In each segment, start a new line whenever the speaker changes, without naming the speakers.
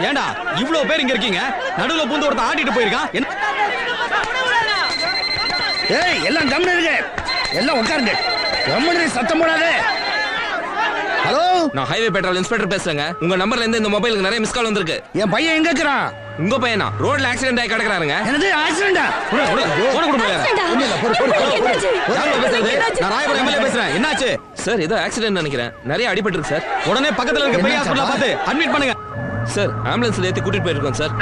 ஏண்டா இவ்வளவு பேர் இங்க இருக்கீங்க நடுவுல பூந்து ஒருத்தன் ஆடிட்டு போயிருக்கான் என்ன
ஏய் எல்லாம் கம்முன்னு இருங்க எல்லாம் உட்காருங்க கம்முன்னு சத்தம் போடாத ஹலோ
நான் ஹைவே பெட்ரோல் இன்ஸ்பெக்டர் பேசுறேங்க உங்க நம்பர்ல இருந்து இந்த மொபைலுக்கு நிறைய மிஸ் கால் வந்திருக்கு
என் பையன் எங்க இருக்கிறான்
உங்க பையனா ரோட்ல ஆக்சிடென்ட் ஆகி கிடக்குறாருங்க
என்னது ஆக்சிடென்டா
போன கொடுங்க யாரோட பேசுறது நான் ராயபுரம் எம்எல்ஏ பேசுறேன் என்னாச்சு
சார் ஏதோ ஆக்சிடென்ட் நினைக்கிறேன் நிறைய அடிபட்டு இருக்கு சார்
உடனே பக்கத்துல இருக்க பெரிய ஹாஸ்பிடல்ல பார்த்து அட்மிட் பண்ணுங்க
சார் ஆம்புலன்ஸ்ல ஏத்தி கூட்டிட்டு போயிருக்கோம் சார்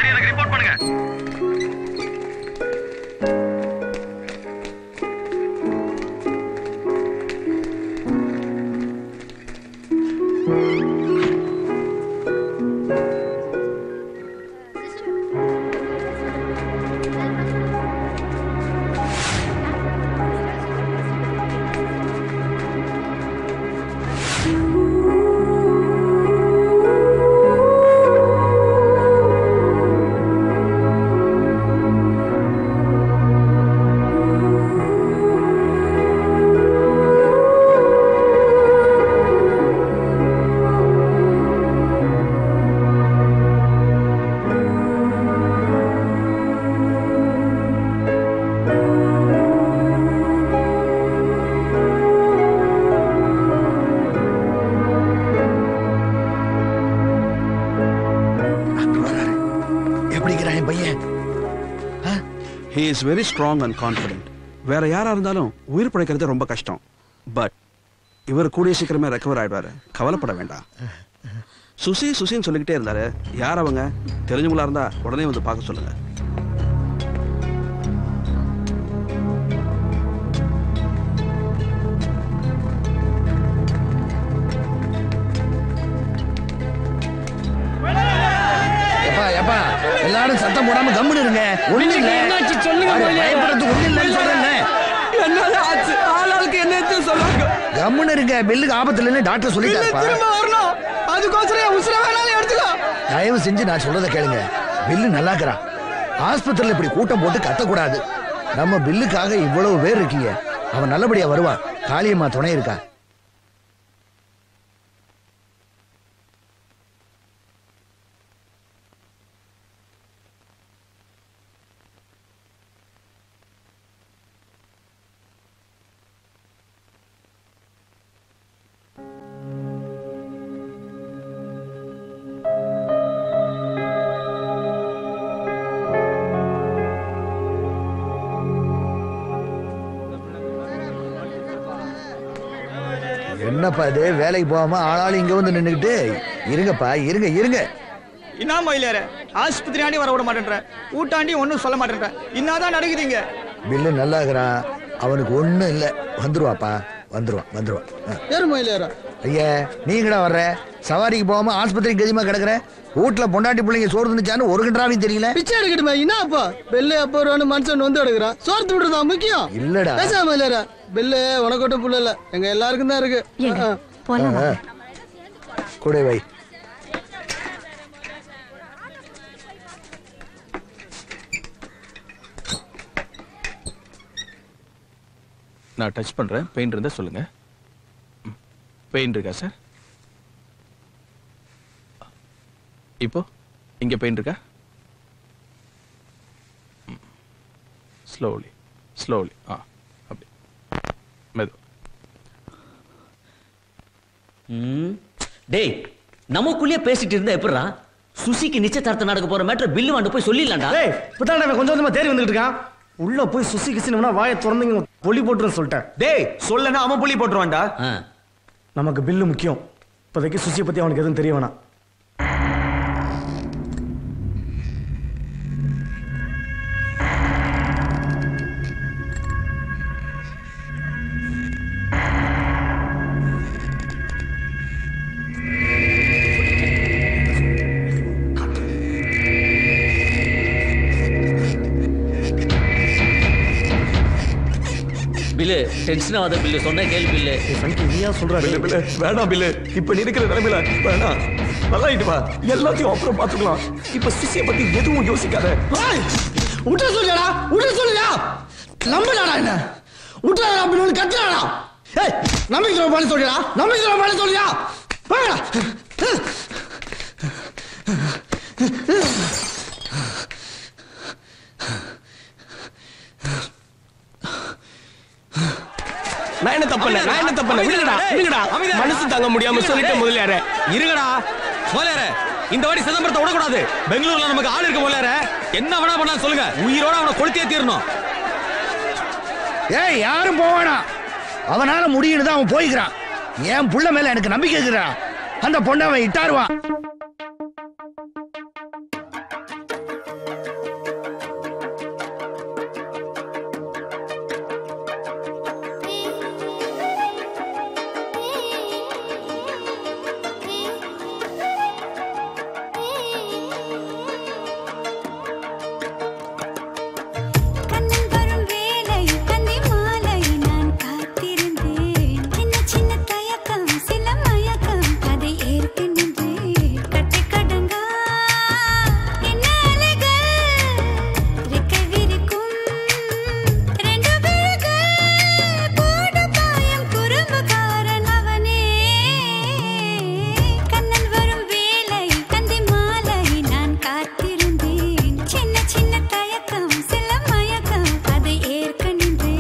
எப்படி இருக்கிறான் என் பையன்
he is very strong and confident வேற யாரா இருந்தாலும் உயிர் பிழைக்கிறது ரொம்ப கஷ்டம் பட் இவர் கூடிய சீக்கிரமே ரெக்கவர் ஆயிடுவாரு கவலைப்பட வேண்டாம் சுசி சுசின்னு சொல்லிக்கிட்டே இருந்தாரு யார் அவங்க தெரிஞ்சவங்களா இருந்தா உடனே வந்து பார்க்க சொல்லுங்க
எப்பா எப்பா எல்லாரும் சத்தம் போடாம கம்முன்னு இருங்க ஒண்ணு இல்ல
என்னாச்சு சொல்லுங்க
அட,
முதல்ல.
பயப்படுறதுக்கு ஒண்ணு இல்லைன்னு சொல்றேன்ல
என்னதான் ஆச்சு ஆளாளுக்கு என்ன சொல்லுவாங்க
கம்முன்னு இருங்க பெல்லுக்கு ஆபத்துல இல்லைன்னு டாக்டர் சொல்லிட்டாருப்பா
வரணும் அதுக்கோசரம் என் உசுர வேணாலும் எடுத்துக்கோ
தயவு செஞ்சு நான் சொல்றத கேளுங்க பில்லு நல்லாக்குறா ஆஸ்பத்திரியில இப்படி கூட்டம் போட்டு கத்தக்கூடாது நம்ம பில்லுக்காக இவ்வளவு பேர் இருக்கீங்க அவன் நல்லபடியா வருவான் காளியம்மா துணை இருக்கா என்னப்பா இது வேலைக்கு போகாம ஆளாளு இங்க வந்து நின்னுக்கிட்டு இருங்கப்பா இருங்க இருங்க
என்ன மயிலேற ஆஸ்பத்திரி ஆண்டி வர விட மாட்டேன்ற ஊட்டாண்டி ஒன்றும் சொல்ல மாட்டேன்ற இன்னாதான் நடக்குதுங்க
பில்லு நல்லாக்குறான் அவனுக்கு ஒண்ணும் இல்ல வந்துருவாப்பா வந்துருவான் வந்துருவான் ஆ.
ஏறு மயிலேற
ஐயா நீங்கடா வர்ற சவாரிக்கு போகாம ஆஸ்பத்திரி கதிமா கிடக்குற வீட்டுல பொண்டாட்டி பிள்ளைங்க சோறு தின்னுச்சான்னு ஒரு கண்டாவையும் தெரியல
பிச்சை எடுக்கட்டுமே என்னப்பா பெல்லு அப்போ ஒரு மனுஷன் வந்து எடுக்கிறான் சோர்த்து விடுறதா முக்கியம்
இல்லடா
பேசாம மயிலேற பெல்லு உனக்கு மட்டும் புள்ள இல்ல எங்க எல்லாருக்கும் தான் இருக்கு
ஏங்க
ஆ.
போலாம்
ஆ. கூட வை
நான் டச் பண்றேன் பெயின் இருந்தா சொல்லுங்க பெயின் இருக்கா சார் இப்போ இங்க பெயின் இருக்கா ஸ்லோலி ஸ்லோலி ஆ அப்படி மெது
ம். டேய் நமக்குள்ளேயே பேசிட்டு இருந்தா எப்படிடா சுசிக்கு நிச்சயதார்த்தம் நடக்க போற மேட்டர் பில்லு வாண்டு போய் சொல்லிடலாம்டா
டேய் இப்பதான் அவன் கொஞ்சம் கொஞ்சமா தேறி வந்துகிட்டு இருக்கான் உள்ள போய் சுசி கிசினம்னா வாயை திறந்தீங்க பொலி போட்டுருன்னு சொல்லிட்டேன்
டேய் சொல்லனா அவன் புள்ளி போட்டுருவான்டா
ஆ.
நமக்கு பில்லு முக்கியம் இப்போதைக்கு சுசியை பத்தி அவனுக்கு எதுவும் தெரிய வேணாம்
பில்லு டென்ஷன் ஆகாத பில்லு சொன்ன கேள்வி பில்லு
சங்கி நீயா சொல்ற
பில்லு பில்லு வேணாம் பில்லு இப்ப நீ இருக்கிற நிலைமையில வேணாம் நல்லாயிட்டு வா எல்லாத்தையும் அப்புறம் பாத்துக்கலாம் இப்ப சுசிய பத்தி எதுவும் யோசிக்காத
விட்டு சொல்லியாடா விட்டு சொல்லியா நம்பலாடா என்ன விட்டுறாடா அப்படின்னு கத்துறாடா ஏய் நம்பிக்கை பண்ண சொல்லியா நம்பிக்கை பண்ண சொல்லியா வாங்கடா
நான் என்ன தப்பு இல்ல நான் என்ன தப்பு இல்ல விடுங்கடா விடுங்கடா மனசு தாங்க முடியாம சொல்லிட்டேன் முதலியாரே
இருங்கடா முதலியார இந்த வாட்டி சிதம்பரத்தை விடக்கூடாது பெங்களூர்ல நமக்கு ஆள் இருக்கு முதலியார என்ன வேணா பண்ணலாம் சொல்லுங்க உயிரோட அவனை கொளுத்தியே தீரணும்
ஏய் யாரும் போவானா அவனால முடியும்னு தான் அவன் போய்க்கிறான் என் புள்ள மேல எனக்கு நம்பிக்கை இருக்குடா அந்த பொண்ணை அவன் இட்டாருவான்
கண்ணில் வரும் வேலை கன்னி மாலை நான் காத்திருந்தேன் சின்ன சின்ன தயக்கம் சில மயக்கம் அதை ஏற்க நின்றேன் கட்டி கடங்கா என்ன அலைகள் ரெக்கை விரிக்கும் ரெண்டு விழிகள் போடு பாயம் குறும்புக்காரன் அவனே கண்ணன் வரும் வேலை கந்தி மாலை நான் காத்திருந்தேன் சின்ன சின்ன தயக்கம் சில மயக்கம் அதை ஏற்க நின்றேன்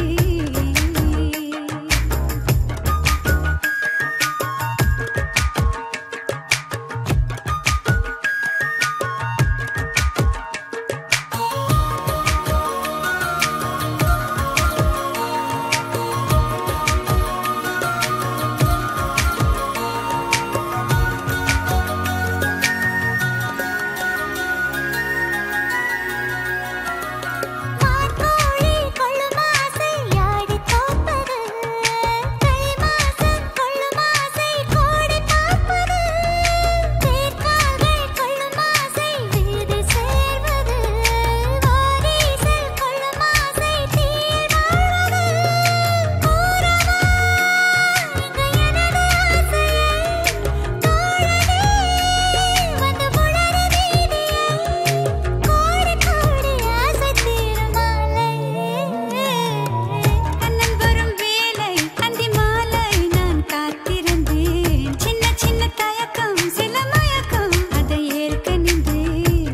மார்கழி கொள்ளும் ஆசை யாடி தோப்பது தை மாசம் கொள்ளும் ஆசை கோடி பார்ப்பது தேர்கால்கள் கொள்ளும் ஆசை வீடு சேர்வது வாரிசில் கொள்ளும் ஆசை தீர் வாழ்வது கூறவா இங்கு எனது ஆசையை தோழனே வந்து புலரு வீதியை கோடி கோடி ஆசை தீருமாலை கண்ணன் வரும் வேலை அந்தி மாலை நான் காத்திருந்தேன் சின்ன சின்ன தயக்கம் சில மயக்கம் அதை ஏற்க நின்றேன்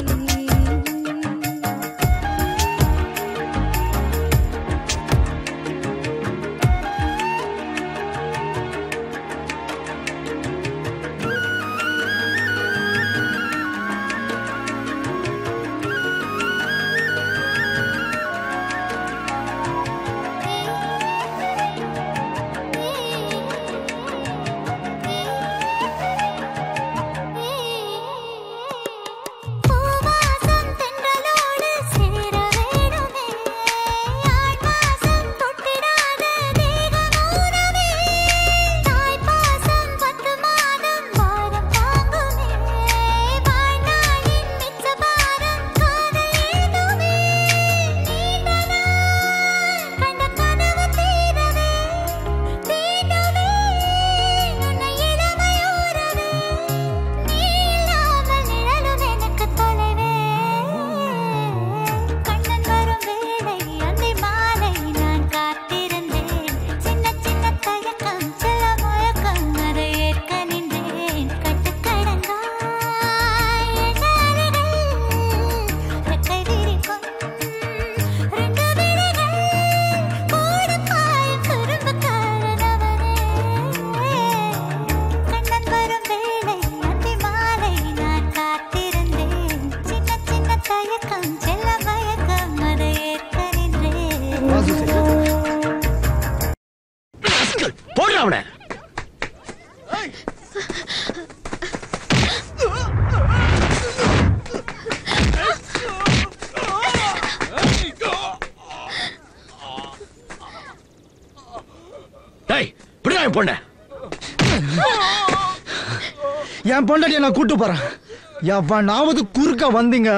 பூவாசம் தென்றலோடு சேர வேணுமே ஆழ்வாசம் தொட்டிடாத தேகமூனமே தாய்ப்பாசம் பத்து மாதம் வாரம் தாங்குமே வாழ்நாளின் மிச்ச பாரம் காதல் ஏதுமே நீண்டனா கண்ட கனவு தீரவே தீண்டவே உன்னை இளமையோரவே நீ இல்லாமல் நிழலும் எனக்கு தொலைவே கண்ணன் வரும் வேளை அந்தி மாலை நான் காத்திருந்தேன் சின்ன சின்ன தயக்கம் சில முழக்கம் அதை ஏற்க நின்றேன் கட்டுக்கடங்காய் என் அலைகள் ரெக்கை விரிக்கும் ரெண்டு விழிகள் கூடு பாயும் குறும்புக்காரன் அவனே கண்ணன் வரும் வேளை அந்தி மாலை நான் காத்திருந்தேன் சின்ன சின்ன தயக்கம் செல்ல மயக்கம் அதை ஏற்க நின்றேன்
போடுற அவனை டேய் இப்படிதான் என் பொண்ண
என் பொண்டாட்டிய நான் கூட்டு போறேன் எவனாவது குறுக்க வந்தீங்க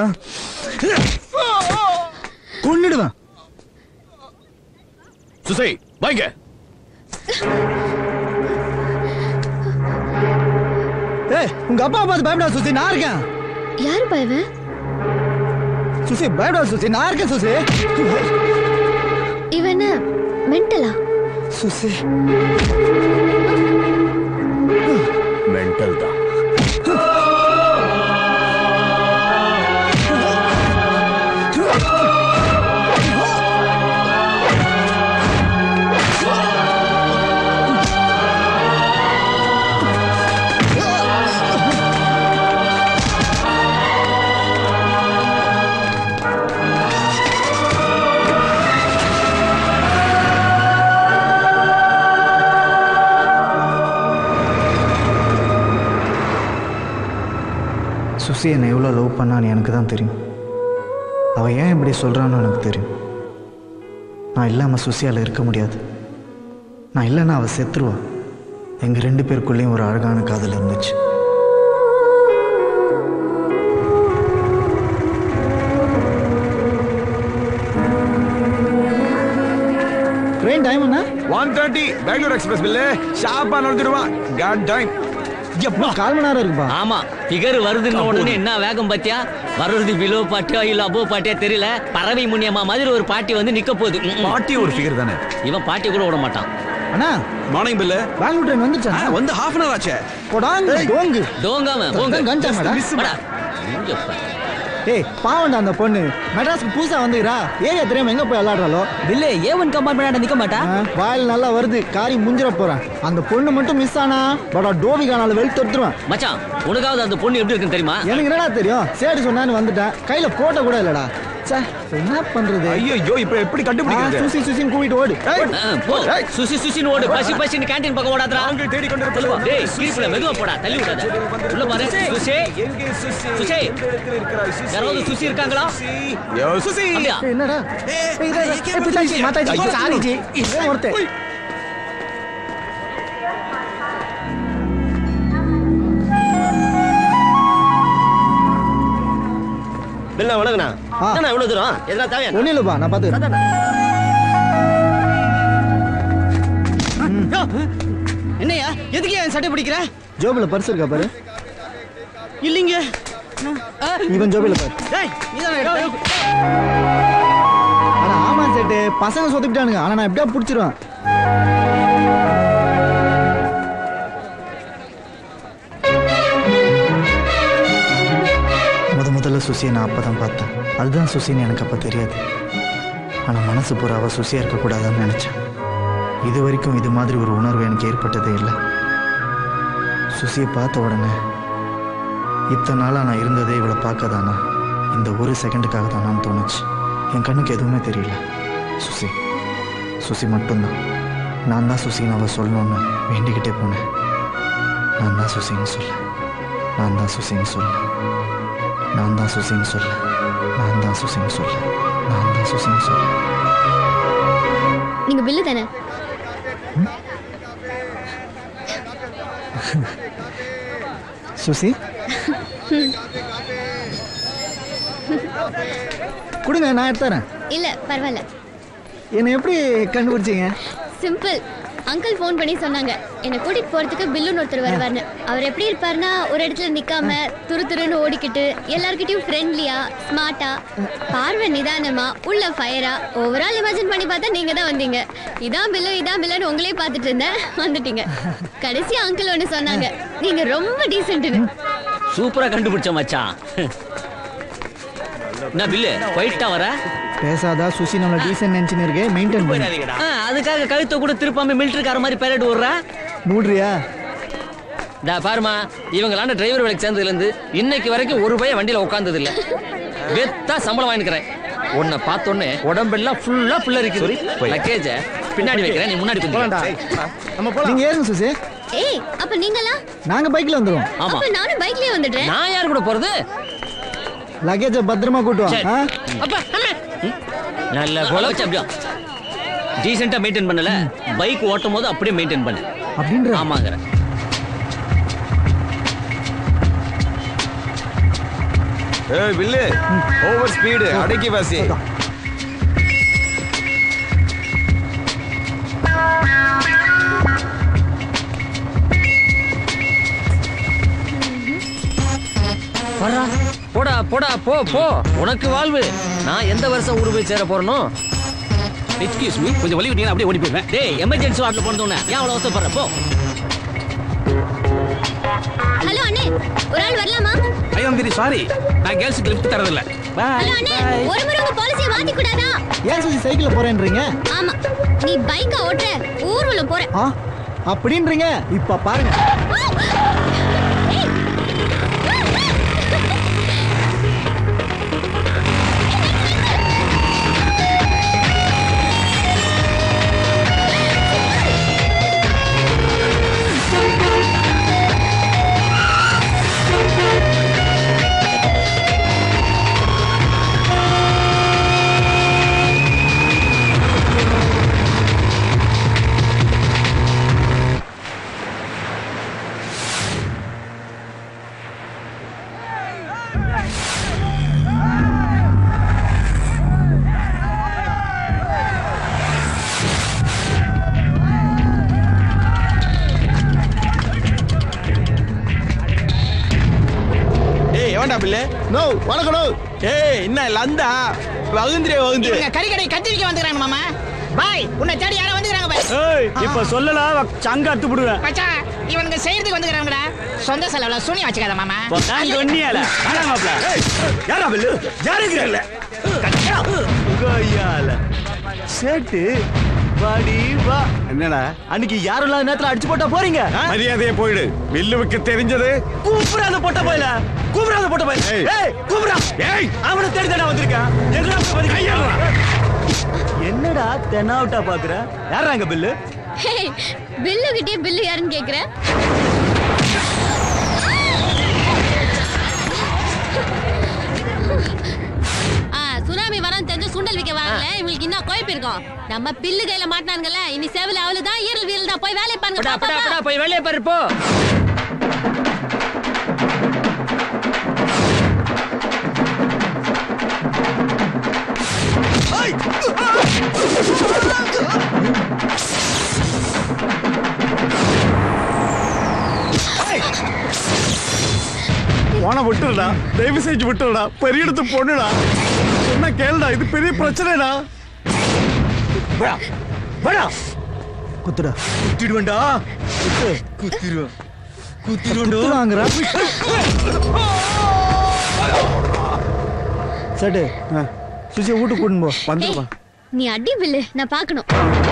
கொன்னிடுவேன்
சுசை வாங்க
ஏய் உங்க அப்பா பார்த்து பயப்படாத சுசி நான் இருக்கேன்
யாரு பயவன்
சுசி பயப்படாத சுசி நான் இருக்கேன் சுசி
இவன் மென்டலா
சுசி
மென்டல் தான்
சுசி என்னை எவ்வளோ லவ் பண்ணான்னு எனக்கு தான் தெரியும் அவள் ஏன் இப்படி சொல்கிறான்னு எனக்கு தெரியும் நான் இல்லாமல் சுசியால் இருக்க முடியாது நான் இல்லைன்னா அவள் செத்துருவா எங்கள் ரெண்டு பேருக்குள்ளேயும் ஒரு அழகான காதல் இருந்துச்சு
ட்ரெயின் டைம் என்ன
one thirty Bangalore express Billu ஷாப்பா நடந்துடுவான் காட் டைம்
எப்பா கால் மணி நேரம் இருக்குப்பா
ஆமா பிகர் வருதுன்னு உடனே என்ன வேகம் பாத்தியா வர்றது பிலோ பாட்டியா இல்ல அபோ பாட்டியா தெரியல பறவை முனியம்மா மாதிரி ஒரு பாட்டி வந்து நிக்க போகுது ம், ம்.
பாட்டி ஒரு ஃபிகர் தானே
இவன் பாட்டி கூட விட மாட்டான்
அண்ணா
மார்னிங் பில்லு
பெங்களூர் ட்ரெயின் வந்துச்சா
வந்து ஹாஃப் அன் அவர் ஆச்சே
போடாங்க டோங்கு
டோங்காம போங்க
கஞ்சா மேடம்
வாடா. இங்க பாரு.
ஏய் பாவண்டா அந்த பொண்ணு மெட்ராஸ்க்கு புதுசா வந்துக்கிறா ஏரியா தெரியாம எங்க போய் விளையாடுறாளோ
பில்லு ஏ ஒன் கம்பார்ட்மெண்ட் நிக்க மாட்டா
ஆ, வாயில் நல்லா வருது காரி முஞ்சிர போறேன் அந்த பொண்ணு மட்டும் மிஸ் ஆனா படா டோபிகா நாலு வெளுத்து எடுத்துருவேன்
மச்சான் உனக்காவது அந்த பொண்ணு எப்படி இருக்குன்னு தெரியுமா
எனக்கு என்னடா தெரியும் சேடு சொன்னான்னு வந்துட்டேன் கையில போட்ட கூட இல்லடா ச்சே என்ன பண்றது
ஐயோ இப்ப எப்படி
ஆ,
கண்டுபிடிக்கிறது
சுசி சுசின்னு கூட்டிட்டு ஓடு
ஏய்,
ஆ, போ சுசி சுசின்னு ஓடு பசி பசின்னு கேண்டீன் பக்கம் ஓடாதடா
நாங்கள் தேடிக்கொண்டிருப்பது
டேய் ஸ்லீப்ல மெதுவா போடா தள்ளி விடாத உள்ள பாரு சுசி
எங்கே சுசி
சுசி.
எந்த இடத்தில் இருக்கிறாய் சுசி
யாராவது சுசி இருக்காங்களா
யோ சுசி
அப்படியா
ஏய், என்னடா ஏய், இதோ, இதோ. ஏய், பிதாஜி, மாதாஜி
ஐயோ.
சாரி ஜி இவன் ஒருத்தன்
பில்லா வணக்கண்ணா
ஆ.
என்ன இவ்வளவு தூரம் எதனா தேவையா
ஒன்னும் இல்லப்பா நான் பாத்துக்கிறேன்
என்னையா எதுக்கு என் சட்டை பிடிக்கிற
ஜோபில பர்ஸ் இருக்கா பாரு
இல்லைங்க
இவன் ஜோபில பாரு
டேய் நீதானே எடுத்த?
ஆனா ஆமா செட்டு பசங்க சொத்துக்கிட்டானுங்க ஆனா நான் எப்படியா புடிச்சிருவேன்
முத முதல்ல சுசியை நான் அப்போ தான் பார்த்தேன் அதுதான் சுசின்னு எனக்கு அப்போ தெரியாது ஆனால் மனசு பூரா அவள் சுசியாக இருக்கக்கூடாதுன்னு நினச்சேன் இது வரைக்கும் இது மாதிரி ஒரு உணர்வு எனக்கு ஏற்பட்டதே இல்லை சுசியை பார்த்த உடனே இத்தனை நாளாக நான் இருந்ததே இவளை பார்க்க தானா இந்த ஒரு செகண்டுக்காக தானான்னு தோணுச்சு என் கண்ணுக்கு எதுவுமே தெரியல சுசி சுசி மட்டும்தான் நான் தான் சுசின்னு அவள் சொல்லணும்னு வேண்டிக்கிட்டே போனேன் நான் தான் சுசின்னு சொல்ல நான் தான் சுசின்னு சொல்ல நான் தான் சுசின்னு சொல்ல நான் தான் சுசின்னு சொல்ல நான் தான் சுசின்னு சொல்ல
நீங்க பில்லு தானே
சுசி கொடுங்க நான் எடுத்துறேன்
இல்ல பரவாயில்ல
என்னை எப்படி கண்டுபிடிச்சீங்க
சிம்பிள் அங்கிள் ஃபோன் பண்ணி சொன்னாங்க என்னை கூட்டிட்டு போறதுக்கு பில்லுன்னு ஒருத்தர் வருவார்னு அவர் எப்படி இருப்பாருன்னா ஒரு இடத்துல நிக்காம துரு துருன்னு ஓடிக்கிட்டு எல்லார்கிட்டயும் ஃப்ரெண்ட்லியா ஸ்மார்ட்டா பார்வை நிதானமா உள்ள ஃபயரா ஓவரால் இமேஜின் பண்ணி பார்த்தா நீங்க தான் வந்தீங்க இதான் பில்லு இதான் பில்லுன்னு உங்களே பார்த்துட்டு இருந்தேன் வந்துட்டீங்க கடைசி அங்கிள் ஒன்று சொன்னாங்க நீங்க ரொம்ப டீசென்ட்னு
சூப்பரா கண்டுபிடிச்ச மச்சான் என்ன பில்லு போயிட்டா வர
பேசாதா சுசி நம்மள டீசென்ட் நினைச்சுன்னு இருக்கே மெயின்டைன் பண்ணி
ஆ, அதுக்காக கழுத்தை கூட திருப்பாம மிலிட்டரிக்கார மாதிரி பேரட் விடுற
மூடுறியா
டா பாருமா இவங்களாண்ட டிரைவர் வேலைக்கு சேர்ந்ததுல இருந்து இன்னைக்கு வரைக்கும் ஒரு பையன் வண்டியில உட்கார்ந்தது இல்ல வெத்தா சம்பளம் வாங்கிக்கிறேன் உன்னை பார்த்தோன்னே உடம்பெல்லாம் ஃபுல்லா ஃபுல்லா இருக்குது லக்கேஜ பின்னாடி வைக்கிறேன் நீ முன்னாடி கொஞ்சம்
நீங்க ஏறுங்க சுசி
ஏய் அப்ப நீங்களா
நாங்க பைக்ல வந்துருவோம்
ஆமா
அப்ப நானும் பைக்லயே வந்துடுறேன்
நான் யார் கூட போறது
லக்கேஜ பத்திரமா கூட்டுவான்
சரி.
ஆ?
அப்பா அம்மா. ம். நல்ல போல வச்சு அப்படியா டீசெண்டா மெயின்டைன் பண்ணல பைக் ஓட்டும் போது அப்படியே மெயின்டைன் பண்ணு
அப்படின்ற
ஆமாங்கிற
ஏய் வில்லு ஓவர் ஸ்பீடு அடக்கி வாசி
வர்றா போடா போடா போ போ உனக்கு வாழ்வு நான் எந்த வருஷம் ஊரு போய் சேர போறனோ
எக்ஸ்கியூஸ் மீ கொஞ்சம் வழி விட்டீங்கன்னா அப்படியே ஓடி போயிடுவேன்
டேய் எமர்ஜென்சி வார்டில் போனதுன்னு ஏன் அவ்வளோ அவசரப்படுற போ
ஹலோ அண்ணே ஒரு ஆள் வரலாமா
ஐ ஆம் வெரி சாரி நான் கேர்ள்ஸுக்கு லிஃப்ட் தரதில்ல
ஹலோ அண்ணே ஒரு முறை உங்க பாலிசியை மாத்தி கூடாதா
ஏன் சுசி சைக்கிள்ல போறேன்றீங்க
ஆமா நீ பைக்கா ஓட்டுற ஊர்வலம் போற
ஆ அப்படின்றீங்க இப்ப பாருங்க
வேண்டா பில்லு
நோ வணக்கம் நோ
ஏய் என்ன லந்தா வகுந்திரே வகுந்து
இவங்க கறிக்கடை கத்திரிக்க வந்துக்கிறாங்க மாமா பாய் உன்னை தேடி யாரோ வந்துக்கிறாங்க பாய்
ஏய் இப்ப சொல்லலாம் சங்க அத்து விடுவேன்
மச்சான் இவனுங்க செய்யறதுக்கு வந்துக்கிறாங்கடா சொந்த செலவுல சூனி வச்சுக்காத மாமா
நான் சொன்னியால ஆனா மாப்ள
யாரா பில்லு யாருங்கிறல்ல ஐயால சேட்டு வாடி வா
என்னடா அன்னைக்கு யாரும் இல்லாத நேரத்துல அடிச்சு போட்டா போறீங்க
மரியாதையே போயிடு வில்லுவுக்கு தெரிஞ்சது
கூப்பிடாத போட்ட போயில கூப்பிடாத போட்ட போயில
ஏய்.
ஏய் கூப்பிடா
ஏய்
அவனை தேடி தானே வந்திருக்கேன் எங்கடா போய் பாதி கையாளா என்னடா தென்னாவட்டா பாக்குற யாரா அங்க பில்லு
ஹே, பில்லு கிட்டே பில்லு யாருன்னு கேக்குற ஆ, சுனாமி வரான்னு தெரிஞ்சு சுண்டல் விக்க வராங்களே இவங்களுக்கு இன்னும் கோயப்பு இருக்கும் நம்ம பில்லு கையில மாட்டினாங்கல்ல இனி செவில அவளுதான் ஈரல் வீரல் தான் போய் வேலையை பாருங்க
படா
பா,
படா
பா,
படா
பா.
போய் வெளியே பாரு போ
போன விட்டுடா தயவு செஞ்சு விட்டுடா பெரிய இடத்து பொண்ணுடா சொன்னா கேளுடா இது பெரிய பிரச்சனைடா வாடா வாடா
குத்துடா
குத்திடுவேன்டா குத்து குத்திடுவேன் குத்திடுவேன்டா
சட்டு சுசிய வீட்டுக்கு கூட்டின்னு போ
வந்துருவா
ஏய், நீ அடி பில்லு நான் பார்க்கணும்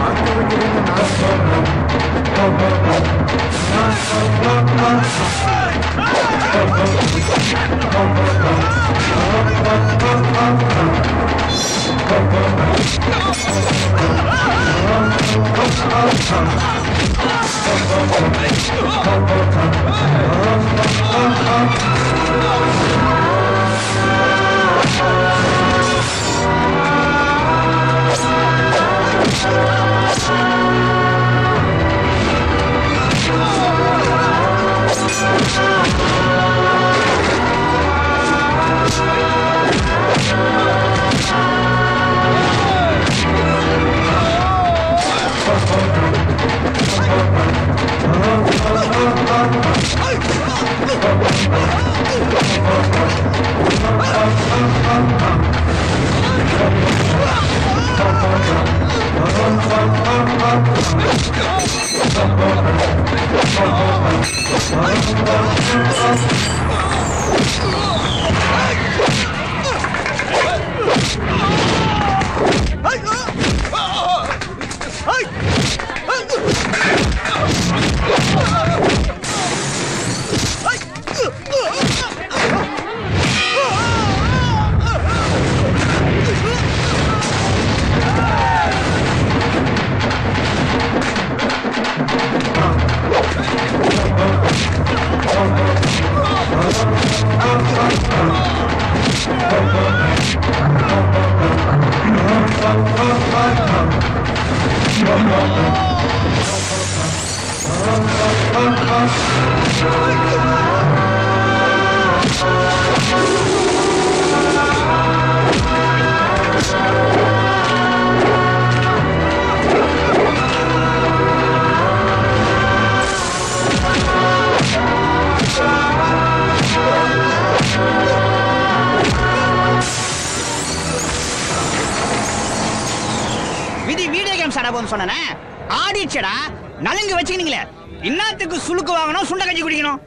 விதி வீடியோ கேம்ஸ் ஆட போன்னு சொன்னனே ஆடிச்சடா நலங்கு வச்சுக்கினீங்களே இன்னத்துக்கு சுளுக்கு வாங்கணும் சுண்ட கஞ்சி குடிக்கணும்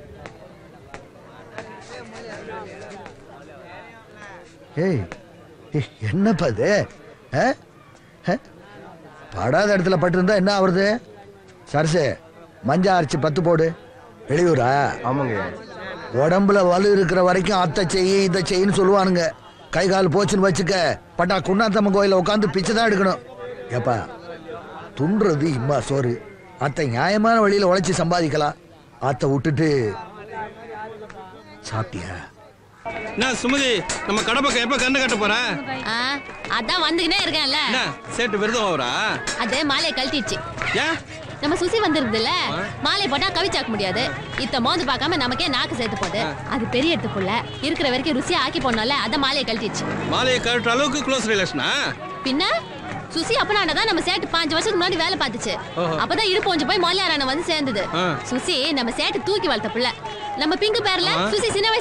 ஏய் ஏய், என்னப்பா இது ஆ? ஆ? படாத இடத்துல பட்டிருந்தா என்ன ஆகுறது சரசு மஞ்சா அரைச்சு பத்து போடு வெளியூரா
ஆமாங்க
உடம்புல வலு இருக்கிற வரைக்கும் அத்தை செய்ய இதை செய்யின்னு சொல்லுவானுங்க கை கால் போச்சுன்னு வச்சுக்க பட்டா குண்ணாத்தம்மன் கோயில உட்காந்து பிச்சை தான் எடுக்கணும் ஏப்பா துண்டுறது இம்மா சோறு அத்தை நியாயமான வழியில உழைச்சி சம்பாதிக்கலாம் அத்தை விட்டுட்டு சாப்பிட்டியா
என்ன சுமதி நம்ம கடை பக்கம் எப்ப கண்டு கட்ட போற
ஆ, அதான் வந்துகினே இருக்கேன்ல
என்ன சேட்டு விருதம் அவரா
அது மாலையை கழட்டிடுச்சு
ஏன்
நம்ம சுசி வந்துருதுல்ல மாலை போட்டா கவிச்சாக்க முடியாது இத்த மோந்து பார்க்காம நமக்கே நாக்கு சேர்த்து போகுது அது பெரிய இடத்துக்குள்ள இருக்கிற வரைக்கும் ருசியா ஆக்கி போனோம்ல அதான் மாலையை கழட்டிடுச்சு
மாலையை கழட்டுற அளவுக்கு க்ளோஸ் ரிலேஷனா
பின்ன சுசி அப்பனாண்ட தான் நம்ம சேட்டு பாஞ்சு வருஷத்துக்கு முன்னாடி வேலை பார்த்துச்சு
ஓஹோ.
அப்பதான் இடுப்பு கொஞ்சம் போய் மொழியாரான வந்து சேர்ந்தது
ஆ.
சுசி நம்ம சேட்டு தூக்கி வளர்த்த பிள்ளை நம்ம பிங்கு பேர்ல
ஆ.
சுசி சின்ன வயசுல அதான் பே-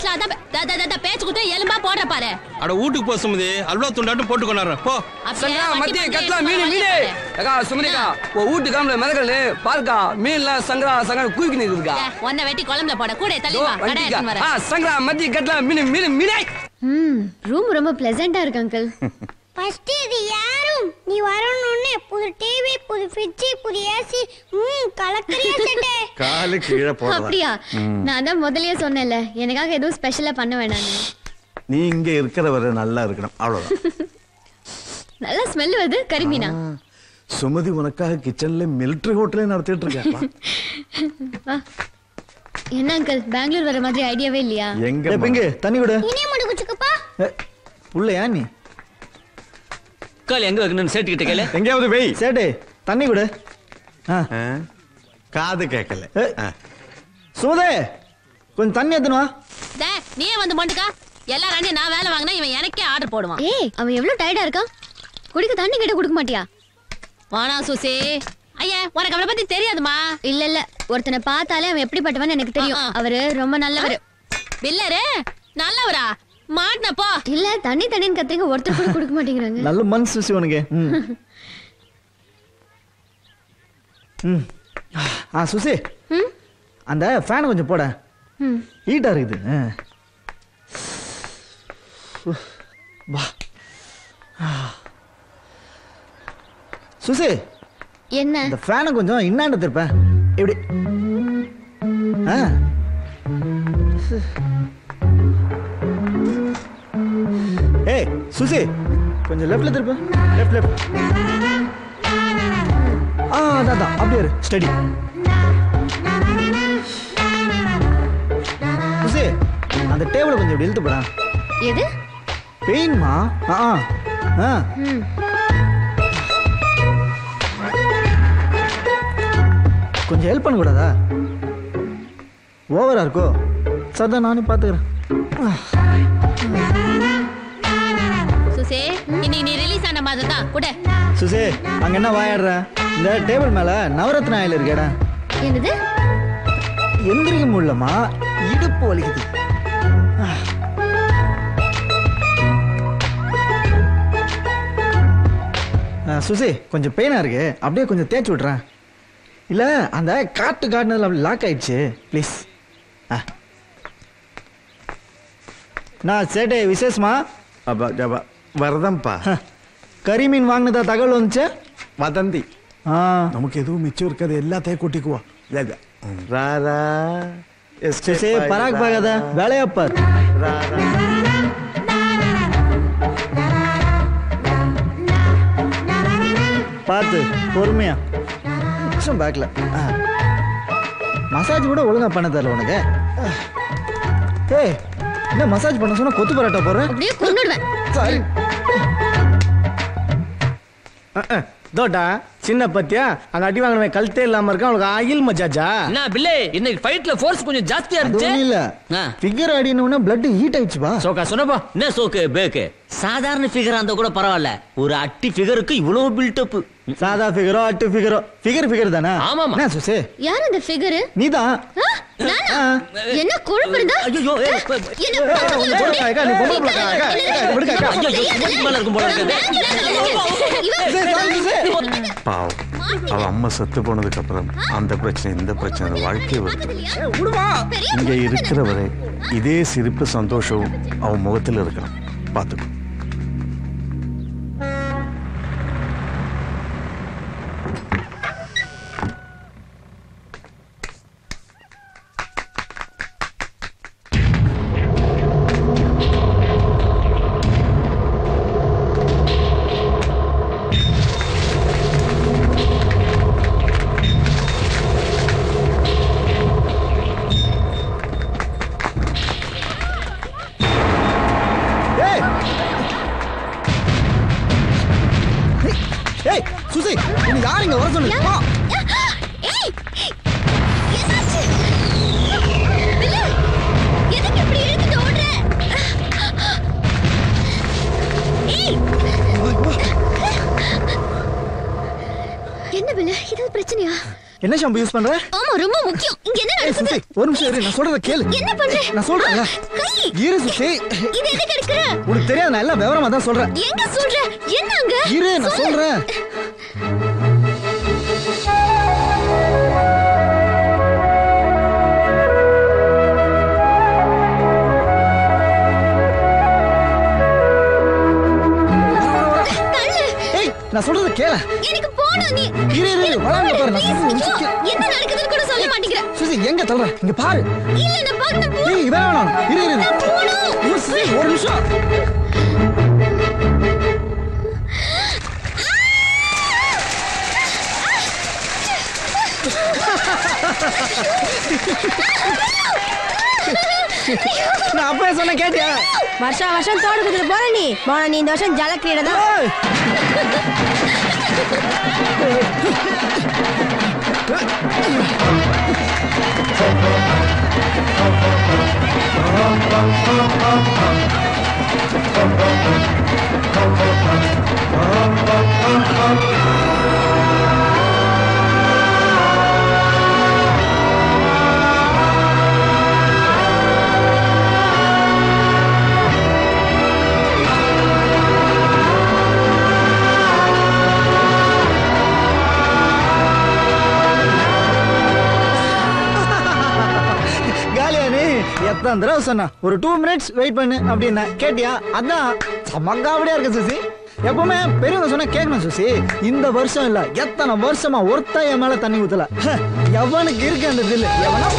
தா, தா, தா, தா, பேச்சு குத்து எலும்பா போடுற பாரு
அட வீட்டுக்கு போ சுமதி அல்வா துண்டாட்டும் போட்டு கொண்டாடுறேன் போ
அப்படியே
சங்கரா
வண்டி
மத்திய
பண்ணி
கட்லா
எடுத்துட்டு
மீன்
வா,
மீன்
வாங்கி
அக்கா சுமதிக்கா ஓ வீட்டு காமல மிதக்கல் பாருக்கா மீன்லாம் சங்கரா சங்கரா குயிக்கு நிற்குதுக்கா
ஏ, உன்னை வெட்டி குழம்புல போட கூட தள்ளி
இதோ
வா கடை
வண்டிக்கா.
எடுத்துன்னு
ஆ
வரேன்
சங்கரா மத்திய கட்லா மீன் மீன் மீனை
ம் ரூம் ரொம்ப பிளசண்டா இருக்கு அங்கிள்
ஃபர்ஸ்ட் இது யாரும் நீ வரணும்னு புது டிவி புது ஃப்ரிட்ஜ் புது ஏசி ம் கலக்கறியா செட்டே
காலு கீழே
அப்படியா நான் தான் முதல்லயே சொன்னேன்ல எனக்காக எதுவும் ஸ்பெஷலா பண்ண வேணாம்னு
நீ இங்க இருக்கிறவரை நல்லா இருக்கணும் அவ்வளவுதான்
நல்லா ஸ்மெல் வருது கரிமீனா
சுமதி உனக்காக கிச்சன்ல மிலிட்டரி ஹோட்டலே நடத்திட்டு இருக்கா
வா. என்ன அங்கிள் பெங்களூர் வர மாதிரி ஐடியாவே இல்லையா
எங்க
ஏய், பிங்கு தண்ணி விடு
இனே மட்டும் குச்சுக்கப்பா
உள்ளயா நீ
கால் எங்க வைக்கணும்னு சேட்டுக்கிட்ட கேளு
எங்கேயாவது வெய்
சேட்டு தண்ணி விடு ஆ
காது கேட்கல
சுமதே கொஞ்சம் தண்ணி எடுத்துன்னு வா
டே, நீயே வந்து மண்டுக்கா எல்லா ரெண்டையும் நான் வேலை வாங்கினா இவன் எனக்கே ஆர்டர் போடுவான்
ஏய் அவன் எவ்வளவு டயர்டா இருக்கான் குடிக்க தண்ணி கிட்ட கொடுக்க மாட்டியா
வானா சுசி ஐயா உனக்கு அவளை பத்தி தெரியாதுமா
இல்ல இல்ல ஒருத்தனை பார்த்தாலே அவன் எப்படிப்பட்டவன்னு எனக்கு தெரியும் அவரு ரொம்ப நல்லவர்
பில்லரு நல்லவரா மாட்டினப்போ
இல்ல தண்ணி தண்ணின்னு கத்திரிக்க ஒருத்தர் கூட கொடுக்க மாட்டேங்கிறாங்க
நல்ல மனசு சுசி உனக்கு ம் ம் ஆ சுசி
ம்?
அந்த ஃபேனை கொஞ்சம் போட
ம்.
ஹீட்டா இருக்குது ஆ. உஃப். வா ஆ. சுசி
என்ன
இந்த ஃபேனை கொஞ்சம் இன்னாண்ட திருப்பேன் இப்படி ஆ ஏய் சுசி கொஞ்சம் லெஃப்ட்ல திருப்பு லெஃப்ட் லெஃப்ட் ஆ அதான் அதான் அப்படியே இரு ஸ்டடி சுசி அந்த டேபிளை கொஞ்சம் இப்படி இழுத்து போடா
எது
பெயின்மா ஆ ஆ ஆ
ம்
கொஞ்சம் ஹெல்ப் பண்ணக்கூடாதா ஓவரா இருக்கோ சதான் நானே பார்த்துக்கிறேன்
சுசி இன்னைக்கு நீ ரிலீஸ் ஆன மாதிரி தான் கூட
சுசே அங்க என்ன வாயாடுற இந்த டேபிள் மேல நவரத்ன ஆயில் இருக்கேடா
என்னது
எந்திரிக்க முடியலமா இடுப்பு வலிக்குது ஆ, சுசி கொஞ்சம் பெயினா இருக்கு அப்படியே கொஞ்சம் தேய்ச்சி விட்றேன் இல்ல அந்த காட்டு காட்டுனதுல அப்படி லாக் ஆயிடுச்சு ப்ளீஸ் ஆ நான் சேட்டே விசேஷமா
வரதம்பா
கறி மீன் வாங்கினதா தகவல் வந்துச்சு
வதந்தி
ஆ
நமக்கு எதுவும் மிச்சம் இருக்காது எல்லாத்தையும் கூட்டிக்குவா ராரா
சுசி பராக் பாகாத வேலையா பார் பார்த்து பொறுமையா நிமிஷம் பேக்ல மசாஜ் கூட ஒழுங்கா பண்ண தெரியல உனக்கு ஏய் என்ன மசாஜ் பண்ண சொன்னா கொத்து பரோட்டா போடுறேன்
அப்படியே கொன்னுடுவேன்
சாரி
தோட்டா சின்ன பத்தியா அங்க அடி வாங்கினவன் கழுத்தே இல்லாம இருக்கான் அவனுக்கு ஆயில் மஜாஜா
என்ன பிள்ளை இன்னைக்கு ஃபைட்ல ஃபோர்ஸ் கொஞ்சம் ஜாஸ்தியா
அது
இருந்துச்சு
ஒண்ணும் இல்ல ஃபிகர் அடினவுடனே பிளட் ஹீட் ஆயிடுச்சுப்பா
சோக்கா சொன்னப்பா என்ன சோக்கு பேக்கு சாதாரண ஃபிகர் அந்த கூட பரவாயில்ல ஒரு அட்டி ஃபிகருக்கு இவ்வளவு பில்டப்
சாதா ஃபிகரோ அட்டு ஃபிகரோ ஃபிகர் ஃபிகர் தானே
ஆமாமா.
என்ன சுசே
யார் அந்த ஃபிகர்
நீதான்
நானா என்ன கொழுப்பு இருந்தா
ஐயோ ஏய்,
என்ன
ஏய்,
பக்கத்துல
ஏய்,
வச்சு?
அக்கா, நீ பொம்பளை பிள்ளை, அக்கா, அக்கா,
என்னது?
விடுங்க, அக்கா.
நமக்கு
ஐயோ,
தெரியாது.
இதுக்கு மேல இருக்கும் போல இருக்குது.
சுசே, சாரி, சுசே.
பாவம் அவ அம்மா செத்து போனதுக்கு அப்புறம் அந்த பிரச்சனை இந்த பிரச்சனை வாழ்க்கை வருது இங்க இருக்கிற வரை இதே சிரிப்பு சந்தோஷம் அவன் முகத்தில் இருக்கணும் பார்த்துக்கோ
ஏய் ஏய், ஏய் சுசி நீ யார் இங்க வர சொன்னது வா.
ஏய் என்னாச்சு பில்லு, எதுக்கு இப்படி இழுத்துட்டு ஓடுற ஏய் என்ன பில்லு இல்ல இது ஒரு பிரச்சனையா
என்ன ஷாம்பு யூஸ் பண்ற
ஆமா ரொம்ப முக்கியம் இங்க என்ன
ஏய்,
நடக்குது
சுசி, ஒரு நிமிஷம் இரு நான் சொல்றத கேளு
என்ன பண்ற
நான் சொல்றேன்ல
கை
இரு சுசி
இது எதுக்கு எடுக்கிற
உனக்கு தெரியாது நான் எல்லாம் விவரமா தான் சொல்றேன்
எங்க சொல்ற என்ன அங்க
இரு நான்
சொல்லு.
சொல்றேன்
தள்ளு
ஏய் நான் சொல்றத கேள
எனக்கு போணும் நீ
இரு இரு
எனக்கு
வராங்க
போடு,
பாரு நான்
please.
சொல்றது
ஐயோ,
கேளு.
என்ன நடக்குதுன்னு கூட சொல்ல மாட்டேங்கிற
சுசி எங்க தள்ளுற இங்க பாரு
இல்ல நான் பார்க்கணும் போ
ஏய் வேணாம் வேணாம் இரு இரு
நான் போணும்.
இரு, சுசி ஒரு நிமிஷம் நான் அப்பவே சொன்ன கேட்டியா
வருஷம் வருஷம் தோடு குதிரை போற நீ போன நீ இந்த வருஷம் ஜலக்கிரீட தான்
ஏய், காலியா நீ எத்தனை தடவை சொன்னா ஒரு டூ மினிட்ஸ் வெயிட் பண்ணு அப்படின்னா கேட்டியா அதான் சமங்காவடியா இருக்கு சுசி எப்பவுமே பெரியவங்க சொன்னா கேட்கணும் சுசி இந்த வருஷம் இல்ல எத்தனை வருஷமா ஒருத்த என் மேல தண்ணி ஊத்தல ஹ, எவனுக்கு இருக்கு அந்த தில்லு எவனா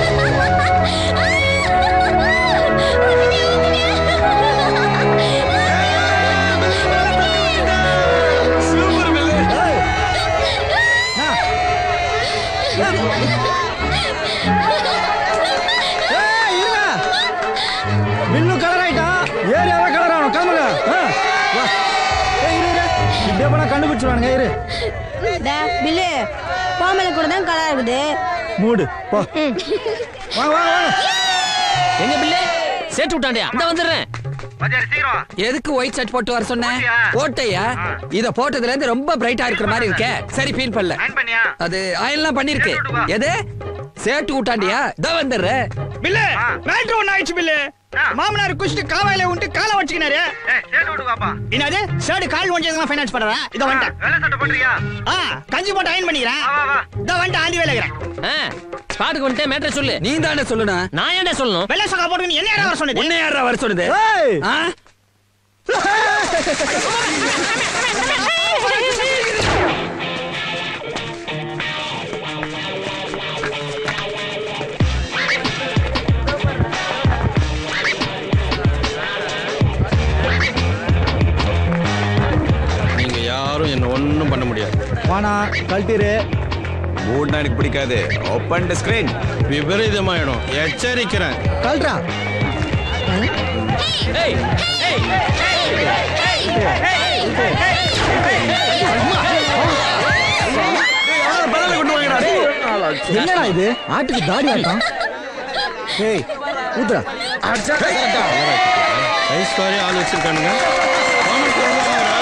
ஏய். நான். ஏய், இருங்க. பில்லு கலர் ஆயிட்டான் ஏரியாவே கலர் ஆகணும் கிளம்புங்க ஆ, வா. ஏய், இரு, இரு. இப்படியே போனா கண்டுபிடிச்சிருவானுங்க இரு
டே, பில்லு கோமல கூட தான் கலர் இருக்குது
மூடு போ வாங்க வாங்க வாங்க
எங்க பிள்ளை சேட்டு விட்டாண்டியா இந்த வந்துடுறேன்
எதுக்கு ஒயிட் ஷர்ட் போட்டு வர சொன்னேன் போட்டையா இத போட்டதுல இருந்து ரொம்ப பிரைட்டா இருக்கிற மாதிரி இருக்கே சரி ஃபீல் பண்ணல அது ஆயில்லாம் பண்ணிருக்கு எது சேட்டு விட்டாண்டியா இதோ வந்துடுற
பில்லு மேட்ரு ஒண்ணு ஆயிடுச்சு பில்லு மாமனார் குடிச்சிட்டு காவாயில விட்டு காலை வச்சுக்கினாரு என்னது ஷர்ட் கால் ஒஞ்சதுக்கு ஃபைனான்ஸ் பண்றா இதோ வந்துட்டேன் ஆ கஞ்சி போட்டு அயன் பண்ணிக்கிறேன் இதோ வந்துட்டு ஆண்டி வேலை இருக்கிறேன்
ஸ்பாட்டுக்கு வந்துட்டே மேட்ரை சொல்லு
நீ தானே சொல்லணும்
நான் ஏன்டா சொல்லணும்
வெள்ளை சொக்கா போட்டு நீ என்ன இடம் வர சொன்னது
உன்னை யாரா வர சொன்னது
ஏய்
ஆ?
நீங்க யாரும் என்ன ஒண்ணும் பண்ண முடியாது
வானா கழட்டிரு
மூட்னா எனக்கு பிடிக்காது ஓப்பன் தி ஸ்கிரீன் விபரீதமாயிடும் எச்சரிக்கிறேன்
கழட்டா
ஏய் ஏய்
என்னடா இது ஆட்டுக்கு தாடி ஆட்டம் ஏய் ஊத்துறா
ரைஸ் காரி ஆள் வச்சிருக்கானுங்க வாமன் கோவில் வாங்குறா.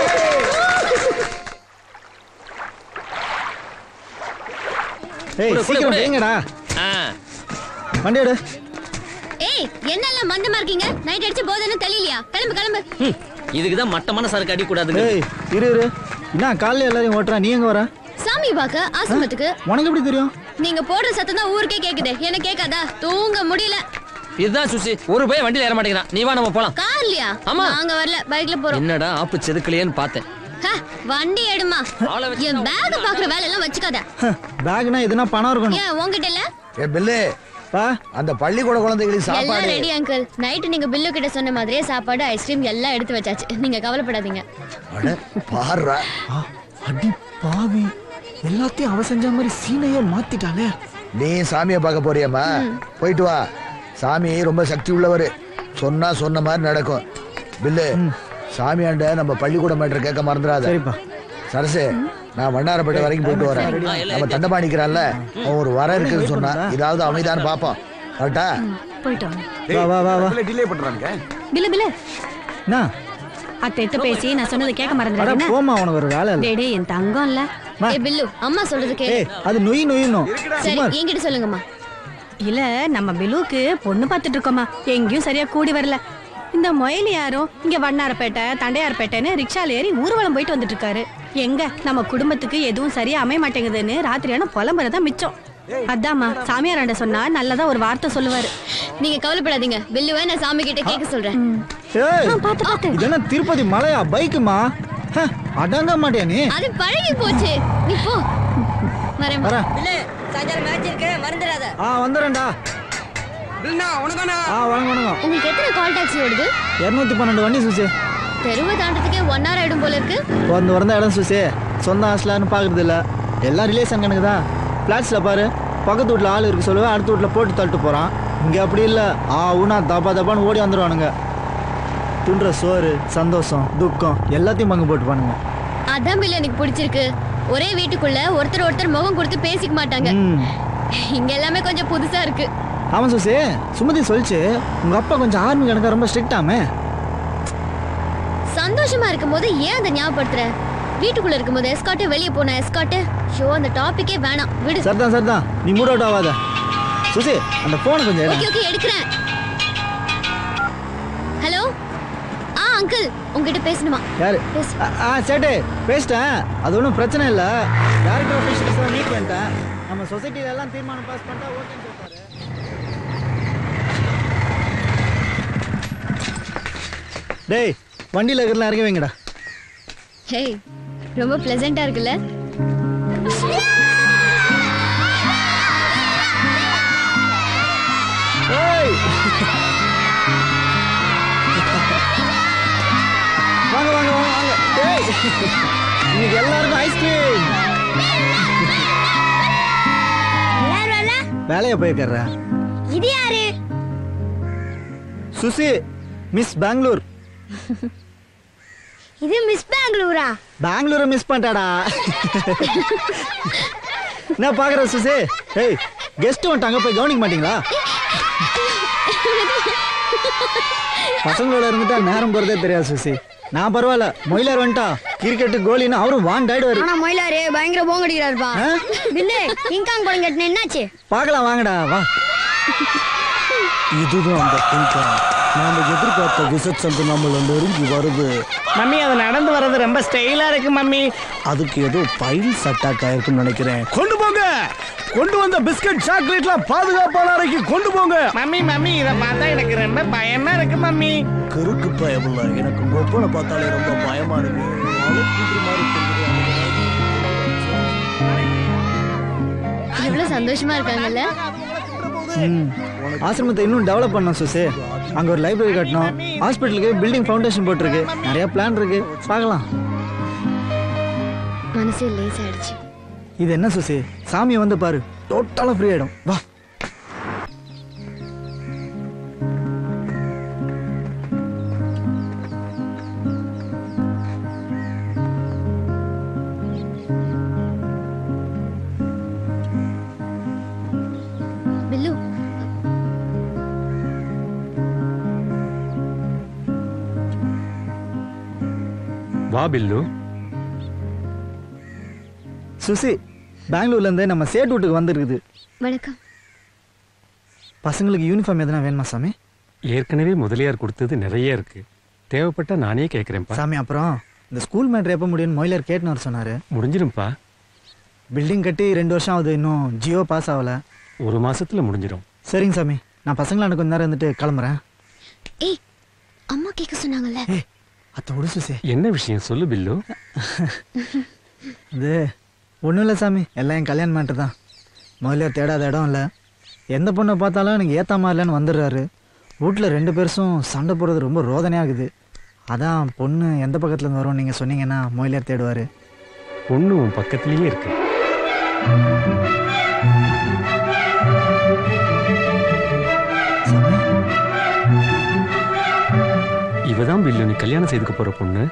ஏய்
குடு, குடு,
சீக்கிரம்
குடு.
வைங்கடா
ஆ
வண்டி எடு
ஏய் என்னெல்லாம் மந்தமா இருக்கீங்க நைட் அடிச்சு போதேன்னு தெரியலையா கிளம்பு கிளம்பு
ம், இதுக்கு தான் மட்டமான சரக்கு அடிக்கூடாதுங்க
ஏய் இரு இரு என்ன காலைல எல்லாரையும் ஓட்டுறா நீ எங்க வர
சாமி பார்க்க ஆசிரமத்துக்கு
உனக்கு எப்படி தெரியும்
நீங்க போடுற சத்தம் தான் ஊருக்கே கேக்குது எனக்கு கேட்காதா தூங்க முடியல
இதுதான் சுசி ஒரு பையன் வண்டியில ஏற மாட்டேங்கிறான் நீ வா நம்ம போலாம்
கார்லயா
ஆமா.
நாங்க வரல பைக்ல போறோம்
என்னடா ஆப்பு செதுக்கலையேன்னு பார்த்தேன்
ஹ, வண்டி எடுமா
ஆளை வச்சு
என் பேக் பாக்குற வேலை எல்லாம் வச்சுக்காத
பேக்னா எதுனா பணம் இருக்கணும்
ஏன் உங்ககிட்ட இல்ல
ஏ பில்லு
பா
அந்த பள்ளிக்கூட குழந்தைகளுக்கு
எல்லாம்
சாப்பாடு
ரெடி அங்கிள் நைட்டு நீங்க பில்லு கிட்ட சொன்ன மாதிரியே சாப்பாடு ஐஸ்கிரீம் எல்லாம் எடுத்து வச்சாச்சு நீங்க கவலைப்படாதீங்க
அட, பாருடா
ஆ, அடி பாவி எல்லாத்தையும் அவ செஞ்ச மாதிரி சீனையே மாத்திட்டானே
நீ சாமியை பார்க்க போறியம்மா போயிட்டு வா சாமி ரொம்ப சக்தி உள்ளவர் சொன்னா சொன்ன மாதிரி நடக்கும் பில்லு சாமியாண்ட நம்ம பள்ளிக்கூட மேட்டர் கேட்க மறந்துடாத
சரிப்பா
சரசு நான் வண்ணாரப்பேட்டை வரைக்கும் போயிட்டு வரேன்
ஆ, எல்லாம்
நம்ம தண்டபாணிக்கிறான்ல அவன் ஒரு வர இருக்குன்னு சொன்னா இதாவது அமைதான்னு பாப்போம் கரெக்டா
போயிட்டு வாங்க
வா வா வா வா
டிலே பண்றாங்க
பில்லு பில்லு
என்ன
அத்தை எத்த பேசி நான் சொன்னதை கேட்க
அட
மறந்துடாதீங்க
போமா உனக்கு ஒரு வேலை இல்லை
டேய் டேய் என் தங்கம் இல்ல
ஏ பில்லு அம்மா சொல்றது கேளு
ஏய் அது நொய் நொய்யணும்
சரி என்கிட்ட சொல்லுங்கம்மா
இல்ல நம்ம பிலுவுக்கு பொண்ணு பார்த்துட்டு இருக்கோமா எங்கேயும் சரியா கூடி வரல இந்த மொயலி யாரும் இங்க வண்ணாரப்பேட்டை தண்டையார்பேட்டைன்னு ரிக்ஷால ஏறி ஊர்வலம் போயிட்டு வந்துட்டு இருக்காரு எங்க நம்ம குடும்பத்துக்கு எதுவும் சரியா அமைய மாட்டேங்குதுன்னு ராத்திரியான புலம்புறதான் மிச்சம் அதாம்மா சாமியாராண்ட சொன்னா நல்லதா ஒரு வார்த்தை சொல்லுவாரு
நீங்க கவலைப்படாதீங்க பில்லுவை நான் சாமி கிட்ட கேட்க சொல்றேன்
ஏய்
பாத்து பாத்து
இது என்ன திருப்பதி மலையா பைக்குமா அடங்க மாட்டியா நீ
அது பழகி போச்சு நீ போ வரேன்
வரேன்.
சாயங்காலம் மேட்ச் இருக்கு மறந்துடாத
ஆ வந்துடுறேன்டா ஆ வணங்க வணக்கம்
உங்களுக்கு எத்தனை கால் டாக்ஸி ஓடுது
இரநூத்தி பன்னெண்டு வண்டி சுசி
தெருவை தாண்டதுக்கே ஒன் ஹவர் ஆயிடும் போல இருக்கு
வந்து வரந்த இடம் சுசி சொந்த ஹாஸ்டலான்னு பார்க்கறது இல்ல எல்லாம் ரிலேஷன் கணக்கு தான் ஃப்ளாட்ஸில் பாரு பக்கத்து வீட்டில் ஆள் இருக்கு சொல்லுவேன் அடுத்த வீட்டில் போட்டு தள்ளிட்டு போகிறான் இங்கே அப்படி இல்லை ஆ ஊனா தப்பா தப்பான்னு ஓடி வந்துடுவானுங்க துண்டுற சோறு சந்தோஷம் துக்கம் எல்லாத்தையும் பங்கு போட்டு பண்ணுங்க
அதான் பில்லு எனக்கு பிடிச்சிருக்கு ஒரே வீட்டுக்குள்ள ஒருத்தர் ஒருத்தர் முகம் கொடுத்து பேசிக்க மாட்டாங்க
ம்.
இங்க எல்லாமே கொஞ்சம் புதுசா இருக்கு
ஆமாம் சுசி சுமதி சொல்லிச்சு உங்கள் அப்பா கொஞ்சம் ஆர்மி கணக்கா ரொம்ப ஸ்ட்ரிக்டாமே
சந்தோஷமா இருக்கும்போது ஏன் அதை ஞாபகப்படுத்துற வீட்டுக்குள்ள இருக்கும்போது எஸ்காட்டு வெளியே போன எஸ்காட்டு ஷோ அந்த டாபிக்கே வேணாம் விடு
சரிதான் சரிதான் நீ மூட் அவுட் ஆகாத சுசி அந்த ஃபோனை கொஞ்சம் எடு.
ஓகே ஓகே எடுக்கிறேன் ஹலோ ஆ அங்கிள் உங்ககிட்ட பேசணுமா
யாரு ஆ, ஆ சேட்டு பேசிட்டேன் அது ஒன்றும் பிரச்சனை இல்லை டேரக்டர் ஆஃபீஸர்ஸ் தான் மீட் பண்ணிட்டேன் நம்ம சொசைட்டில எல்லாம் தீர்மானம் பாஸ் பண்ணிட்டா ஓகேன்னு சொல்லிட்டாரு டேய் வண்டியில் இருக்கிறலாம் இறங்கி வைங்கடா
ஹே ரொம்ப பிளசண்டா இருக்குல்ல
ஏய் வாங்க வாங்க வாங்க வாங்க ஏய் இன்னைக்கு எல்லாருக்கும் ஐஸ்கிரீம்
யார் வரல
வேலையை போயிருக்கா
இது யாரு
சுசி மிஸ் பெங்களூர்
இது மிஸ் பெங்களூரா
பெங்களூரை மிஸ் பண்ணிட்டாடா என்ன பாக்குற சுசி ஏய் கெஸ்ட் வந்துட்டாங்க போய் கவனிக்க மாட்டீங்களா பசங்களோட இருந்துட்டா நேரம் போறதே தெரியாது சுசி நான் பரவாயில்ல மொயிலார் வந்துட்டா கிரிக்கெட் கோலின்னு அவரும் வாண்ட் ஆயிடுவாரு
ஆனா மயிலாரு பயங்கர போங்கடிக்கிறாருப்பா பில்லு கிங்காங் படம் கட்டின என்னாச்சு
பார்க்கலாம் வாங்கடா வா இதுதான் அந்த கிங்காங் நாம எதிர்பார்த்த விசத் சந்து நம்மள நெருங்கி வருது
மம்மி அது நடந்து வர்றது ரொம்ப ஸ்டைலா இருக்கு மம்மி
அதுக்கு ஏதோ பைல்ஸ் அட்டாக் ஆயிருக்குன்னு நினைக்கிறேன்
கொண்டு போங்க கொண்டு வந்த பிஸ்கட் சாக்லேட்லாம் பாதுகாப்பான அறைக்கு கொண்டு போங்க
மம்மி மம்மி இத பார்த்தா எனக்கு ரொம்ப பயமா இருக்கு மம்மி
கருக்கு பயமில்ல எனக்கு ஒப்பனை பார்த்தாலே ரொம்ப பயமா இருக்கு அழுக்குது மாதிரி
எவ்வளவு சந்தோஷமா இருக்காங்கல்ல
ம். ஆசிரமத்தை இன்னும் டெவலப் பண்ணோம் சுசே அங்க ஒரு லைப்ரரி கட்டணும் ஹாஸ்பிட்டலுக்கு பில்டிங் ஃபவுண்டேஷன் போட்டிருக்கு நிறைய பிளான் இருக்கு பார்க்கலாம்
மனசே லேஸ் ஆயிடுச்சு
இது என்ன சுசி சாமியை வந்து பாரு டோட்டலா ஃப்ரீ ஆயிடும் வா
பில்லு
வா பில்லு
சுசி பெங்களூர்ல இருந்து நம்ம சேட்டு வீட்டுக்கு வந்துருக்குது
வணக்கம்
பசங்களுக்கு யூனிஃபார்ம் எதனா வேணுமா சாமி
ஏற்கனவே முதலியார் கொடுத்தது நிறைய இருக்கு தேவைப்பட்டா நானே கேட்குறேன்ப்பா
சாமி அப்புறம் இந்த ஸ்கூல் மேட்ரு எப்போ முடியும்னு மொயிலர் கேட்டுன்னு வர சொன்னாரு
முடிஞ்சிரும்ப்பா
பில்டிங் கட்டி ரெண்டு வருஷம் ஆகுது இன்னும் ஜியோ பாஸ் ஆகல
ஒரு மாசத்துல முடிஞ்சிடும்
சரிங்க சாமி நான் பசங்களாண்ட கொஞ்ச நேரம் இருந்துட்டு கிளம்புறேன்
ஏய் அம்மா கேட்க சொன்னாங்கல்ல
அத்தை விடு சுசி
என்ன விஷயம் சொல்லு பில்லு
இது ஒன்றும் இல்லை சாமி எல்லாம் என் கல்யாணம் மேட்ரு தான் முதல்ல தேடாத இடம் இல்லை எந்த பொண்ணை பார்த்தாலும் எனக்கு ஏற்ற மாதிரிலன்னு வந்துடுறாரு வீட்டில் ரெண்டு பேருக்கும் சண்டை போடுறது ரொம்ப ரோதனையாகுது அதான் பொண்ணு எந்த பக்கத்துல இருந்து வரும் நீங்கள் சொன்னீங்கன்னா மொயிலியார் தேடுவார்
பொண்ணு உன் பக்கத்துலயே இருக்கு இவதான் பில்லு நீ கல்யாணம் செய்துக்க போற பொண்ணு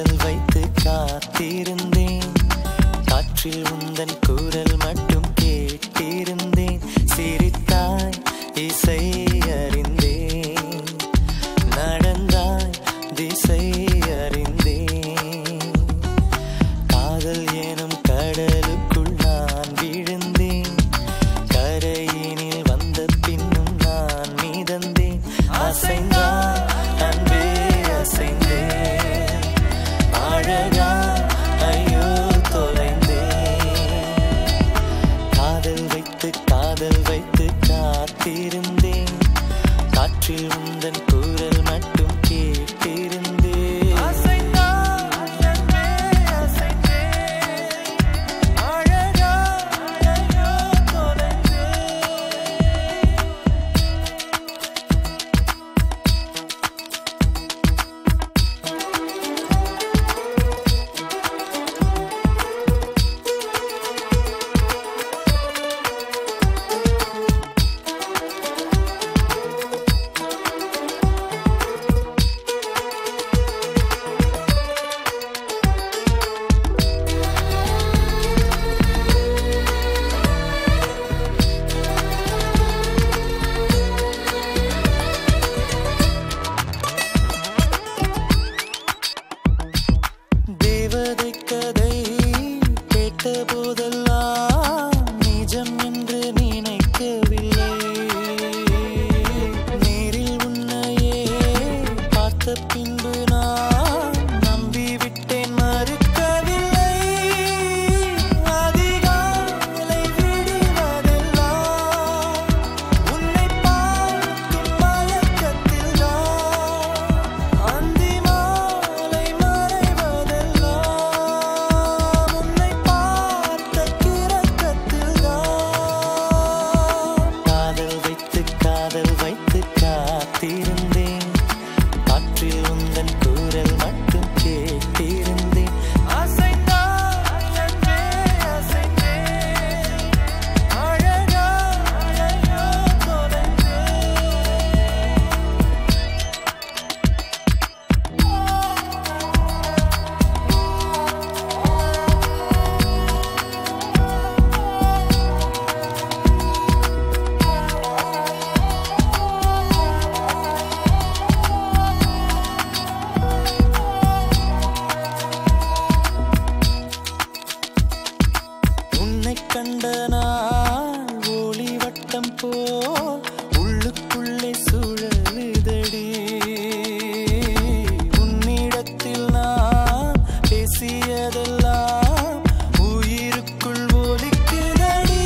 காதல் வைத்து காத்திருந்தேன் காற்றில் உந்தன் குரல் மட்டும் கேட்டிருந்தேன் சிரித்தாய் இசை அறிந்தேன் நடந்தாய் திசை அறிந்தேன் காதல் எனும் கடலுக்குள் நான் விழுந்தேன் கரையினில் வந்த பின்னும் நான் மீதந்தேன் அசைந்தான் அன்பே அசைந்தேன் அழகா ஐயோ தொலைந்தேன் காதல் வைத்து காதல் வைத்து காத்திருந்தேன் காற்றில் உந்தன் குரல் மட்டும் கேட்டிருந்தேன் அசைந்தான் அன்பே அசைந்தேன் அழகா ஐயோ தொலைந்தேன் தேவதை கதை கேட்ட போதெல்லாம் நிஜம் என்று நினைக்கவில்லை நேரில் உன்னையே பார்த்த பின்பு நான் நம்பிவிட்டேன் மறுக்கவில்லை அதிகாலை விடுவதெல்லாம் உன்னை பார்க்கும் மயக்கத்தில் தான் அந்தி மாலை மறைவதெல்லாம் உன்னை பார்த்த கிறக்கத்தில் தான் காதல் வைத்து காதல் வைத்து காத்திருந்தேன் காற்றில் உந்தன் குரல் மட்டும் கேட்டிருந்தேன் அசைந்தான் அன்பே அசைந்தேன் அழகா ஐயோ தொலைந்தேன் உன்னை கண்ட நாள் ஒளி வட்டம் போல் உள்ளுக்குள்ளே சுழலுதடி உன்னிடத்தில் நான் பேசியதெல்லாம் உயிருக்குள் ஒலிக்குதடி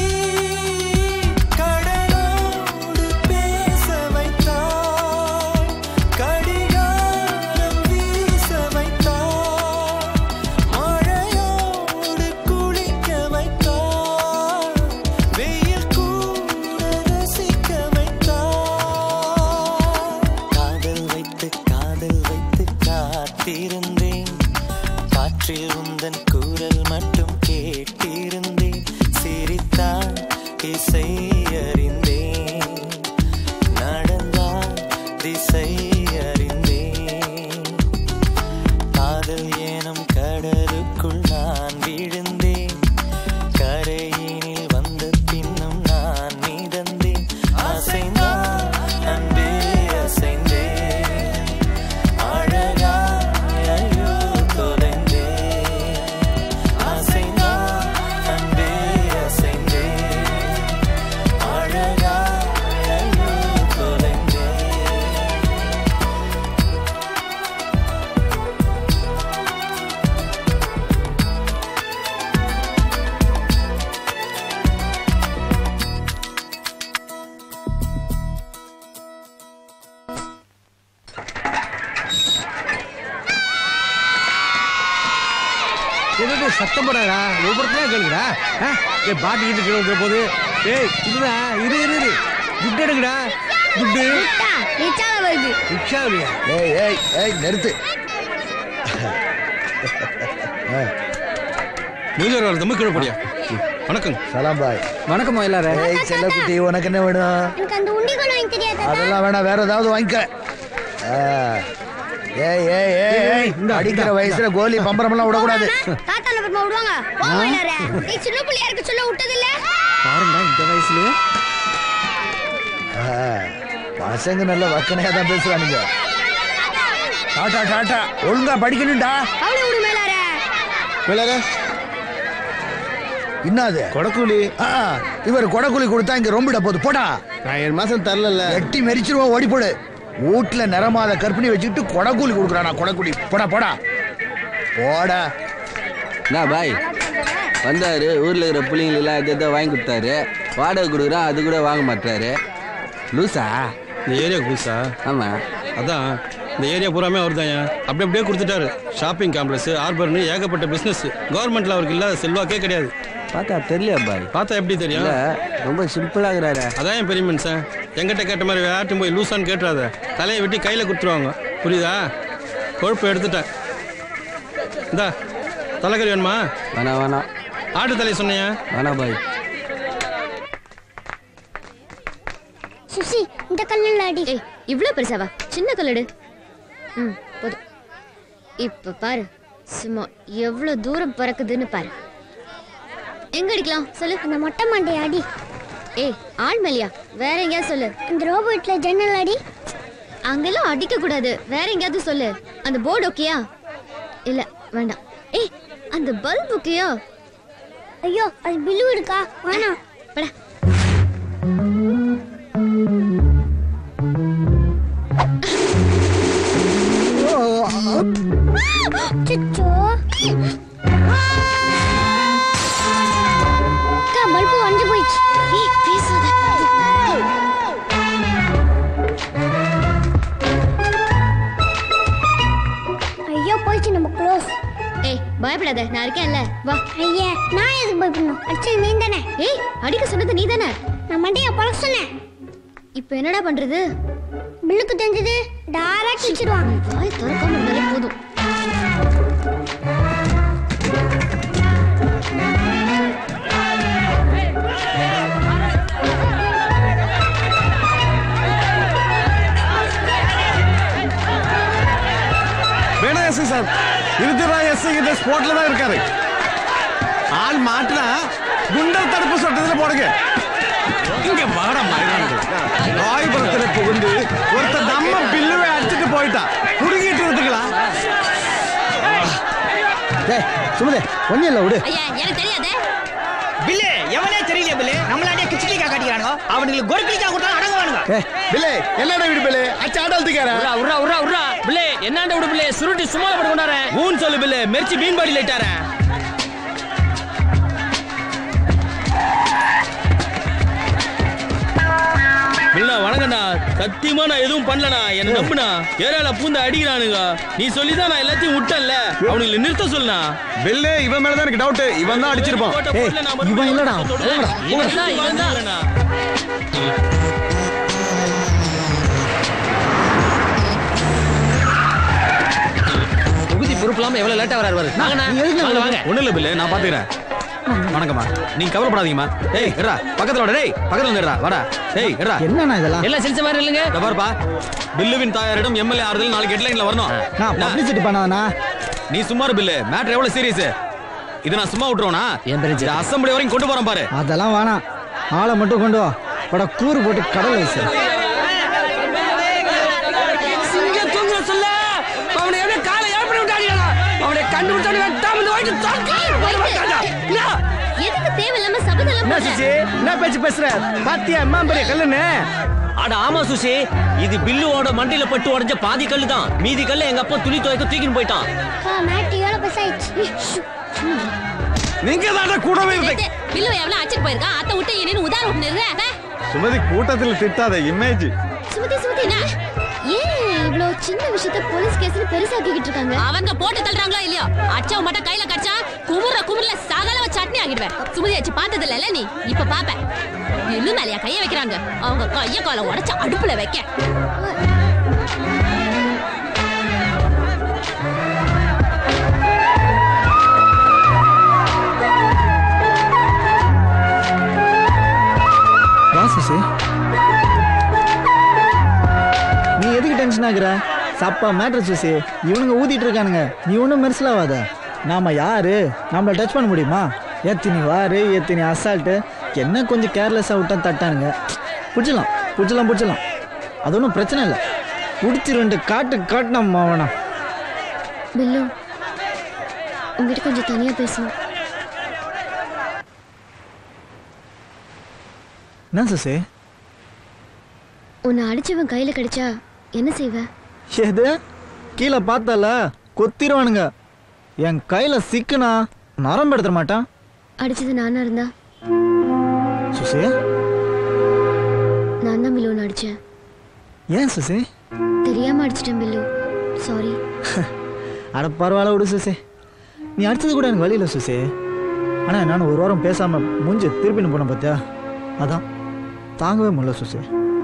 கடலோடு பேச வைத்தாய் கடிகாரம் வீச வைத்தாய் மழையோடு குளிக்க வைத்தாய் வெயில் கூட ரசிக்க வைத்தாய் காதல் வைத்து காதல் வைத்து காத்திருந்தேன் காற்றில் உந்தன் குரல் மட்டும் கேட்டிருந்தேன் சிரித்தான் இசை அறிந்தேன் நடந்தான் திசை அறிந்தேன் காதல் எனும் கடலுக்குள் நான் விழுந்தேன் கரையினில் வந்த பின்னும் நான் மீதந்தேன் அசைந்தான் அன்பே அசைந்தேன் அழகா ஐயோ தொலைந்தேன் அசைந்தான் அன்பே அசைந்தேன் அழகா ஐயோ தொலைந்தேன்
என்னது சத்தம் போடாதா ஒவ்வொருத்தரும் கேளுங்கடா ஆ? ஏய் பாட்டி இது கீழே விழுற போது ஏய் இதுடா இரு இரு இரு துட்டு எடுங்கடா துட்டு
ரிச்சால வருது
ரிக்ஷா இல்லையா
ஏய் ஏய் ஏய் நிறுத்து
முதல்வர் தம்பு கீழே போடியா வணக்கம்
சலாம் பாய்
வணக்கம் மயிலாரே
ஏய் செல்லக்குட்டி உனக்கு என்ன வேணும்
எனக்கு அந்த உண்டிகோல் வாங்கி தெரியாதா
அதெல்லாம் வேணாம் வேற ஏதாவது வாங்கிக்க ஆ, ஏய் ஏய் ஏய் ஏய் அடிக்கிற வயசுல கோலி பம்பரம் எல்லாம் விடக்கூடாது
தாத்தா நம்பர் விடுவாங்க போ மயிலாரே நீ சின்ன பிள்ளையா இருக்க சொல்ல விட்டது இல்ல
பாருங்க இந்த வயசுலயே
ஆ, பசங்க நல்ல வக்கனையா தான் பேசுறானுங்க டாட்டா டாட்டா ஒழுங்கா படிக்கணும்டா
அவளை விடு மயிலாரே
விளையாட என்னது கொடக்கூலி இவர் கொடக்கூலி கொடுத்தா இங்க ரொம்பிட போகுது போடா நான் ஏழு மாசம் தரல எட்டி மெரிச்சிருவோம் ஓடி போடு வீட்டுல நிறமாத கற்பிணி வச்சுக்கிட்டு கொடக்கூலி கொடுக்குறானா கொடக்கூலி போடா போடா போடா
நான் பாய் வந்தாரு ஊர்ல இருக்கிற பிள்ளைங்களெல்லாம் எதை எதை வாங்கி கொடுத்தாரு வாடகை கொடுக்குறான் அது கூட வாங்க மாட்டாரு லூசா
இந்த ஏரியா புதுசா
ஆமா
அதான் இந்த ஏரியா பூராமே அவர் தான் அப்படி அப்படியே கொடுத்துட்டாரு ஷாப்பிங் காம்ப்ளெக்ஸ் ஹார்பர்னு ஏகப்பட்ட பிசினஸ் கவர்மெண்ட்ல அவருக்கு இல்லாத செல்வாக்கே கிடையாது
பார்த்தா தெரியல பாய்
பார்த்தா எப்படி தெரியும்
இல்ல, ரொம்ப சிம்பிளா இருக்கிறாரு
அதான் என் பெரிய மனுஷன் எங்கிட்ட கேட்ட மாதிரி யார்ட்டும் போய் லூசான்னு கேட்டுறாத தலையை வெட்டி கையில கொடுத்துருவாங்க புரியுதா கொழுப்பு எடுத்துட்டேன் இந்தா தலைக்கறி வேணுமா
வேணாம் வேணாம்
ஆட்டு தலை சொன்னியா
வேணாம் பாய்
சுசி இந்த கல்லுல அடி
ஏய் இவ்ளோ பெருசாவா சின்ன கல்லடு ம் போதும் இப்ப பாரு சும்மா எவ்வளவு தூரம் பறக்குதுன்னு பாரு எங்க அடிக்கலாம் சொல்லு
அந்த மொட்டை மண்டைய அடி
ஏய் ஆள் மேலியா வேற எங்கேயாவது சொல்லு
இந்த ரோபோட்ல ஜன்னல் அடி
அங்கெல்லாம் அடிக்க கூடாது வேற எங்கேயாவது சொல்லு அந்த போர்டு ஓகேயா இல்ல வேண்டாம் ஏய் அந்த பல்ப் ஓகேயா
ஐயோ அது பில்லு இருக்கா வேணாம்
படா
அச்சச்சோ. அக்கா பல்பு உடஞ்சு போயிடுச்சு
ஏய் பேசாத
ஐயோ போயிடுச்சு நம்ம க்ளோஸ்
ஏய் பயப்படாத நான் இருக்கேன்ல வா
ஐயா நான் எதுக்கு பயப்படணும் அடிச்சது நீ தானே
ஏய் அடிக்க சொன்னது நீ தானே
நான் மண்டைய பழக்க சொன்னேன்
இப்போ என்னடா பண்றது
பில்லுக்கு தெரிஞ்சது டைரக்ட் வச்சிருவான்
வாய் திறக்காம இருந்தாலே போதும்
வேணா எஸ்ஐ சார் இருக்குதா எஸ்ஐ இந்த ஸ்பாட்ல தான் இருக்காரு ஆள் மாட்டினா குண்டர் தடுப்பு சட்டத்துல போடுங்க இங்க வாட ராயபுரத்துல புகுந்து ஒருத்தர் நம்ம பில்லுவை அடிச்சுட்டு போயிட்டான் புடுங்கிட்டு இருந்துக்கலாம்
டேய் சுமதே ஒன்னும் இல்ல விடு
ஐயா எனக்கு தெரியாதே
பில்லு எவனே தெரியல பில்லு நம்மளாண்டே கிச்சிலிக்கா காட்டிக்கிறானுங்க அவனுக்கு கொரக்கிலிக்கா கொடுத்தா அடங்குவானுங்க
பிள்ளை என்னடா வீடு பிள்ளை அச்சு ஆடல்துக்கார
உர்ரா உர்ரா உர்ரா உர்ரா பிள்ளை என்னாண்ட விடு பிள்ளை சுருட்டி சும்மா பட்டு கொண்டாரேன் ஊன் சொல்லு பிள்ளை மெர்ச்சி மீன் பாடி லைட்டாரேன் பிள்ளை வணக்கண்ணா சத்தியமா நான் எதுவும் பண்ணலண்ணா என்ன நம்புனா ஏரியால பூந்து அடிக்கிறானுங்க நீ சொல்லிதான் நான் எல்லாத்தையும் விட்டேன்ல அவனுங்களை நிறுத்த சொல்லுண்ணா
பில்லு இவன் மேலதான் எனக்கு டவுட் இவன் தான் அடிச்சிருப்பான்
இவன் இல்லடா போங்கடா
இவன் தான் இவன் தான் தொகுதி பொறுப்பில்லாம எவ்வளவு லேட்டா வராரு பாரு வாங்கண்ணா வாங்க வாங்க
ஒண்ணு இல்ல பில்லு நான் பாத்துக்கிறேன் வணக்கம்மா நீங்க கவலைப்படாதீங்கம்மா ஏய் எட்ரா பக்கத்துல வாடா டேய் பக்கத்துல வந்துடுறா வாடா டேய் எட்ரா
என்னண்ணா இதெல்லாம்
எல்லாம் சிரிச்ச மாதிரி இல்லைங்க
இதோ பாருப்பா பில்லுவின் தாயாரிடம் எம்எல்ஏ ஆறுதல் நாளைக்கு ஹெட்லைன்ல வரணும்
நான்
என்ன?
பப்ளிசிட்டி பண்ணாதண்ணா
நீ சும்மா இரு பில்லு மேட்ரு எவ்வளவு சீரியஸ் இது நான் சும்மா விட்டுருவேனா
என் பேரு
அசம்பிளி வரைக்கும் கொண்டு போறேன் பாரு
அதெல்லாம் வேணாம் ஆளை மட்டும் கொண்டு வா பட கூறு போட்டு கடல் வயசு
சிங்க தூங்குற சொல்ல அவனை எவ்வளவு காலை ஏற்பட விட்டாடியா அவனை கண்டுபிடிச்சாடி வெட்டாம இந்த வாய்க்கு தாக்கி வர மாட்டாடா என்ன
எதுக்கு தேவையில்லாம சபதெல்லாம்
என்ன
போடுற?
சுசி என்ன பேச்சு பேசுற பாத்தியா அம்மா பெரிய கல்லுன்னு
அட ஆமா சுசி இது பில்லுவோட மண்டையில பட்டு உடைஞ்ச பாதி கல்லு தான் மீதி கல்ல எங்க அப்பா துணி துவைக்க தூக்கின்னு போயிட்டான்
அக்கா மேட்டு ஏழை பெருசாயிடுச்சு
நீங்க தான் கூடவே இருந்தீங்க
டேய், பில்லு எவ்வளவு அடிச்சிட்டு போயிருக்கான் அத்தை விட்டு என்னன்னு உதாரணம் விட்டு நிறுத்த
சுமதி கூட்டத்தில் திட்டாத இமேஜ்
சுமதி சுமதி என்ன ஏன் இவ்ளோ சின்ன விஷயத்த போலீஸ் கேஸ்னு பெருசாக்கிக்கிட்டு இருக்காங்க
அவங்க போட்டு தள்ளுறாங்களோ இல்லையோ அச்சவ மட்டும் கையில கடிச்சா குமுற குமுறல சகலவ சட்னி ஆகிடுவேன் சுமதி வச்சு பார்த்தது இல்ல நீ இப்ப பாப்ப எள்ளு மேலையா கைய வைக்கிறாங்க அவங்க கைய கால உடைச்சு அடுப்புல வைக்க
வா சுசி நீ எதுக்கு டென்ஷன் ஆகுற சப்பா மேட்ரு சுசி இவனுங்க ஊதிட்டு இருக்கானுங்க நீ ஒன்றும் மெரிசலாவாத நாம யாரு நம்மள டச் பண்ண முடியுமா எத்தினி வாரு எத்தினி அசால்ட்டு என்ன கொஞ்சம் கேர்லெஸ்ஸாக விட்டா தட்டானுங்க பிடிச்சலாம் பிடிச்சலாம் பிடிச்சலாம் அது ஒன்றும் பிரச்சனை இல்லை பிடிச்சி ரெண்டு காட்டு காட்டினோம் மாவனா
பில்லு உங்ககிட்ட கொஞ்சம் தனியா பேசணும்
என்ன சுசி
உன்னை அடிச்சவன் கையில கிடைச்சா என்ன செய்வ
எது கீழே பார்த்தல கொத்திருவானுங்க என் கையில் சிக்குனா நரம்பு எடுத்துட மாட்டான்
அடிச்சது நானா இருந்தா
சுசி
நான் தான் பில்லு உன்னை அடிச்சேன்
ஏன் சுசி
தெரியாம அடிச்சிட்டேன் பில்லு சாரி
அட பரவாயில்ல விடு சுசி நீ அடிச்சது கூட எனக்கு வழி இல்லை சுசி ஆனால் நான் ஒரு வாரம் பேசாம மூஞ்சி திருப்பின்னு போனேன் பார்த்தியா அதான் தாங்கவே முடியல சுசி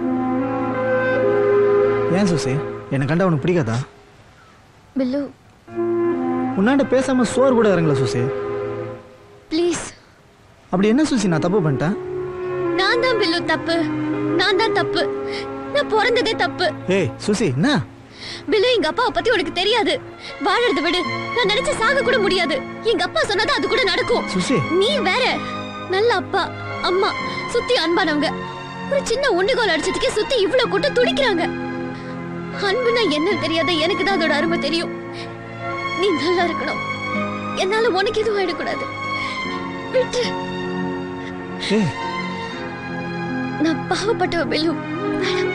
ஏன் சுசி என்னை கண்டா உனக்கு பிடிக்காதா
பில்லு
உன்னாண்ட பேசாம சோறு கூட இறங்கல சுசி
ப்ளீஸ்
அப்படி என்ன சுசி நான் தப்பு பண்ணிட்டேன்
நான் தான் பில்லு தப்பு நான் தான் தப்பு நான் பிறந்ததே தப்பு
ஏய் சுசி என்ன
பில்லு எங்க அப்பாவை பத்தி உனக்கு தெரியாது வாழறத விடு நான் நினைச்ச சாக கூட முடியாது எங்க அப்பா சொன்னது அது கூட நடக்கும்
சுசி
நீ வேற நல்ல அப்பா அம்மா சுத்தி அன்பானவங்க ஒரு சின்ன ஒண்ணுகோல் அடிச்சதுக்கே சுத்தி இவ்வளவு கூட்டம் துடிக்கிறாங்க அன்புனா என்ன தெரியாத எனக்கு தான் அதோட அருமை தெரியும் நீ நல்லா இருக்கணும் என்னால உனக்கு எதுவும் ஆயிடக்கூடாது விட்டு
ஏய்
நான் பாவப்பட்டவ பில்லு வேணாம்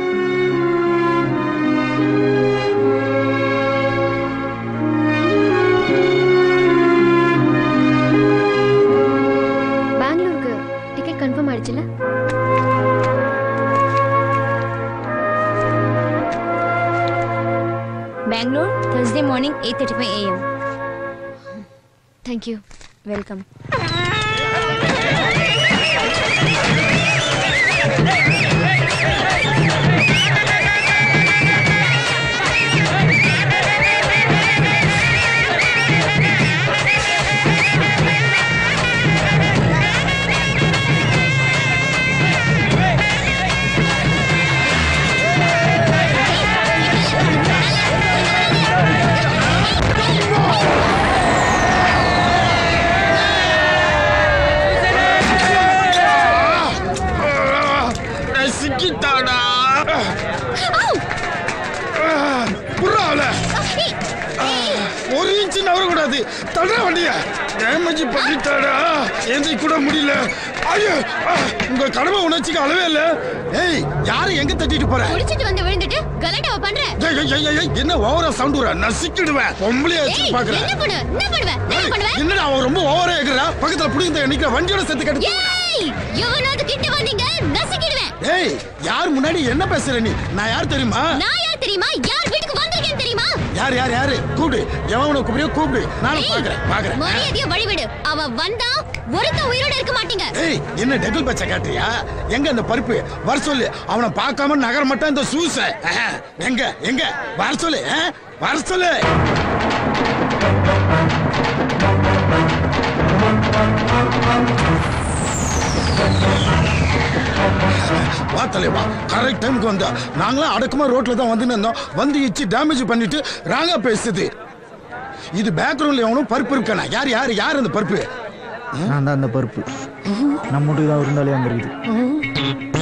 பெங்களூருக்கு டிக்கெட் கன்ஃபார்ம் ஆயிடுச்சுல
Bangalore, Thursday morning, 8.35 a.m.
Thank you
Welcome.
சிக்கிட்டாடா புறாவல ஒரு இன்ச்சு நவரக்கூடாது தட வண்டிய டேமேஜ் பண்ணிட்டாடா எந்தி கூட முடியல ஐயோ ஆ, உங்க கடமை உணர்ச்சிக்கு அளவே இல்ல ஏய் யாரு எங்க தட்டிட்டு போற
குடிச்சிட்டு வந்து விழுந்துட்டு கலட்டாவ பண்ற
ஏய், ஏய், ஏய், ஏய், என்ன ஓவரா சவுண்ட் வர நசிக்கிடுவேன் பொம்பளைய வச்சு
ஏய்,
பாக்குறேன்
என்ன பண்ணு என்ன பண்ணுவ என்ன பண்ணுவ
என்னடா அவன் ரொம்ப ஓவரா இருக்கிறா பக்கத்துல புடிங்க நிக்கிற வண்டியோட சேர்த்து கட்டு
ஏய் எவனாவது கிட்ட வந்தீங்க நசுக்கிடுவேன்
ஏய் யார் முன்னாடி என்ன பேசுற நீ நான் யார் தெரியுமா
நான் யார் தெரியுமா யார் வீட்டுக்கு வந்திருக்கேன்னு தெரியுமா
யார் யார் யாரு கூப்பிடு எவனை கூப்பிடியோ கூப்பிடு நானும்
ஏய்,
பாக்குறேன் பாக்குறேன்
மரியாதையா வழிவிடு அவ வந்தா ஒருத்த உயிரோட இருக்க மாட்டீங்க
ஏய் என்ன டெபிள் பச்சை காட்டுறியா எங்க அந்த பருப்பு வர சொல்லு அவனை பார்க்காம நகர மாட்டான் இந்த சூச அஹ், எங்க எங்க வர சொல்லு அஹ், வர சொல்லு வா தலைவா கரெக்ட் டைமுக்கு வந்தா நாங்களாம் அடக்கமா ரோட்ல தான் வந்து நின்னோம் வந்து இச்சு டேமேஜ் பண்ணிட்டு ராங்கா பேசுது இது பேக்ரவுண்ட்ல எவனும் பருப்பு இருக்கானா யார் யார் யார் அந்த பருப்பு
நான் தான் அந்த பருப்பு நம்ம மட்டும் தான் இருந்தாலே அங்கே இருக்குது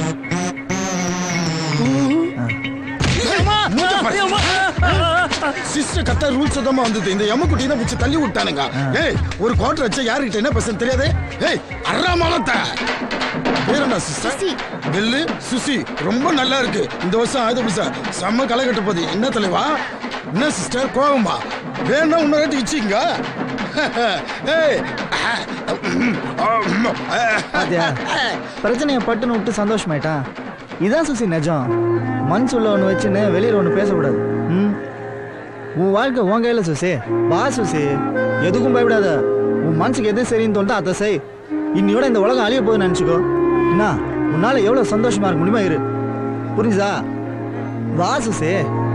சிஸ்டர் கத்த ரூல்ஸ் தான் வந்தது இந்த எம்மக்குட்டி தான் வச்சு தள்ளி விட்டானுங்க ஏய் ஒரு குவார்டர் வச்சா யாருக்கிட்ட என்ன பேசுறது தெரியாது ஏய் அறா மலத்த பேர் என்ன சிஸ்டர் நெல்லு சுசி ரொம்ப நல்லா இருக்கு இந்த வருஷம் ஆயுத புதுசா செம்ம களை கட்ட போகுது என்ன தலைவா என்ன சிஸ்டர் கோவமா வேணா இன்னொரு வாட்டி இச்சிங்க ஏய்
பாத்தியா பிரச்சனையை பட்டுன்னு விட்டு சந்தோஷமாயிட்டான் இதான் சுசி நிஜம் மனசுள்ள ஒன்று வச்சுன்னு வெளியில் ஒன்று பேசக்கூடாது ம் உன் வாழ்க்கை உன் கையில சுசி வா சுசி எதுக்கும் பயப்படாத உன் மனசுக்கு எது சரின்னு தோணுதோ அதை செய் இன்னையோட இந்த உலகம் அழிய போகுதுன்னு நினச்சிக்கோ என்ன உன்னால எவ்வளோ சந்தோஷமா இருக்க முடியுமா இரு புரிஞ்சுதா வா சுசி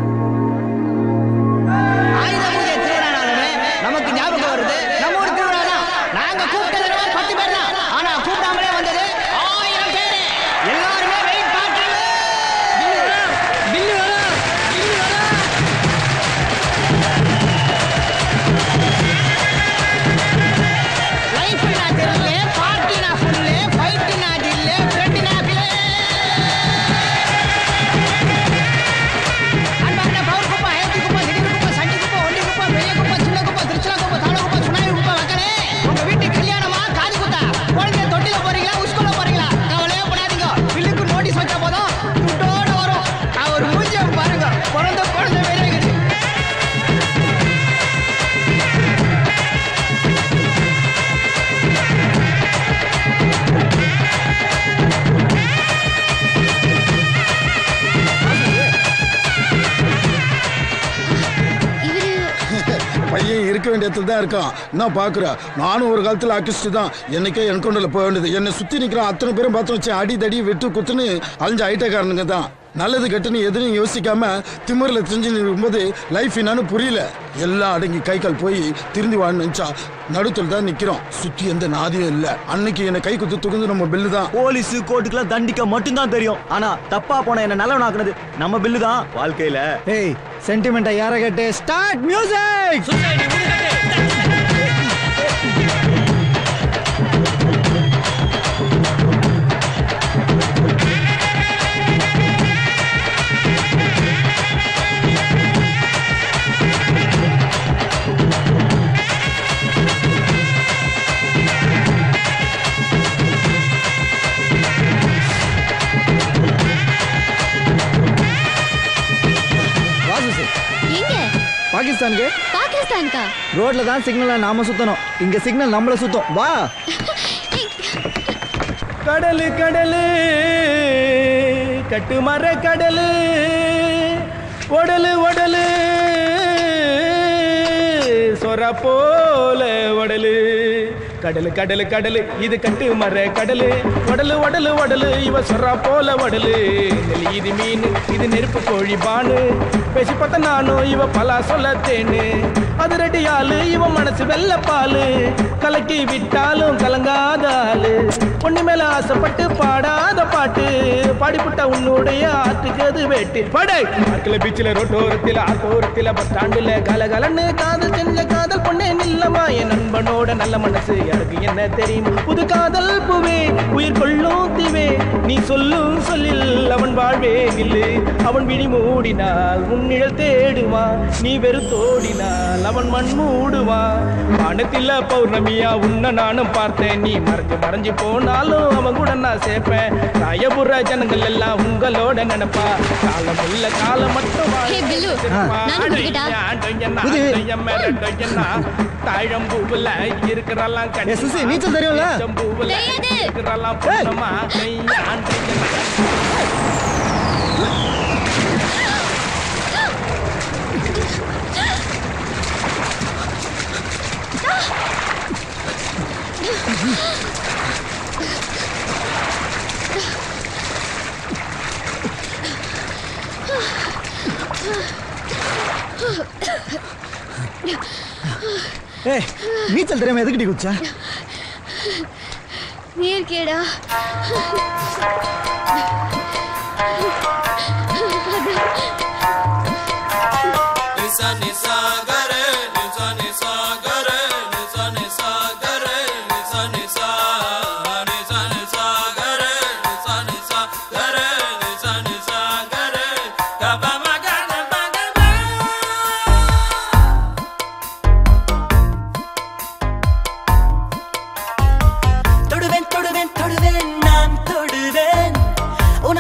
ஆயுத பூஜை திருவிழானாலுமே நமக்கு ஞாபகம் வருது நம்ம ஊர் திருவிழா தான் நாங்க கூப்பிட்டது என்னமோ பத்து பேர் தான் ஆனா கூப்பிடாமலே வந்தது ஆயிரம் பேர் எல்லாருமே வெயிட் பார்த்து
பில்லு வரா பில்லு வரா
இருக்க வேண்டிய இடத்துல தான் இருக்கான் என்ன பாக்குற நானும் ஒரு காலத்துல அக்கிஸ்ட் தான் என்னைக்கே என்கவுண்டர்ல போக வேண்டியது என்னை சுத்தி நிக்கிறான் அத்தனை பேரும் பார்த்து வச்சு அடி தடி வெட்டு குத்துன்னு அழிஞ்ச ஐட்டக்காரனுங்க தான் நல்லது கெட்டுன்னு எதுவும் யோசிக்காம திமிரில் தெரிஞ்சு இருக்கும்போது லைஃப் என்னன்னு புரியல எல்லாம் அடங்கி கை கால் போய் திருந்தி வான்னு நினைச்சா நடுத்துல தான் நிக்கிறோம் சுத்தி எந்த நாதியும் இல்ல அன்னைக்கு என்னை கை குத்து துகுந்து நம்ம பில்லு தான்
போலீஸ் கோர்ட்டுக்குலாம் தண்டிக்க மட்டும்தான் தெரியும் ஆனா தப்பா போன என்ன நல்லவனாக்குனது நம்ம பில்லு தான் வாழ்க்கையில
ஏய் சென்டிமெண்ட்டை யார கேட்டு ஸ்டார்ட் மியூசிக் வாசு
எங்க
பாகிஸ்தானுக்கு
பாகிஸ்தானுக்கா
ரோட்ல தான் சிக்னலை நாம சுத்தணும் இங்க சிக்னல் நம்மள சுத்தம் வா
கடலு கடலு கட்டுமர கடலு ஒடலு ஒடலு சொர போல ஒடலு கடலு கடலு கடலு இது கட்டு மர கடலு உடலு உடலு உடலு இவ சொரா போல உடலு நெல் இது மீன் இது நெருப்பு கோழி பானு பேசி பார்த்த நானும் இவ பலா சொல்ல தேனு அது ரெடி ஆளு இவ மனசு வெள்ள பாலு கலக்கி விட்டாலும் கலங்காத ஆளு பொண்ணு மேல ஆசைப்பட்டு பாடாத பாட்டு பாடிப்புட்ட உன்னுடைய ஆத்துக்கு அது வேட்டு படை ஆத்துல பீச்சில் ரோட்டோரத்தில் ஆத்தோரத்தில் பஸ் ஸ்டாண்டுல கலகலன்னு காதல் செஞ்ச காதல் பொண்ணே நில்லமா என் நண்பனோட நல்ல மனசு எனக்கு என்ன தெரியும் புது காதல் பூவே உயிர் கொள்ளும் தீவே நீ சொல்லும் சொல்லில் அவன் வாழ்வே நில்லு அவன் விழி மூடினால் உன் நிழல் தேடுவான் நீ வெறுத்தோடினால் அவன் மண் மூடுவான் வானத்தில் பௌர்ணமியா உன்னை நானும் பார்த்தேன் நீ மறைஞ்சு மறைஞ்சு போனாலும் அவன் கூட நான் சேர்ப்பேன் ராயபுர ஜனங்கள் எல்லாம் உங்களோட நினைப்பா காலம் உள்ள காலம் மட்டும் வாழ
ஹே பில்லு நானும் குடிக்கட்டா
தாழம்பூவுல இருக்கிறலாம்
ஏ, சுசி, நீச்சல் தெரியும்ல?
தெரியாது இருக்கிறலாம் பொண்ணமா
ஏய் நீச்சல் தெரியாம எதுக்கிட்டி குச்சா
நீர் கேடா
நிசா நிசா கரே நிசா நிசா கரே நிசா நிசா கரே நிசா நிசா நிசா நிசா கரே நிசா நிசா கரே நிசா நிசா கரே கப மக கப கப
தொடுவேன் தொடுவேன் தொடுவேன் நான் தொடுவேன்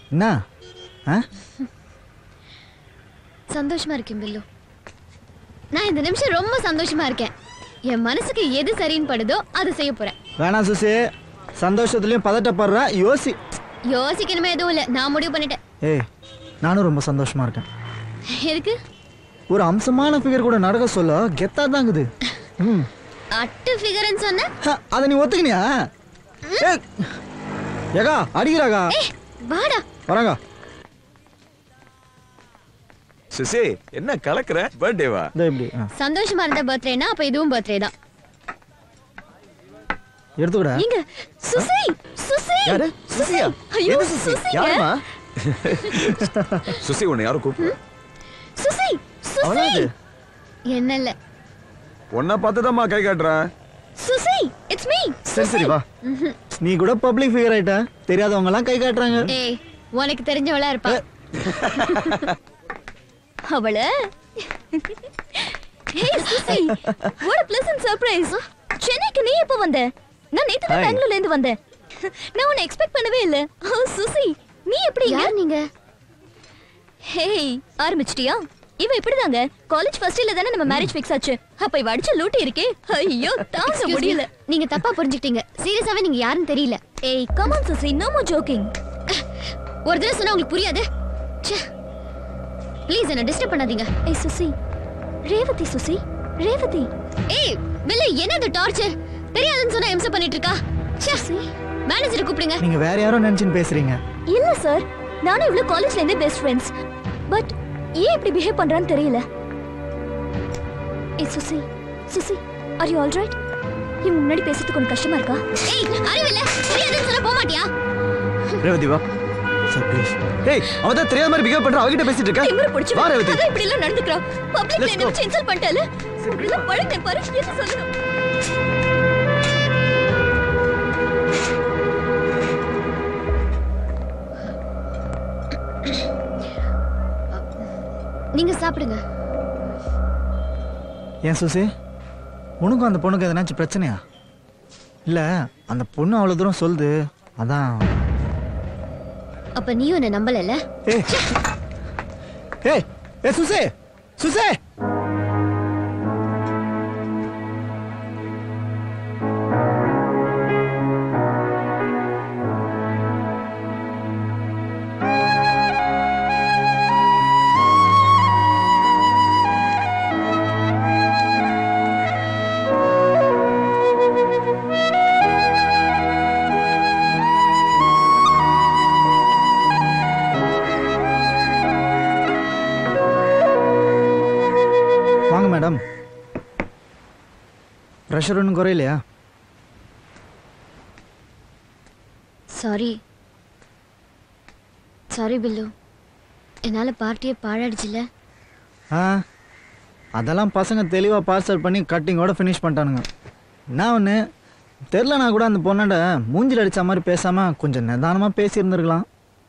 என்ன ஆ
சந்தோஷமா இருக்கேன் பில்லு நான் இந்த நிமிஷம் ரொம்ப சந்தோஷமா இருக்கேன் என் மனசுக்கு எது சரின்னு படுதோ அதை செய்ய போறேன்
வேணாம் சுசி சந்தோஷத்துலயும் பதட்டப்படுற யோசி
யோசிக்கணுமே எதுவும் இல்ல நான் முடிவு பண்ணிட்டேன்
ஏய் நானும் ரொம்ப சந்தோஷமா இருக்கேன்
எதுக்கு
ஒரு அம்சமான ஃபிகர் கூட நடக்க சொல்ல கெத்தா தாங்குது ம்
அட்டு ஃபிகர்னு சொன்ன
ஹ, அத நீ ஒத்துக்கினியா ஏய் ஏகா அடிக்கிறாகா
வாடா
வராங்க
சுசி என்ன கலக்குற பர்த்டேவா
இந்த இப்படி ஆ,
சந்தோஷமா இருந்த பர்த்டேனா அப்ப இதுவும் பர்த்டே தான்
எடுத்துக்கூட
இங்க சுசி சுசி
யாரு?
சுசியா ஐயோ
எது சுசி?
சுசிங்க.
யாரும்மா? சுசி உன்னை யாரும் கூப்பிடு
சுசி
அவளா
சுசி
அது?
என்ன இல்ல
உன்னை பார்த்துதாம்மா கை காட்டுறேன்
சுசி இட்ஸ் மீ
சரி சரி வா நீ கூட பப்ளிக் ஃபிகர் ஆயிட்ட தெரியாதவங்க எல்லாம் கை காட்டுறாங்க
ஏய் உனக்கு தெரிஞ்சவளா இருப்பா அவள
hey Susie what a pleasant surprise சென்னைக்கு நீ எப்போ வந்த நான் நேத்து தான்
Hi.
பெங்களூர்ல இருந்து வந்தேன் நான் உன்னை எக்ஸ்பெக்ட் பண்ணவே இல்ல ஓ சுசி நீ எப்படி
யார் நீங்க
ஹே ஆரம்பிச்சிட்டியா இவ இப்படிதாங்க காலேஜ் ஃபர்ஸ்ட் இயர்ல தானே நம்ம மேரேஜ் ஃபிக்ஸ் ஆச்சு அப்ப இவ அடிச்ச லூட்டி இருக்கே ஐயோ தாங்க
Excuse me.
முடியல
நீங்க தப்பா புரிஞ்சுக்கிட்டீங்க சீரியஸாவே நீங்க யாருன்னு தெரியல
ஏய் come on Susie no more joking
ஒரு தடவை சொன்னா உங்களுக்கு புரியாது ப்ளீஸ் என்ன டிஸ்டர்ப் பண்ணாதீங்க
ஏய் சுசி ரேவதி சுசி ரேவதி
ஏய் பில்லு என்னது டார்ச்சர் தெரியாதுன்னு சொன்னா எம்ச பண்ணிட்டு இருக்கா ச்சே மேனேஜர் கூப்பிடுங்க
நீங்க வேற யாரோ நினைச்சுன்னு பேசுறீங்க
இல்ல சார் நானும் இவ்வளவு காலேஜ்ல இருந்தே பெஸ்ட் ஃப்ரெண்ட்ஸ் பட் ஏன் இப்படி பிஹேவ் பண்றான்னு தெரியல ஏய் Susie Susie are you all right இவங்க முன்னாடி பேசுறதுக்கு கொஞ்சம் கஷ்டமா இருக்கா
ஏய் அறிவில்ல தெரியாதுன்னு சொன்னா போக மாட்டியா
ரேவதி வா சார் ப்ளீஸ் ஏய் அவ தான் தெரியாத மாதிரி பிஹேவ் பண்ற அவகிட்ட பேசிட்டு
திமிரு
இருக்க
பிடிச்சு
வா ரேவதி
அதான் இப்படி எல்லாம் நடந்துக்கிறா பப்ளிக்ல
Let's
என்ன
go.
வச்சு இன்சல்ட் பண்ணிட்டால இப்படிலாம் பழகினேன் பாரு என்ன சொல்லணும்
நீங்க சாப்பிடுங்க
ஏன் சுசி உனக்கும் அந்த பொண்ணுக்கு எதனாச்சும் பிரச்சனையா இல்ல அந்த பொண்ணு அவ்வளவு தூரம் சொல்லுது அதான்
அப்ப நீயும் என்ன நம்பலல
ஏய் ஏய் ஏ சுசே சுசே வாங்க மேடம் ப்ரெஷர் ஒன்றும் குறையலையா
சாரி சாரி பில்லு என்னால பார்ட்டியை பாழாடிச்சுல
ஆ அதெல்லாம் பசங்க தெளிவாக பார்சல் பண்ணி கட்டிங்கோட ஃபினிஷ் பண்ணிட்டானுங்க என்ன ஒன்று தெரிலனா கூட அந்த பொண்ணோட மூஞ்சில் அடித்த மாதிரி பேசாமல் கொஞ்சம் நிதானமாக பேசியிருந்துருக்கலாம்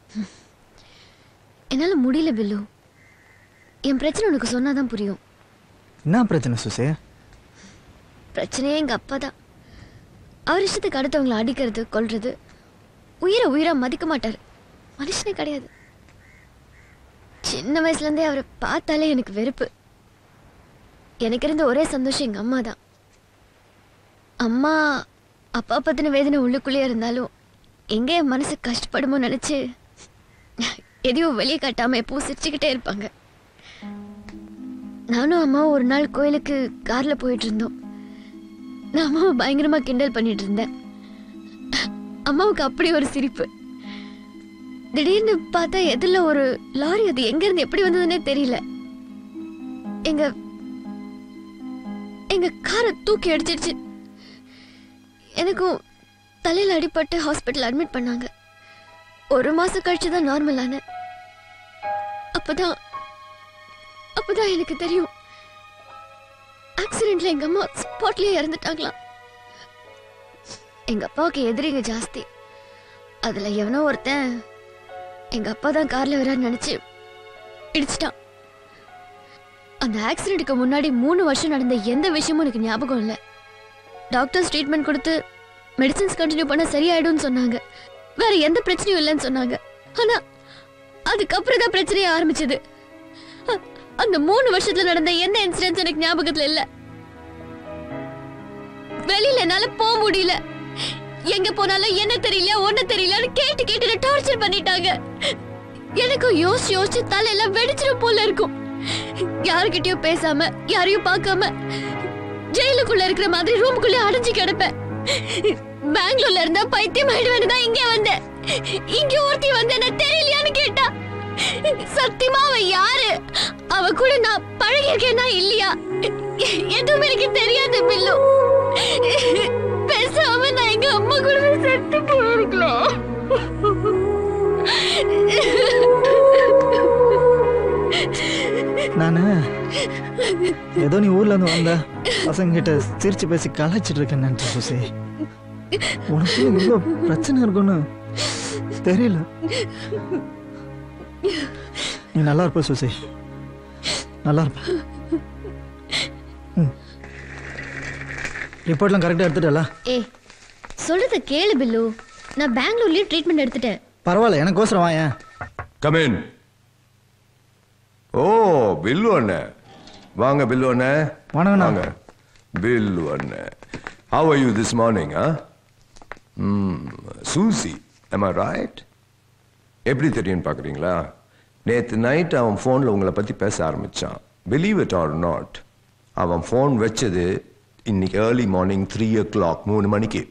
என்னால முடியல பில்லு என் பிரச்சனை உனக்கு சொன்னாதான் புரியும்
என்ன பிரச்சனை சுசே
பிரச்சனையே எங்க அப்பா தான் அவர் இஷ்டத்துக்கு அடுத்தவங்களை அடிக்கிறது கொல்றது உயிரை உயிரா மதிக்க மாட்டாரு மனுஷனே கிடையாது சின்ன வயசுல இருந்தே அவரை பார்த்தாலே எனக்கு வெறுப்பு எனக்கு இருந்த ஒரே சந்தோஷம் எங்க அம்மா தான் அம்மா அப்பா பத்தின வேதனை உள்ளுக்குள்ளே இருந்தாலும் எங்க என் மனசு கஷ்டப்படுமோ நினைச்சு எதையும் வெளியே காட்டாம எப்பவும் சிரிச்சுக்கிட்டே இருப்பாங்க நானும் அம்மாவும் ஒரு நாள் கோயிலுக்கு கார்ல போயிட்டு இருந்தோம் நான் அம்மாவை பயங்கரமா கிண்டல் பண்ணிட்டு இருந்தேன் அம்மாவுக்கு அப்படி ஒரு சிரிப்பு திடீர்னு பார்த்தா எதிரில் ஒரு லாரி அது எங்க இருந்து எப்படி வந்ததுன்னே தெரியல எங்க எங்க காரை தூக்கி அடிச்சிடுச்சு எனக்கும் தலையில அடிபட்டு ஹாஸ்பிட்டல் அட்மிட் பண்ணாங்க ஒரு மாசம் கழிச்சு தான் நார்மல் ஆனேன் அப்பதான் அப்பதான் எனக்கு தெரியும் ஆக்சிடென்ட்ல எங்க அம்மா ஸ்பாட்லயே இறந்துட்டாங்களாம் எங்க அப்பாவுக்கு எதிரிங்க ஜாஸ்தி அதுல எவனோ ஒருத்தன் எங்க அப்பா தான் கார்ல வரான்னு நினைச்சு இடிச்சிட்டான் அந்த ஆக்சிடென்ட்டுக்கு முன்னாடி மூணு வருஷம் நடந்த எந்த விஷயமும் எனக்கு ஞாபகம் இல்லை டாக்டர்ஸ் ட்ரீட்மெண்ட் கொடுத்து மெடிசின்ஸ் கண்டினியூ பண்ண சரியாயிடும்னு சொன்னாங்க வேற எந்த பிரச்சனையும் இல்லைன்னு சொன்னாங்க ஆனா அதுக்கப்புறம் தான் பிரச்சனையே ஆரம்பிச்சது அ- அந்த மூணு வருஷத்துல நடந்த எந்த இன்சிடென்ட்ஸ் எனக்கு ஞாபகத்துல இல்ல வெளியில என்னால போக முடியல எங்க போனாலும் என்ன தெரியல ஒண்ணு தெரியலன்னு கேட்டு கேட்டு டார்ச்சர் பண்ணிட்டாங்க எனக்கும் யோசிச்சு யோசிச்சு தலையெல்லாம் வெடிச்சிடும் போல இருக்கும் யாருக்கிட்டயும் பேசாம யாரையும் பார்க்காம ஜெயிலுக்குள்ள இருக்கிற மாதிரி ரூமுக்குள்ள அடைஞ்சு கிடப்பேன் பெங்களூர்ல இருந்தா பைத்தியம் ஆயிடுவேன்னு தான் இங்கே வந்தேன் இங்க ஒருத்தி வந்து என்ன தெரியலையான்னு கேட்டா சத்தியமா அவ யாரு அவ கூட நான் பழகிருக்கேனா இல்லையா எதுவுமே எனக்கு தெரியாது பில்லு பேசாம நான் எங்க அம்மா கூட செத்து போயிருக்கலாம்
நானு ஏதோ நீ ஊர்ல இருந்து வந்த பசங்க கிட்ட சிரிச்சு பேசி கலாய்ச்சிட்டு இருக்கேன்னு நினைச்சேன் சுசி உனக்கு இவ்வளோ பிரச்சனை இருக்குன்னு தெரியல நீ நல்லா இருப்ப சுசி நல்லா இருப்ப ம். ரிப்போர்ட்லாம் கரெக்டாக எடுத்துட்டல
ஏ சொல்றத கேளு பில்லு நான் பெங்களூர்லயும் ட்ரீட்மெண்ட் எடுத்துட்டேன்
பரவாயில்ல எனக்கோசரம் வாயேன்
கமின் ஓ பில்லு அண்ணே வாங்க பில்லு அண்ணே
வணக்கண்ணா.
வாங்க பில்லு அண்ணே how are you this morning ஆ ம் சூசி am I ரைட் எப்படி தெரியும்னு பார்க்குறீங்களா நேற்று நைட் அவன் ஃபோனில் உங்களை பற்றி பேச ஆரம்பித்தான் பிலீவ் இட் ஆர் நாட் அவன் ஃபோன் வச்சது இன்னைக்கு early morning three o'clock மூணு மணிக்கு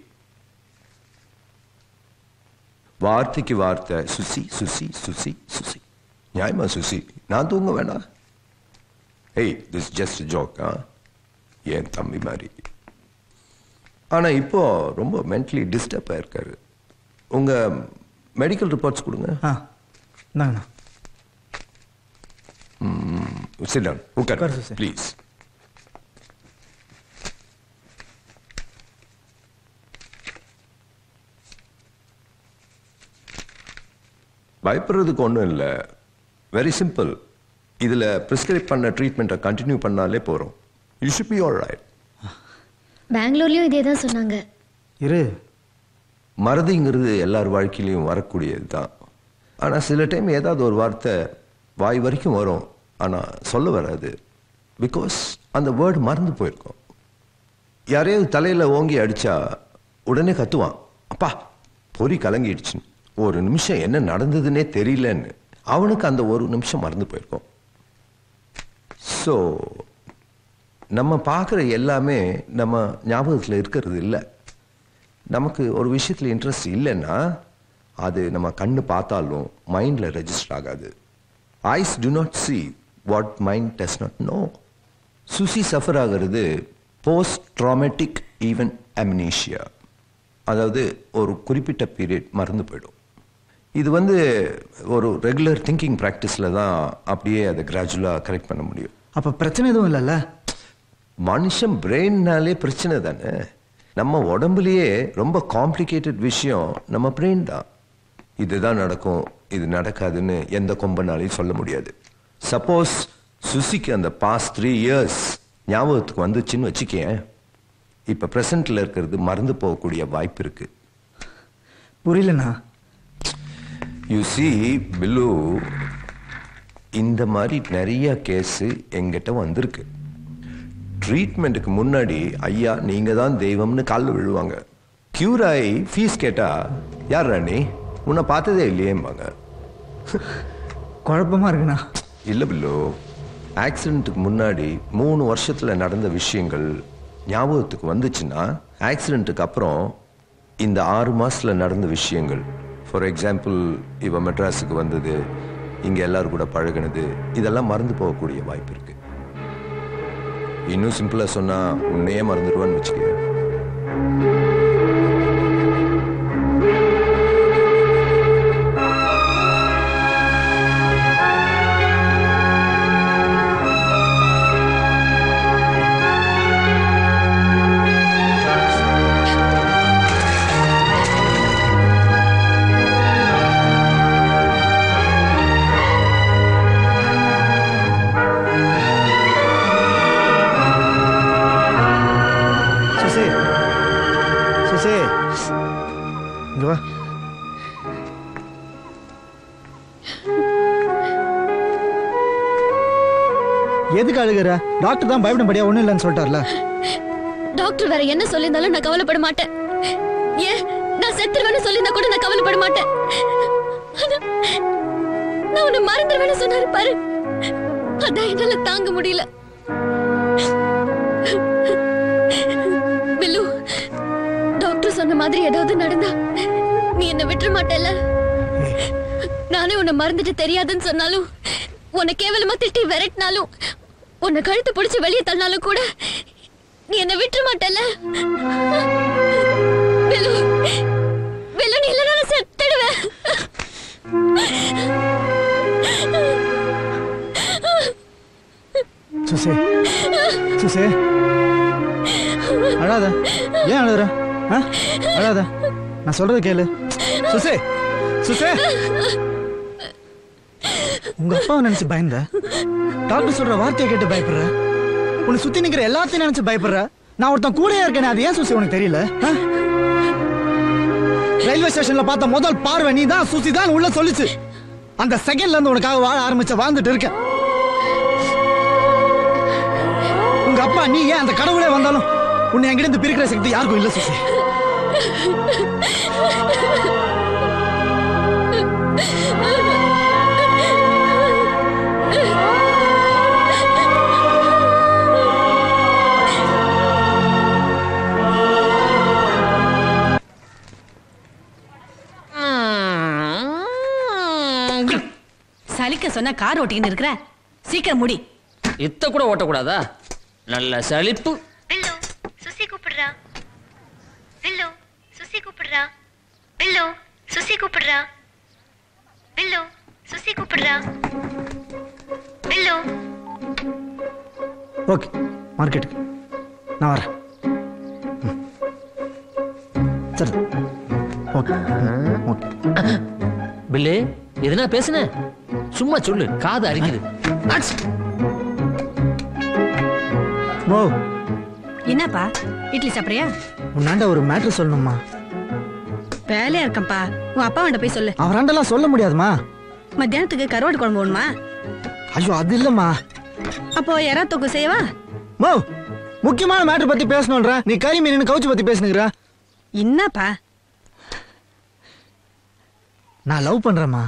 வார்த்தைக்கு வார்த்தை சுசி சுசி சுசி சுசி நியாயமா சுசி நான் தூங்க வேணாம் ஏய் திஸ் ஜஸ்ட் ஜோக் ஆ என் தம்பி மாதிரி ஆனா இப்போ ரொம்ப மென்டலி டிஸ்டர்ப் ஆயிருக்காரு உங்க மெடிக்கல் ரிப்போர்ட்ஸ் கொடுங்க
ஆ இந்தாங்கண்ணா
சிடன் உட்கார்
உட்காரு, சுசி.
ப்ளீஸ் பயப்படுறதுக்கு ஒன்றும் இல்லை வெரி சிம்பிள் இதில் ப்ரிஸ்கிரைப் பண்ண ட்ரீட்மெண்ட்டை கண்டினியூ பண்ணாலே போகிறோம் you should be all right
பெங்களூர்லயும் இதே தான் சொன்னாங்க
இரு
மறதிங்கிறது எல்லார் வாழ்க்கையிலையும் வரக்கூடியது தான் ஆனால் சில டைம் ஏதாவது ஒரு வார்த்தை வாய் வரைக்கும் வரும் ஆனால் சொல்ல வராது பிகாஸ் அந்த வேர்டு மறந்து போயிருக்கும் யாரையாவது தலையில் ஓங்கி அடிச்சா உடனே கத்துவான் அப்பா பொறி கலங்கிடுச்சுன்னு ஒரு நிமிஷம் என்ன நடந்ததுன்னே தெரியலன்னு அவனுக்கு அந்த ஒரு நிமிஷம் மறந்து போயிருக்கும் ஸோ நம்ம பார்க்குற எல்லாமே நம்ம ஞாபகத்தில் இருக்கிறது இல்லை நமக்கு ஒரு விஷயத்தில் இன்ட்ரெஸ்ட் இல்லைன்னா அது நம்ம கண்ணு பார்த்தாலும் மைண்டில் ரெஜிஸ்டர் ஆகாது eyes do not see what mind does not know Susi suffer ஆகிறது போஸ்ட் ட்ராமேட்டிக் ஈவன் அம்னீஷியா அதாவது ஒரு குறிப்பிட்ட பீரியட் மறந்து போயிடும் இது வந்து ஒரு ரெகுலர் திங்கிங் ப்ராக்டிஸில் தான் அப்படியே அதை கிராஜுவலாக கரெக்ட் பண்ண முடியும்
அப்போ பிரச்சனை எதுவும் இல்லைல்ல
மனுஷன் பிரெயின்னாலே பிரச்சனை தானே நம்ம உடம்புலயே ரொம்ப காம்ப்ளிகேட்டட் விஷயம் நம்ம பிரெயின் தான் இதுதான் நடக்கும் இது நடக்காதுன்னு எந்த கொம்பனாலையும் சொல்ல முடியாது சப்போஸ் சுசிக்கு அந்த பாஸ்ட் த்ரீ இயர்ஸ் ஞாபகத்துக்கு வந்துச்சுன்னு வச்சுக்கேன் இப்போ ப்ரெசண்ட்டில் இருக்கிறது மறந்து போகக்கூடிய வாய்ப்பு இருக்கு
புரியலண்ணா
யூ see பில்லு இந்த மாதிரி நிறைய கேஸு எங்கிட்ட வந்திருக்கு ட்ரீட்மெண்ட்டுக்கு முன்னாடி ஐயா நீங்க தான் தெய்வம்னு காலில் விழுவாங்க கியூர் ஆகி ஃபீஸ் கேட்டா யார் ராணி உன்னை பார்த்ததே இல்லையேம்பாங்க
குழப்பமா இருக்குண்ணா
இல்லை பில்லு ஆக்சிடென்ட்டுக்கு முன்னாடி மூணு வருஷத்துல நடந்த விஷயங்கள் ஞாபகத்துக்கு வந்துச்சுன்னா ஆக்சிடென்ட்டுக்கு அப்புறம் இந்த ஆறு மாசத்துல நடந்த விஷயங்கள் ஃபார் எக்ஸாம்பிள் இவ மெட்ராஸுக்கு வந்தது இங்க எல்லாரும் கூட பழகுனது இதெல்லாம் மறந்து போகக்கூடிய வாய்ப்பு இருக்கு இன்னும் சிம்பிளா சொன்னா உன்னையே மறந்துடுவான்னு வச்சுக்க
சுசி சுசி இங்க வா எதுக்கு அழுகுற டாக்டர் தான் பயப்படும்படியா ஒண்ணும் இல்லைன்னு சொல்லிட்டார்ல
டாக்டர் வேற என்ன சொல்லியிருந்தாலும் நான் கவலைப்பட மாட்டேன் ஏன் நான் செத்துருவேன்னு சொல்லியிருந்தா கூட நான் கவலைப்பட மாட்டேன் ஆனா, நான் உன்னை மறந்துடுவேன்னு சொன்னாரு பாரு அதான் என்னால தாங்க முடியல பில்லு டாக்டர் சொன்ன மாதிரி ஏதாவது நடந்தா நீ என்ன விட்டுற மாட்டேல்ல நானே உன்னை மறந்துட்டு தெரியாதுன்னு சொன்னாலும் உன்னை கேவலமா திட்டி விரட்டினாலும் உன்னை கழுத்து பிடிச்சு வெளியே தள்ளினாலும் கூட நீ என்ன விட்டுற மாட்டல வெலு வெலு நீ இல்ல நான் செத்துடுவேன்
சுசே சுசே அழாத ஏன் அழுகுற ஆ? அழாத நான் சொல்றது கேளு சுசே சுசே உங்க அப்பாவை நினைச்சு பயந்த டாக்டர் சொல்ற வார்த்தையை கேட்டு பயப்படுற உன்னை சுத்தி நிக்கிற எல்லாத்தையும் நினைச்சு பயப்படுற நான் ஒருத்தன் கூடயா இருக்கேனே அது ஏன் சுசி உனக்கு தெரியல ஆ? ரயில்வே ஸ்டேஷன்ல பார்த்த முதல் பார்வை நீ தான் சுசி தான் உள்ள சொல்லுச்சு அந்த செகண்ட்ல இருந்து உனக்காக வாழ ஆரம்பிச்ச வாழ்ந்துட்டு இருக்கேன் உங்க அப்பா நீ ஏன் அந்த கடவுளே வந்தாலும் உன்னை என்கிட்ட இருந்து பிரிக்கிற சக்தி யாருக்கும் இல்ல சுசி
சலிக்க சொன்னா கார் ஓட்டிக்கிட்டு இருக்கிற சீக்கிரம் முடி
இத்த கூட ஓட்டக்கூடாதா நல்ல சலிப்பு
பில்லு சுசி கூப்பிடுறா பில்லு சுசி கூப்பிடுறா பில்லு சுசி கூப்பிடுறா பில்லு சுசி கூப்பிடுறா பில்லு
ஓகே மார்க்கெட்டுக்கு நான் வரேன் ம். சரி ஓகே ம், ஓகே
பில்லு எதுனா பேசுன சும்மா சொல்லு காது அரிக்குது அட்ஸ்.
ஓ
என்னப்பா இட்லி சாப்பிடுறியா
உன்னாண்ட ஒரு மேட்ரு சொல்லணுமா
வேலையா இருக்கேன்ப்பா உன் அப்பா கிட்ட போய் சொல்லு
அவராண்டெல்லாம் சொல்ல முடியாதுமா
மத்தியானத்துக்கு கருவாடு குழம்பு வேணுமா
ஐயோ அது இல்லம்மா
அப்போ எறா தொக்கு செய்யவா
மோ முக்கியமான மேட்ரு பத்தி பேசணும்ன்ற நீ கறி மீன் கவுச்சு பத்தி பேசுனுங்கிற
என்னப்பா
நான் லவ் பண்றேம்மா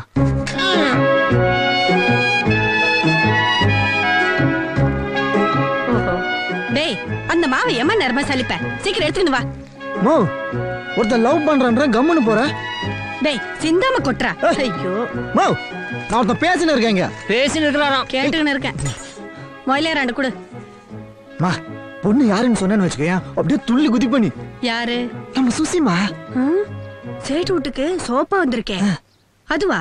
டேய் அந்த மாவை எம்ம நேரமா சலிப்ப சீக்கிரம் எடுத்துக்கிட்டு வா
மோ ஒருத்தன் லவ் பண்றன்ற கம்முன்னு போற
டேய் சிந்தாம கொட்டுறா ஐயோ
மோ நான் ஒருத்தன் பேசின்னு இருக்கேங்க
பேசின்னு இருக்கிறாராம்
கேட்டுக்கின்னு இருக்கேன் மொயிலே ரெண்டு கொடு
மா பொண்ணு யாருன்னு சொன்னேன்னு வச்சுக்கோயேன் அப்படியே துள்ளி குதி பண்ணி
யாரு
நம்ம சுசிமா
ம்? சேட்டு வீட்டுக்கு சோப்பா வந்திருக்கேன் அதுவா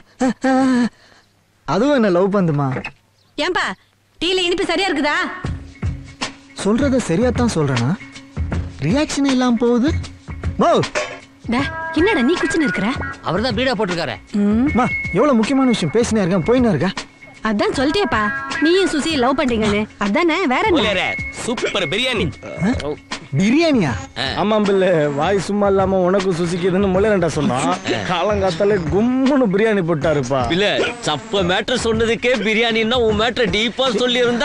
அதுவும் என்ன லவ் பண்ணுமா
ஏன்பா டீல இனிப்பு சரியா இருக்குதா
சொல்றத சரியா தான் சொல்றேனா ரியாக்ஷன் இல்லாம போகுது மோ
டே, என்னடா நீ குச்சின்னு இருக்கிற
அவர்தான் பீடா போட்டிருக்காரு
மா எவ்வளவு முக்கியமான விஷயம் பேசினே இருக்கேன் போயின்னு இருக்கேன்
அதான் சொல்லிட்டேப்பா நீயும் சுசி லவ் பண்றீங்கன்னு அதானே வேற என்ன
போலேரே, சூப்பர் பிரியாணி
பிரியாணியா
ஆமாம் பிள்ளை வாய் சும்மா இல்லாம உனக்கும் சுசிக்குதுன்னு முள்ளையண்டா சொன்னான் காலங்காத்தால கும்முன்னு பிரியாணி போட்டாருப்பா
இல்ல சப்ப மேட்டர் சொன்னதுக்கே பிரியாணின்னா உன் மேட்டர் டீப்பா சொல்லி இருந்தா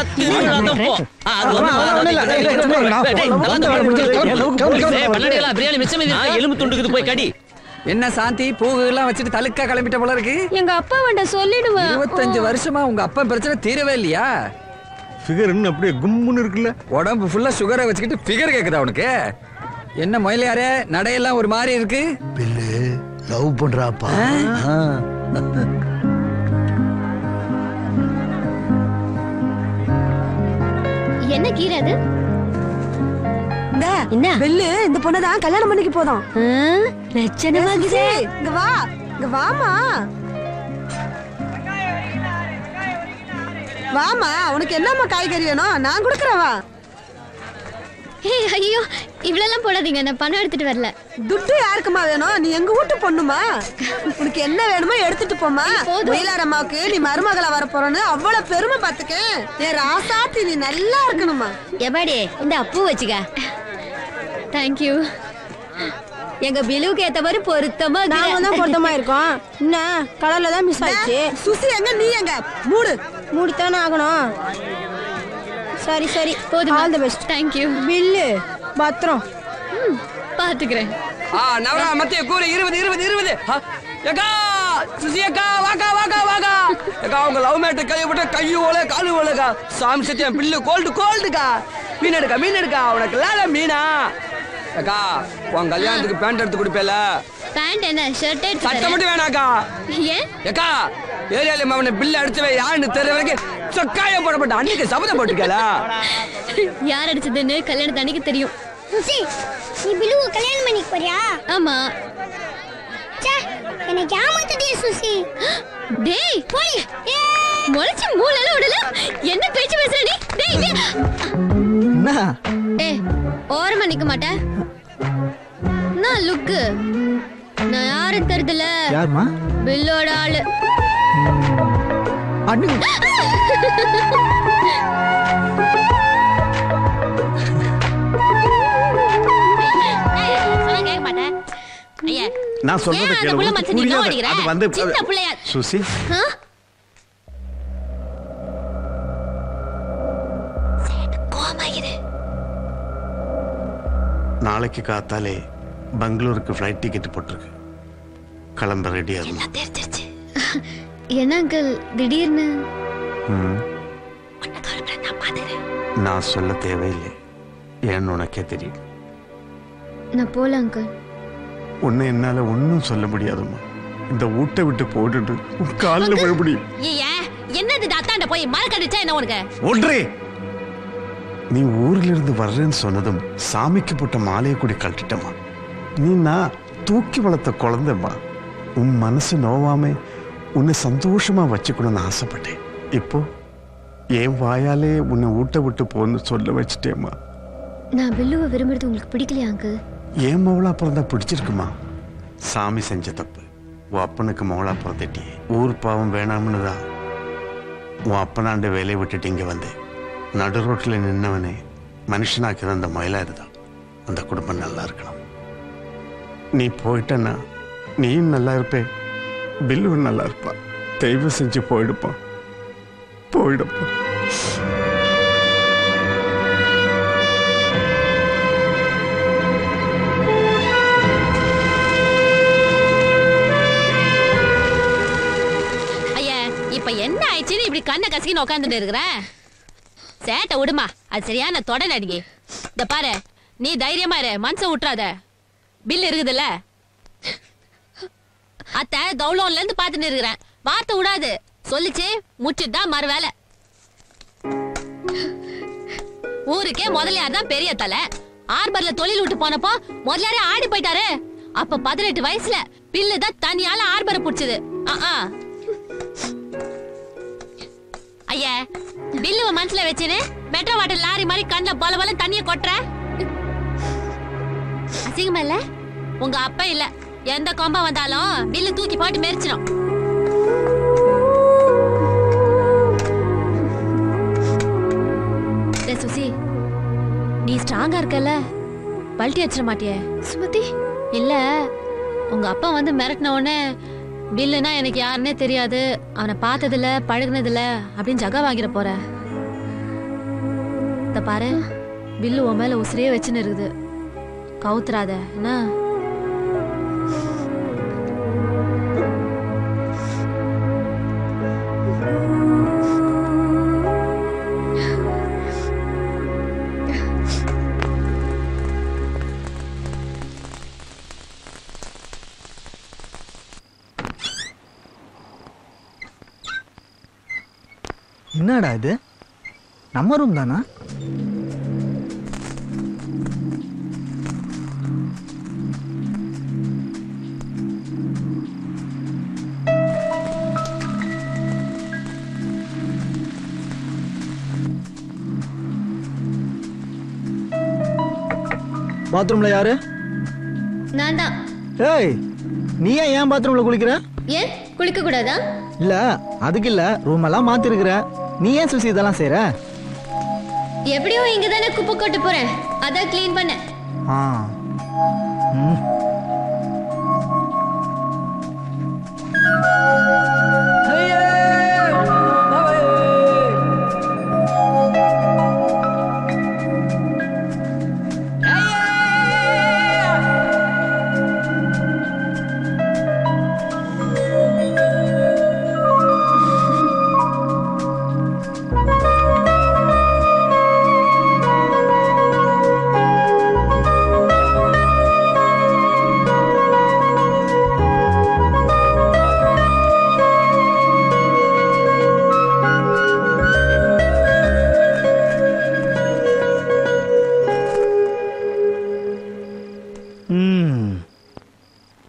பிரியாணி மிச்சம் எலும்பு துண்டுக்குது போய் கடி
என்ன சாந்தி பூவுலாம் வச்சுட்டு தலுக்கா கிளம்பிட்ட போல இருக்கு
எங்க அப்பா வேண்ட சொல்லிடுவேன்
இருபத்தஞ்சு வருஷமா உங்க அப்பா பிரச்சனை தீரவே இல்லையா
ஃபிகர் இன்னும் அப்படியே கும்முன்னு இருக்குல்ல
உடம்பு ஃபுல்லா சுகரை வச்சுக்கிட்டு ஃபிகர் கேக்குதா உனக்கு என்ன மொயிலையாரே நடையெல்லாம் ஒரு மாதிரி இருக்கு
பில்லு லவ் பண்றாப்பா ஆ.
என்ன கீரை அது
என்ன வெள்ளு இந்த பொண்ணை தான் கல்யாணம் பண்ணிக்க போதும்
லட்சணமா இருக்குது.
இங்க வா இங்க வாமா வாமா உனக்கு என்னம்மா காய்கறி வேணும் நான் கொடுக்குறேன் வா
ஏய் ஐயோ இவ்வளெல்லாம் போடாதீங்க நான் பணம் எடுத்துட்டு வரல
துட்டு யாருக்குமா வேணும் நீ எங்க வீட்டு பொண்ணுமா உனக்கு என்ன வேணுமோ எடுத்துட்டு போமா மயிலார் அம்மாவுக்கு நீ மருமகளா வர போறன்னு அவ்வளவு பெருமை பாத்துக்க என் ராசாத்தி நீ நல்லா இருக்கணுமா
எபாடி இந்த அப்பு வச்சுக்க தேங்க்யூ எங்க பிலுவுக்கு ஏத்த மாதிரி பொருத்தமா இருக்குது.
நாம தான் பொருத்தமா இருக்கோம் என்ன கடல்ல தான் மிஸ் ஆயிடுச்சு சுசி எங்க நீ எங்க மூடு மூடித்தானே ஆகணும் சரி சரி
போதுமா?
All the best
Thank you.
Billu பத்திரம்
பாத்துக்கிறேன்
ஆ நவரா மத்திய கூறு இருபது இருபது இருபது ஆ, ஏக்கா சுசி அக்கா வாக்கா வாக்கா வாக்கா ஏக்கா உங்க லவ் மேட்டர் கையை விட்டு கையும் ஓல காலு ஓலக்கா சாமி சத்தியம் பில்லு கோல்டு கோல்டுக்கா மீன் எடுக்கா மீன் எடுக்கா உனக்கு லால மீனா அக்கா உன் கல்யாணத்துக்கு பேண்ட் எடுத்து கொடுப்பேல
பேண்ட் என்ன ஷர்ட்
சட்டை மட்டும் வேணாக்கா
ஏன்
ஏக்கா ஏரியால அவனை பில்லு அடிச்சவே யாருன்னு தெரியற வரைக்கும் சொக்காயம் போடப்பட்ட அன்னைக்கு சபதம் போட்டுக்கலா
யார் அடிச்சதுன்னு கல்யாணத்து அன்னைக்கு தெரியும்
சுசி நீ பிலுவை கல்யாணம் பண்ணிக்க போறியா
ஆமா
ச்சே எனக்கு ஏமாத்திட்டிய சுசி
டேய் போய் முளைச்சு மூளைல விடல என்ன பேச்சு பேசுற நீ டேய் டேய்.
என்ன
ஏய் ஓரமா நிக்க மாட்டேன் நான் லுக்கு நான் யாரு தெரியுதுல
யாரும்மா
பில்லோட ஆளு
அண்ணு
சொன்னா கேட்க மாட்டேன் ஐயா
நான் சொல்றத
ஏன் அந்த
கேளு
புள்ள
உனக்கு
மனுஷன் நீ
புரியாது
அடிக்கிற?
அது வந்து
சின்ன புள்ளையா
சுசி
ஆ?
கோமாயிரு
நாளைக்கு காத்தாலே பெங்களூருக்கு ஃப்ளைட் டிக்கெட் போட்டிருக்கு கிளம்ப ரெடியா இருக்கும்
தெரிஞ்சிருச்சு
என்ன அங்கிள் திடீர்னு
ம்,
நான் பாத்துக்கிறேன்
நான் சொல்ல தேவையில்லை ஏன்னு உனக்கே தெரியும்
நான் போல அங்கிள்
உன்னை என்னால ஒன்றும் சொல்ல முடியாதும்மா இந்த வீட்டை விட்டு போட்டுட்டு உன் காலில் விழ முடியும்
ஏய்யா என்னது இது அத்தாண்ட போய் மழை கடிச்சா என்ன உனக்கு
ஒன்றே நீ ஊர்ல இருந்து வர்றேன்னு சொன்னதும் சாமிக்கு போட்ட மாலையை கூட கழட்டிட்டம்மா நீ நான் தூக்கி வளர்த்த குழந்தைம்மா உன் மனசு நோவாம உன்னை சந்தோஷமா வச்சுக்கணும்னு ஆசைப்பட்டேன் இப்போ என் வாயாலே உன்னை ஊட்ட விட்டு போன்னு சொல்ல வச்சுட்டேம்மா
நான் பில்லுவை விரும்புறது உங்களுக்கு பிடிக்கலையா அங்கிள்
ஏன் மவளா பிறந்தா பிடிச்சிருக்குமா சாமி செஞ்ச தப்பு உன் அப்பனுக்கு மவளா பிறந்துட்டியே ஊர் பாவம் வேணாம்னு தான் உன் அப்பனாண்ட வேலையை விட்டுட்டு இங்க வந்தேன் நடு ரோட்டில் நின்னவனே மனுஷனாக்கிற அந்த மயிலாரு தான் அந்த குடும்பம் நல்லா இருக்கணும் நீ போயிட்டன்னா நீயும் நல்லா இருப்பே பில்லுவும் நல்லா இருப்பா தெய்வம் செஞ்சு போயிடுப்பான் போயிடுப்பா
ஐயா இப்ப என்ன ஆயிடுச்சுன்னு இப்படி கண்ணை கசக்கின்னு உட்காந்துட்டு இருக்கிற சேட்டை விடுமா அது சரியான தொட நடிகை இந்த பாரு நீ தைரியமா இரு மனசை விட்டுறாத பில் இருக்குதுல்ல அத்தை கவுளம்ல இருந்து பாத்துட்டு இருக்கிறேன் வார்த்தை விடாது சொல்லிச்சு முச்சுட்டா மறு வேலை ஊருக்கே முதலியார் தான் பெரிய தலை ஆர்பர்ல தொழில் விட்டு போனப்போ முதலியாரே ஆடி போயிட்டாரு அப்ப பதினெட்டு வயசுல பில்லு தான் தனியால ஆர்பரை புடிச்சது ஆ ஆ. ஐயா பில்லுவ மனசுல வச்சுன்னு மெட்ரோ வாட்டர் லாரி மாதிரி கண்ணுல போல போல தண்ணிய கொட்டுற அசிங்கமா இல்ல உங்க அப்பா இல்ல எந்த கொம்பா வந்தாலும் பில்லு தூக்கி போட்டு மெரிச்சிடும் டேய் சுசி நீ ஸ்ட்ராங்கா இருக்கல பல்ட்டி அடிச்சிட மாட்டியே சுமதி இல்ல உங்க அப்பா வந்து மிரட்டின உடனே பில்லுனா எனக்கு யாருன்னே தெரியாது அவனை பார்த்ததில்ல பழகுனதில்ல அப்படின்னு ஜகா வாங்கிட போற இத பாரு பில்லு உன் மேல உசிரியே வச்சுன்னு இருக்குது கவுத்துறாத என்ன
என்னடா இது நம்ம ரூம் தானா பாத்ரூம்ல யாரு
நான் தான்
ஏய் நீ ஏன் ஏன் பாத்ரூம்ல குளிக்கிற
ஏன் குளிக்க கூடாதா
இல்ல அதுக்கு இல்ல ரூம் எல்லாம் மாத்திருக்கிற நீ ஏன் சுசி இதெல்லாம் செய்யற
எப்படியோ இங்க தானே குப்பை கொட்ட போறேன் அதான் க்ளீன் பண்ணேன்
ஆ ம்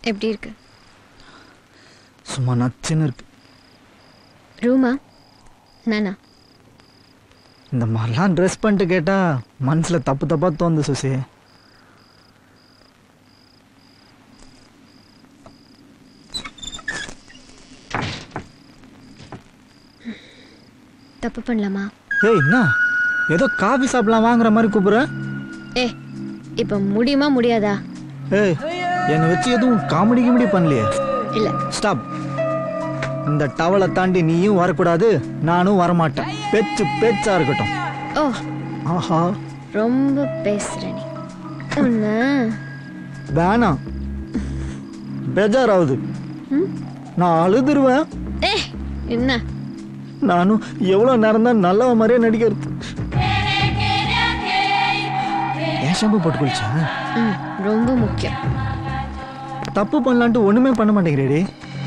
எப்படி இருக்கு
சும்மா நச்சுன்னு இருக்கு
ரூமா நானா
இந்த மாதிரிலாம் ட்ரெஸ் பண்ணிட்டு கேட்டா மனசுல தப்பு தப்பா தோணுது சுசி
தப்பு பண்ணலாமா
ஏய் என்ன ஏதோ காபி சாப்பிடலாம் வாங்குற மாதிரி கூப்பிடுற
ஏ இப்போ முடியுமா முடியாதா
ஏய் என்னை வச்சு எதுவும் காமெடி கிமெடி பண்ணலையே
இல்ல
ஸ்டாப் இந்த டவலை தாண்டி நீயும் வரக்கூடாது நானும் வரமாட்டேன் பேச்சு பேச்சா இருக்கட்டும்
ஓ
ஆஹா
ரொம்ப பேசுற நீ உன்ன
வேணாம் பேஜாராகுது
ம்?
நான் அழுதுருவேன்
ஏ என்ன
நானும் எவ்வளோ நேரம் தான் நல்லவ மாதிரியே நடிக்கிறது ஏன் ஷாம்பு போட்டு குளிச்சா
ம் ரொம்ப முக்கியம்
தப்பு பண்ணலான்ட்டு ஒண்ணுமே பண்ண மாட்டேங்கிறேடி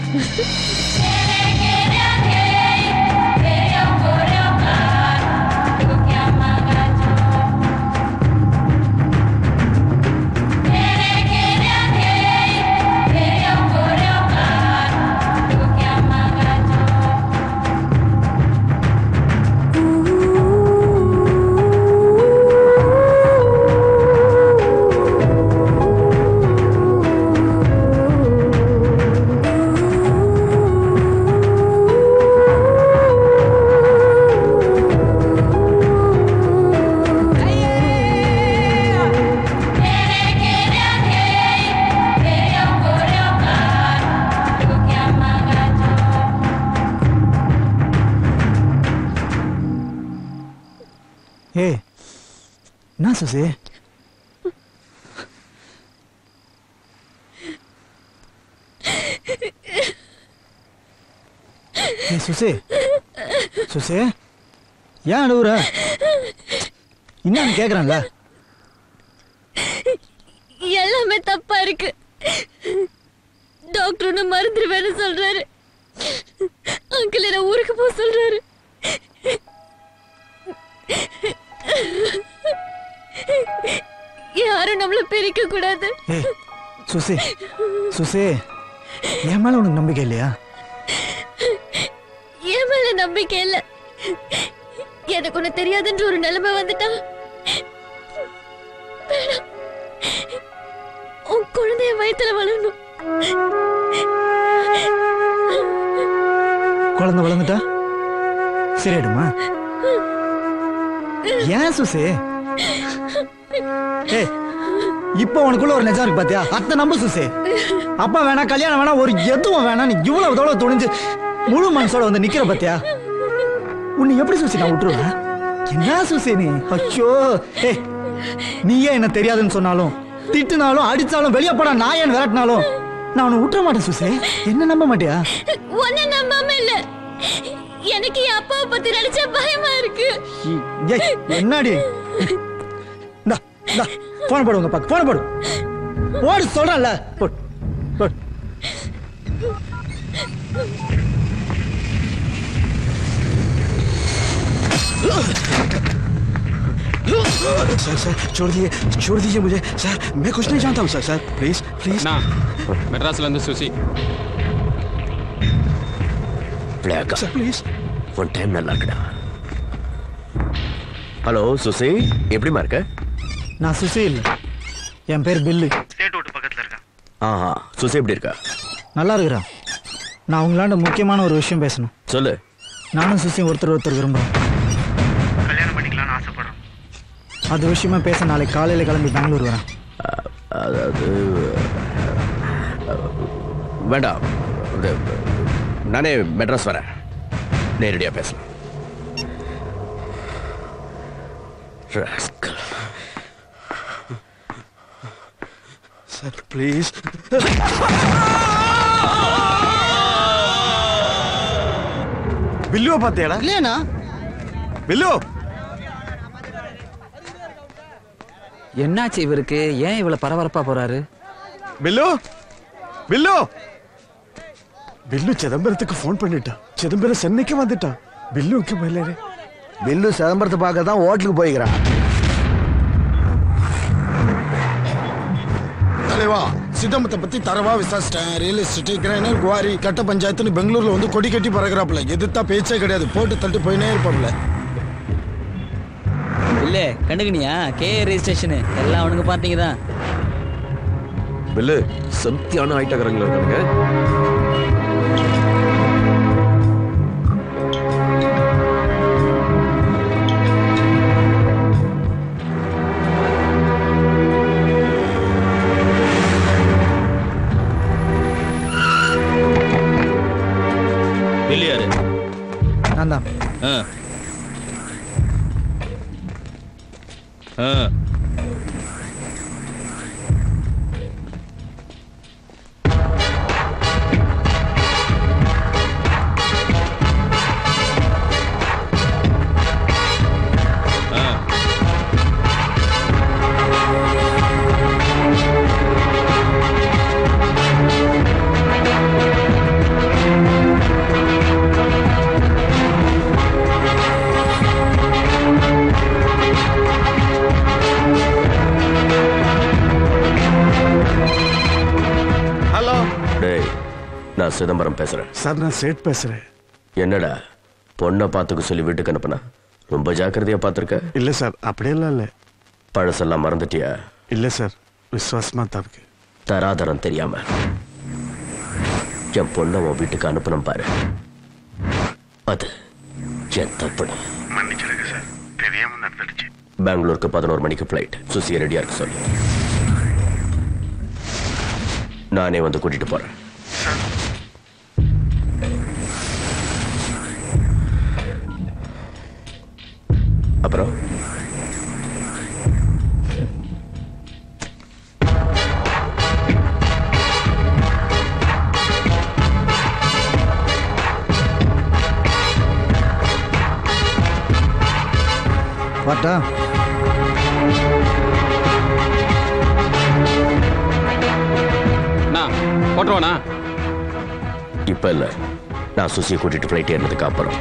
ஏய் என்ன சுசி ஏய் சுசி சுசி ஏன் அழுவுற என்னன்னு கேக்குறேன்ல
எல்லாமே தப்பா இருக்கு டாக்டர் ஒன்று மருந்துருவேன்னு சொல்றாரு அங்கிள் என்ன ஊருக்கு போக சொல்றாரு யாரும் நம்மள பிரிக்க கூடாது
ஏய் சுசி சுசி என் மேல உனக்கு நம்பிக்கை இல்லையா
என் மேல நம்பிக்கை இல்ல எனக்கு ஒண்ணு தெரியாதுன்ற ஒரு நிலைமை வந்துட்டா வேணாம். உன் குழந்தைய வயித்துல வளரணும்
குழந்தை வளர்ந்துட்டா சரியாயிடுமா ஏன் சுசி ஏய் இப்போ உனக்குள்ள ஒரு நிஜம் இருக்கு பாத்தியா அத்தை நம்ப சுசி அப்பா வேணா கல்யாணம் வேணா ஒரு எதுவும் வேணா நீ இவ்வளவு தோட துணிஞ்சு முழு மனசோட வந்து நிக்கிற பாத்தியா உன்னை எப்படி சுசி நான் விட்டுருவேன் என்ன சுசி நீ அச்சோ ஏய் நீயே என்ன தெரியாதுன்னு சொன்னாலும் திட்டுனாலும் அடிச்சாலும் வெளியே போடா நான் ஏன் விரட்டினாலும் நான் உன்னை விட்டுற மாட்டேன் சுசி என்ன நம்ப மாட்டியா
உன்னை நம்பாம இல்ல எனக்கு என் அப்பாவை பத்தி நினைச்சா பயமா இருக்கு
ஏய் என்னடி இந்தா இந்தா போன் போடு உங்க பக்கம் போன் போடு போடு சொல்றேன்ல போடு போடு
सर सर छोड़ दीजिए छोड़ दीजिए मुझे सर मैं कुछ नहीं जानता हूँ सर सर प्लीज प्लीज
நான் மெட்ராஸ்ல இருந்து சுசி
பிள்ளையாக்கா
சார் ப்ளீஸ்
உன் டைம் நல்லா இருக்குடா ஹலோ சுசி எப்படிமா இருக்க
நான் சுசீல் என் பேர் பில்லு
ஆஹா சுசி எப்படி இருக்கா
நல்லா இருக்கிறேன் நான் உங்களாண்ட முக்கியமான ஒரு விஷயம் பேசணும்
சொல்லு
நானும் சுசியும் ஒருத்தர் ஒருத்தர் விரும்புகிறோம்
கல்யாணம் பண்ணிக்கலாம்னு ஆசைப்படுறோம்
அது விஷயமா பேச நாளைக்கு காலையில் கிளம்பி பெங்களூர் வரேன்
அதாவது வேண்டாம் இது, நானே மெட்ராஸ் வரேன் நேரடியாக பேசலாம் Rascal.
सर प्लीज
பில்லுவை பார்த்தியாடா
இல்லையாண்ணா
பில்லு
என்னாச்சு இவருக்கு ஏன் இவ்வளவு பரபரப்பா போறாரு
பில்லு பில்லு பில்லு சிதம்பரத்துக்கு ஃபோன் பண்ணிட்டான் சிதம்பரம் சென்னைக்கு வந்துட்டான் பில்லு இங்கே மேலே
பில்லு சிதம்பரத்தை பார்க்க தான் ஹோட்டலுக்கு போய்க்கிறான்
தலைவா சிதம்பரத்தை பத்தி தரவா விசாரிச்சிட்டேன் ரியல் எஸ்டேட் கிரைனர் குவாரி கட்ட பஞ்சாயத்துன்னு பெங்களூர்ல வந்து கொடி கட்டி பறக்குறாப்புல எதிர்த்தா பேச்சே கிடையாது போட்டு தட்டு போயினே இருப்பாப்புல
இல்ல கண்டுக்கினியா கே ரெஜிஸ்ட்ரேஷன் எல்லாம் அவனுக்கு பார்த்தீங்க தான்
பில்லு சத்தியான ஐட்டக்காரங்களா இருக்காங்க
வெளியாரு
நான் தான்
ஆ ஆ
ஹலோ
டேய் நான் சிதம்பரம் பேசுறேன்
சார் நான் சேட் பேசுறேன்
என்னடா பொண்ணை பார்த்துக்க சொல்லி வீட்டுக்கு அனுப்புனா ரொம்ப ஜாக்கிரதையா பார்த்துருக்க
இல்ல சார் அப்படியெல்லாம் இல்ல
பழசெல்லாம் மறந்துட்டியா
இல்ல சார் விசுவாசமா தான் இருக்கு
தராதரம் தெரியாம என் பொண்ணை உன் வீட்டுக்கு அனுப்பணும் பாரு அது என் தப்புடா
மன்னிச்சிருங்க சார் தெரியாம நடந்துடுச்சு
பெங்களூருக்கு பதினோரு மணிக்கு ஃப்ளைட் சுசியை ரெடியா இருக்க சொல்லு நானே வந்து கூட்டிட்டு போறேன் அப்புறம்
வாட்டா
போட்டுருவானா
இப்ப இல்ல நான் சுசியை கூட்டிட்டு ஃப்ளைட் ஏறினதுக்கு அப்புறம்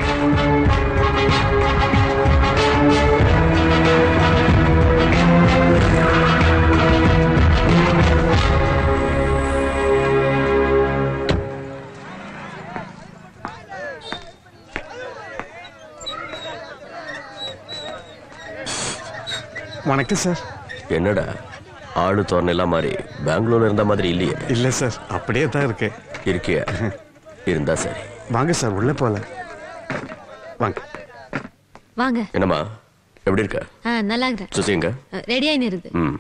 வணக்கம் சார்
என்னடா ஆளு தோரணை எல்லாம் மாதிரி பெங்களூர்ல இருந்த மாதிரி இல்லையே
இல்ல சார் அப்படியே தான் இருக்கேன்
இருக்கியா இருந்தா சரி
வாங்க சார் உள்ள போல வாங்க
வாங்க
என்னம்மா எப்படி இருக்க
ஆ நல்லா இருக்கிறேன்
சுசி எங்க
ரெடியாகி நிறுது
ம்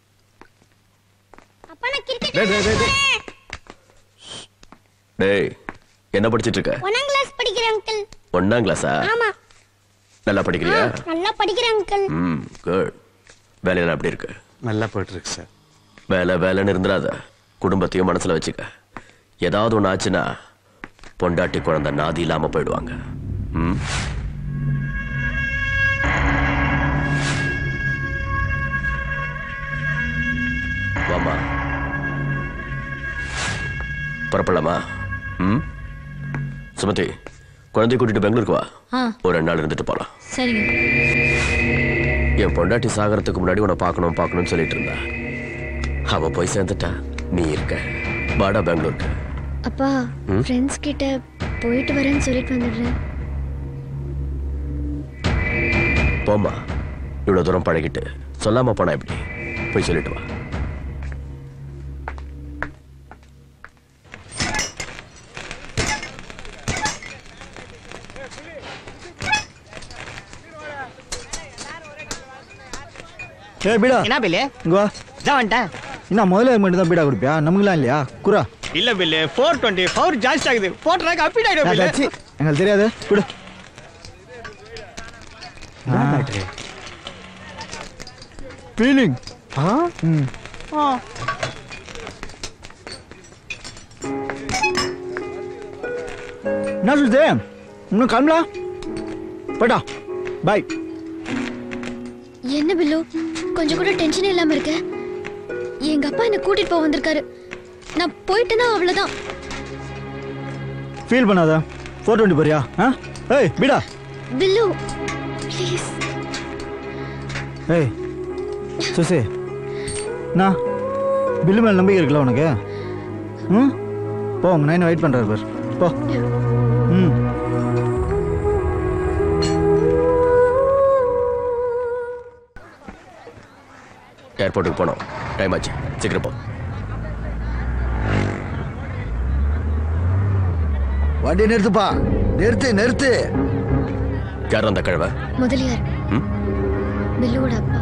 டேய், டேய், டேய், டேய்.
டேய் என்ன படிச்சிட்டு இருக்க
ஒன்னாம் கிளாஸ் படிக்கிறேன் அங்கிள்
ஒன்னாம் கிளாஸா
ஆமா
நல்லா படிக்கிறியா
நல்லா படிக்கிறேன் அங்கிள்
ம் குட் வேலையெல்லாம் எப்படி இருக்கு
நல்லா போயிட்டு இருக்கு சார்
வேலை வேலைன்னு இருந்துடாத குடும்பத்தையும் மனசுல வச்சுக்க ஏதாவது ஒன்று ஆச்சுன்னா பொண்டாட்டி குழந்தை நாதி இல்லாம போயிடுவாங்க ம் வாமா புறப்படலாமா ம் சுமதி குழந்தைய கூட்டிட்டு பெங்களூருக்கு வா
ஆ
ஒரு ரெண்டு நாள் இருந்துட்டு போலாம்
சரிங்க
என் பொண்டாட்டி சாகறதுக்கு முன்னாடி உன்னை பார்க்கணும் பார்க்கணும்னு சொல்லிட்டு இருந்தா அவ போய் சேர்ந்துட்டா நீ இருக்க வாடா பெங்களூருக்கு
அப்பா
ம்?
ஃப்ரெண்ட்ஸ் கிட்ட போயிட்டு வரேன்னு சொல்லிட்டு வந்துடுறேன்
போம்மா இவ்வளவு தூரம் பழகிட்டு சொல்லாம போனா எப்படி போய் சொல்லிட்டு வா
ஏ பீடா
என்ன பில்லு
இங்க வா
இதான் வந்துட்டேன்
என்ன முதல்ல மட்டும் தான் பீடா கொடுப்பியா நமக்குலாம் இல்லையா குரா
இல்ல பில்லு ஃபோர் டுவெண்ட்டி ஃபோர் ஜாஸ்தி ஆகுது போட்டுறாக்க அப்பிட் ஆயிடும் பில்லு
அதாச்சு எங்களுக்கு தெரியாது குடு ஃபீலிங் ஆ ம்
ஆ.
என்ன சொல்லுது இன்னும் கிளம்பலாம் போய்டா பாய்
என்ன பில்லு கொஞ்சம் கூட டென்ஷனே இல்லாம இருக்க எங்க அப்பா என்ன கூட்டிட்டு போக வந்திருக்காரு நான் போயிட்டேன்னா அவ்வளவுதான்
ஃபீல் பண்ணாத ஃபோர் டுவெண்ட்டி போறியா ஆ ஏய் பீடா
பில்லு ப்ளீஸ்
ஏய் சுசி நான் பில்லு மேல நம்பிக்கை இருக்குல்ல உனக்கு ம் போ உங்க நைன் வெயிட் பண்றாரு பார் போ ம்
ஏர்போர்ட்டுக்கு போனோம் டைம் ஆச்சு சீக்கிரம் போ
வண்டி நிறுத்துப்பா நிறுத்து நிறுத்து
யார் அந்த கிழவை
முதலியார்
ம்?
பில்லுவோட அப்பா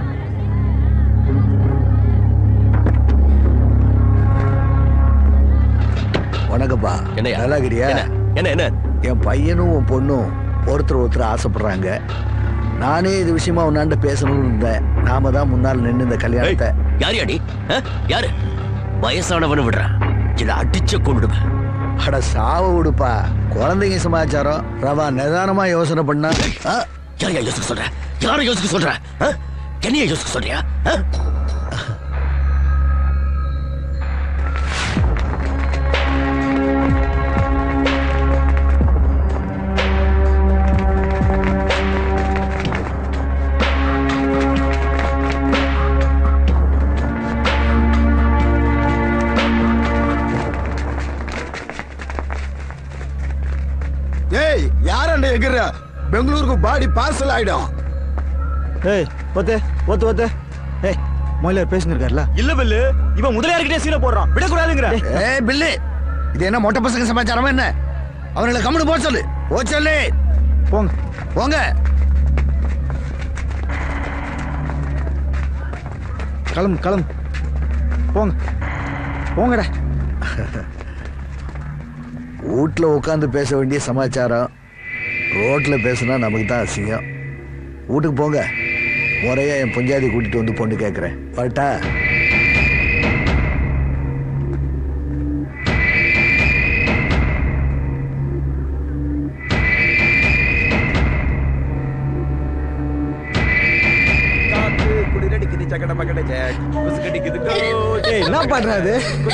வணக்கம்ப்பா
என்னய்யா?
நல்லா இருக்கிறியா
என்ன என்ன
என் பையனும் உன் பொண்ணும் ஒருத்தர் ஒருத்தர் ஆசைப்படுறாங்க நானே இது விஷயமா உன்னாண்ட பேசணும்னு இருந்தேன் நாம தான் முன்னால் நின்று இந்த கல்யாணத்தை
யார் யாடி யாரு வயசானவனு விடுறா இதை அடிச்ச கொண்டுடுவேன்
அட சாவ விடுப்பா குழந்தைங்க சமாச்சாரம் ரவா நிதானமா யோசனை பண்ணா ஆ,
யாரையா யோசிக்க சொல்ற யாரை யோசிக்க சொல்ற ஆ? என்னைய யோசிக்க சொல்றியா ஆ?
ஏய் யாராண்ட எகிற பெங்களூருக்கு பாடி பார்சல் ஆயிடும்
ஏய் ஒத்து ஒத்து ஒத்து ஏய் மொயிலர் பேசினிருக்காருல
இல்ல பில்லு இவன் முதலியார்கிட்டே சீனை போடுறான் விடக்கூடாதுங்கிற
ஏய் பில்லு இது என்ன மொட்டை பசங்க சமாச்சாரமா என்ன அவர்களை கம்முனு போக சொல்லு போ சொல்லு
போங்க
போங்க
கிளம்பு கிளம்பு போங்க போங்கடா
வீட்டில் உட்காந்து பேச வேண்டிய சமாச்சாரம் ரோட்டில் பேசுனா நமக்கு தான் அசிங்கம் வீட்டுக்கு போங்க முறையா என் பஞ்சாதி கூட்டிட்டு வந்து பொண்ணு கேட்குறேன் வரட்டா
ஏய், என்ன பண்றாது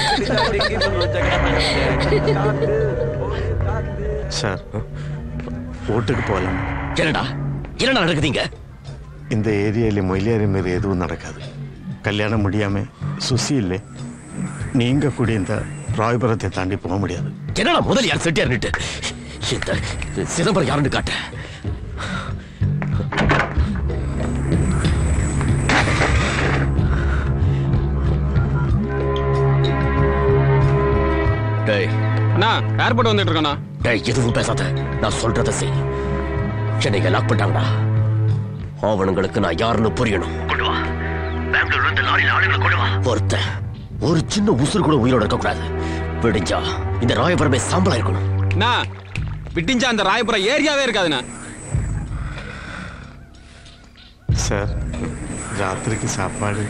சார் வீட்டுக்கு போகலாம்
என்னடா என்னடா நடக்குதுங்க
இந்த ஏரியாவில் மொயிலியாரி மாரி எதுவும் நடக்காது கல்யாணம் முடியாம சுசி இல்லை நீங்க கூட இந்த ராயபுரத்தை தாண்டி போக முடியாது
என்னடா முதல் யார் செட்டியார்னுட்டு இந்த சிதம்பரம் யாருன்னு காட்ட டேய்
அண்ணா ஏர்போர்ட் வந்துட்டு இருக்கண்ணா
டேய் எதுவும் பேசாத நான் சொல்றத செய் என்னைய லாக் பண்ணிட்டாங்கடா அவனுங்களுக்கு நான் யாருன்னு புரியணும் கொண்டு வா பெங்களூர்ல இருந்து லாரியில ஆளுங்களை கொண்டு வா ஒருத்தன் ஒரு சின்ன உசுறு கூட உயிரோட இருக்க கூடாது விடிஞ்சா இந்த ராயபுரமே சாம்பலா இருக்கணும்
அண்ணா விட்டிஞ்சா அந்த ராயபுரம் ஏரியாவே இருக்காதுண்ணா
சார் ராத்திரிக்கு சாப்பாடு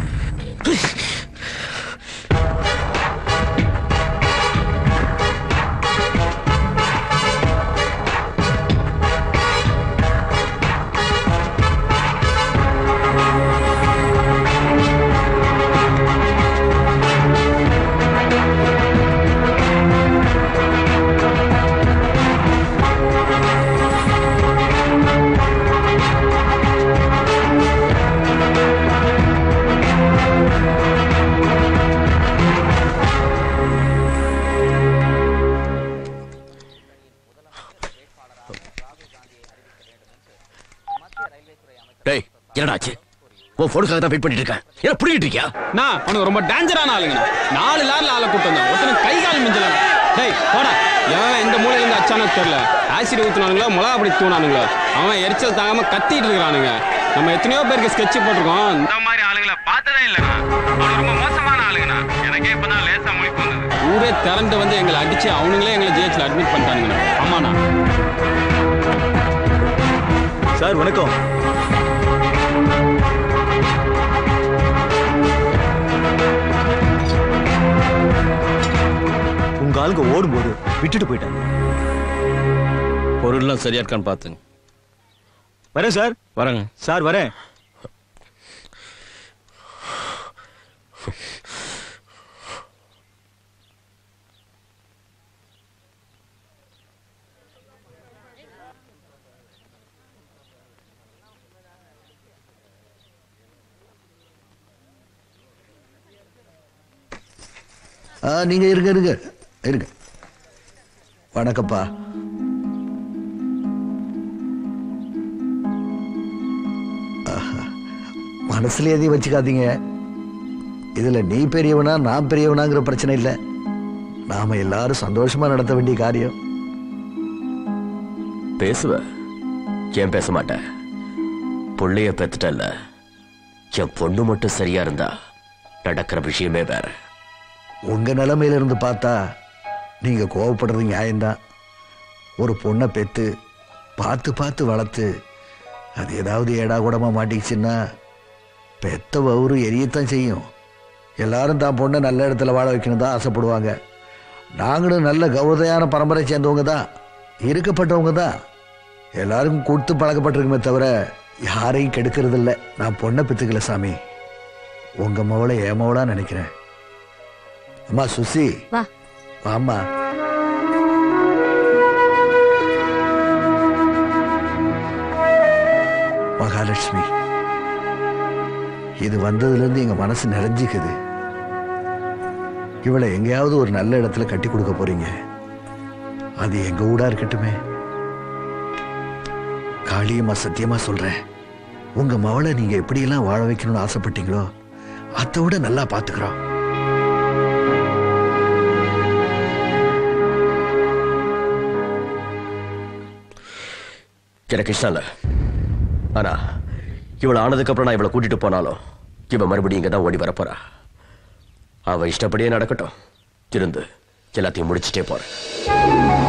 டேய் என்னடா ஆச்சு உன் ஃபோனுக்காக தான் வெயிட் பண்ணிட்டு இருக்கேன் என்ன புடிக்கிட்டு இருக்கியா
நான் அவனுக்கு ரொம்ப டேஞ்சரான ஆளுங்கண்ணா நாலு லாரில ஆளை கூட்டு வந்தான் ஒருத்தனுக்கு கை கால் மிஞ்சல டேய் போடா எவன் எந்த மூலையில இருந்து அச்சானோ தெரியல ஆசிட் ஊத்துனானுங்களோ மிளகா அப்படி தூணானுங்களோ அவன் எரிச்சல் தாங்காம கத்திட்டு இருக்கிறானுங்க நம்ம எத்தனையோ பேருக்கு ஸ்கெட்ச் போட்டிருக்கோம் இந்த மாதிரி ஆளுங்களை பார்த்ததே இல்லைண்ணா அவன் ரொம்ப மோசமான ஆளுங்கண்ணா எனக்கே இப்பதான் லேசா முழிப்பு வந்தது ஊரே திரண்டு வந்து எங்களை அடிச்சு அவனுங்களே எங்களை ஜிஹெச்ல அட்மிட் பண்ணிட்டானுங்கண்ணா ஆமாண்ணா
சார் வணக்கம் உங்க ஆளுங்க ஓடும்போது விட்டுட்டு போயிட்டாங்க
பொருள்லாம் சரியா இருக்கான்னு பாத்துங்க
வரேன் சார்
வரேங்க
சார் வரேன்
ஆ நீங்க இருங்க இருங்க இருங்க வணக்கம்ப்பா ஆஹா. மனசுல எதையும் வச்சுக்காதீங்க இதுல நீ பெரியவனா நான் பெரியவனாங்கிற பிரச்சனை இல்லை நாம எல்லாரும் சந்தோஷமா நடத்த வேண்டிய காரியம்
பேசுவ ஏன் பேச மாட்டேன் புள்ளைய பெத்துட்டல்ல என் பொண்ணு மட்டும் சரியா இருந்தா நடக்கிற விஷயமே வேற
உங்க நிலைமையில இருந்து பார்த்தா நீங்க கோவப்படுறது நியாயம்தான் ஒரு பொண்ணை பெத்து பார்த்து பார்த்து வளர்த்து அது ஏதாவது ஏடா கூடமா மாட்டிக்கிச்சுன்னா பெத்த வவுறு எரியத்தான் செய்யும் எல்லாரும் தான் பொண்ணை நல்ல இடத்துல வாழ வைக்கணும் தான் ஆசைப்படுவாங்க நாங்களும் நல்ல கௌரதையான பரம்பரை சேர்ந்தவங்க தான் இருக்கப்பட்டவங்க தான் எல்லாருக்கும் கொடுத்து பழக்கப்பட்டிருக்குமே தவிர யாரையும் கெடுக்கிறது இல்ல நான் பொண்ணை பெத்துக்கல சாமி உங்க மவளை என் மவளா நினைக்கிறேன் அம்மா சுசி
வா
வாம்மா மகாலட்சுமி இது வந்ததுல இருந்து எங்க மனசு நிறைஞ்சுக்குது இவளை எங்கேயாவது ஒரு நல்ல இடத்துல கட்டி கொடுக்க போறீங்க அது எங்க ஊடா இருக்கட்டுமே காளியம்மா சத்தியமா சொல்றேன் உங்க மவளை நீங்க எப்படியெல்லாம் வாழ வைக்கணும்னு ஆசைப்பட்டீங்களோ அதை விட நல்லா பாத்துக்கிறோம்
எனக்கு இஷ்டம் இல்லை ஆனா இவளை ஆனதுக்கு அப்புறம் நான் இவளை கூட்டிட்டு போனாலும் இவன் மறுபடியும் இங்க தான் ஓடி வரப்போறா அவ இஷ்டப்படியே நடக்கட்டும் இருந்து எல்லாத்தையும் முடிச்சிட்டே போறேன்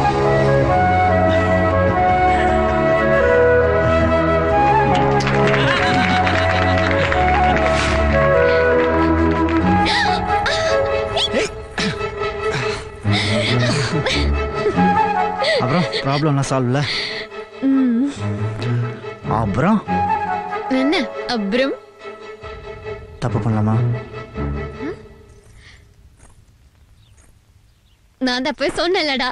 அப்புறம் ப்ராப்ளம்லாம் சால்வ்ல
ம்.
அப்புறம்
என்ன அப்புறம்
தப்பு பண்ணலாமா
நான் தான் போய் சொன்னேன்லடா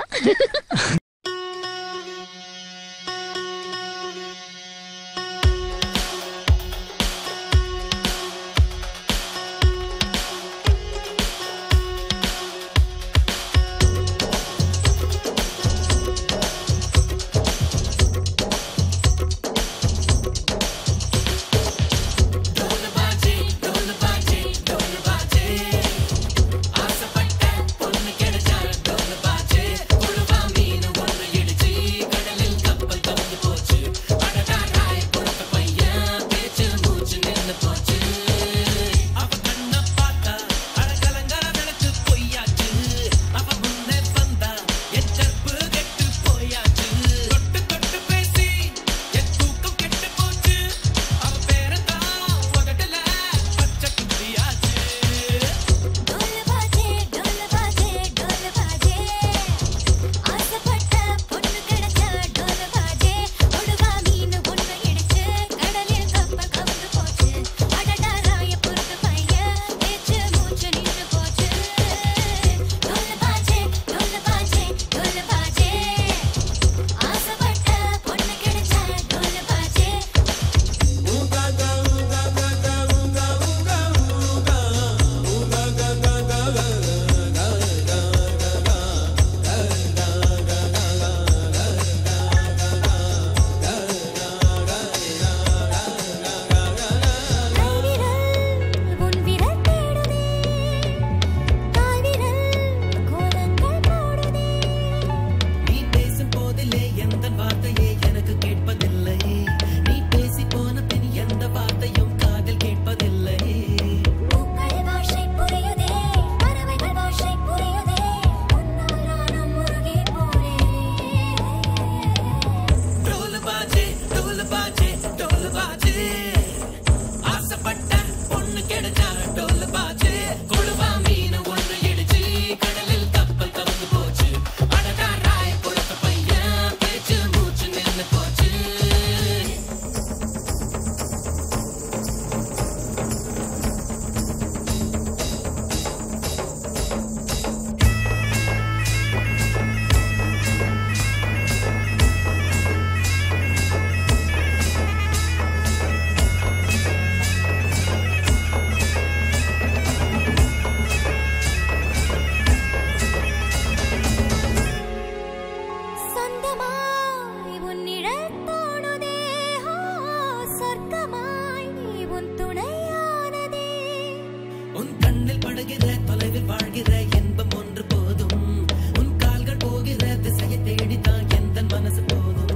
கண்ணில் படுகிற தொலைவில் வாழ்கிற இன்பம் ஒன்று போதும் உன் கால்கள் போகிற திசையை தேடித்தான் எந்த மனசு போதும்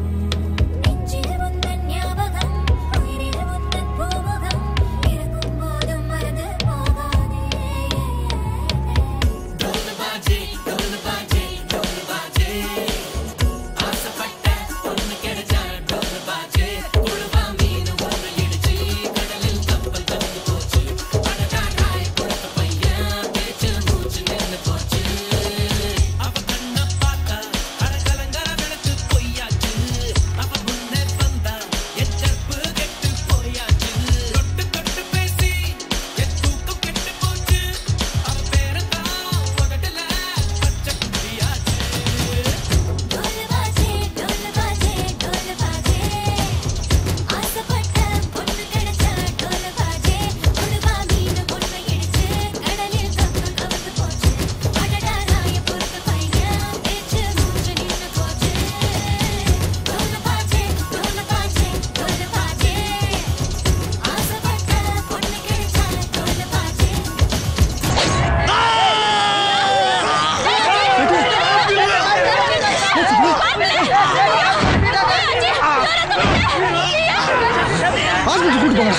டோலு பாஜே டோலு பாஜே டோலு பாஜே ஆசைப்பட்ட பொண்ணு கிடைச்சா டோலு பாஜே குழுவா மீன் ஒன்று இடிச்சு கடலில் கப்பல் தந்து போச்சு அடடா ராய் கொடுத்த பையன் பேச்சு மூச்சு நின்று போச்சு அவ கண்ண பார்த்தா அடகலங்கர விளக்கு பொய்யாச்சு அவ முன்னே வந்தா என் கற்பு கெட்டு போயாச்சு தொட்டு தொட்டு பேசி என் தூக்கம் கெட்டு போச்சு அவ பேரத்தான் உதட்டுல பச்சை குட்டியாச்சு
ஹாஸ்பிட்டல் கூட்டு போங்க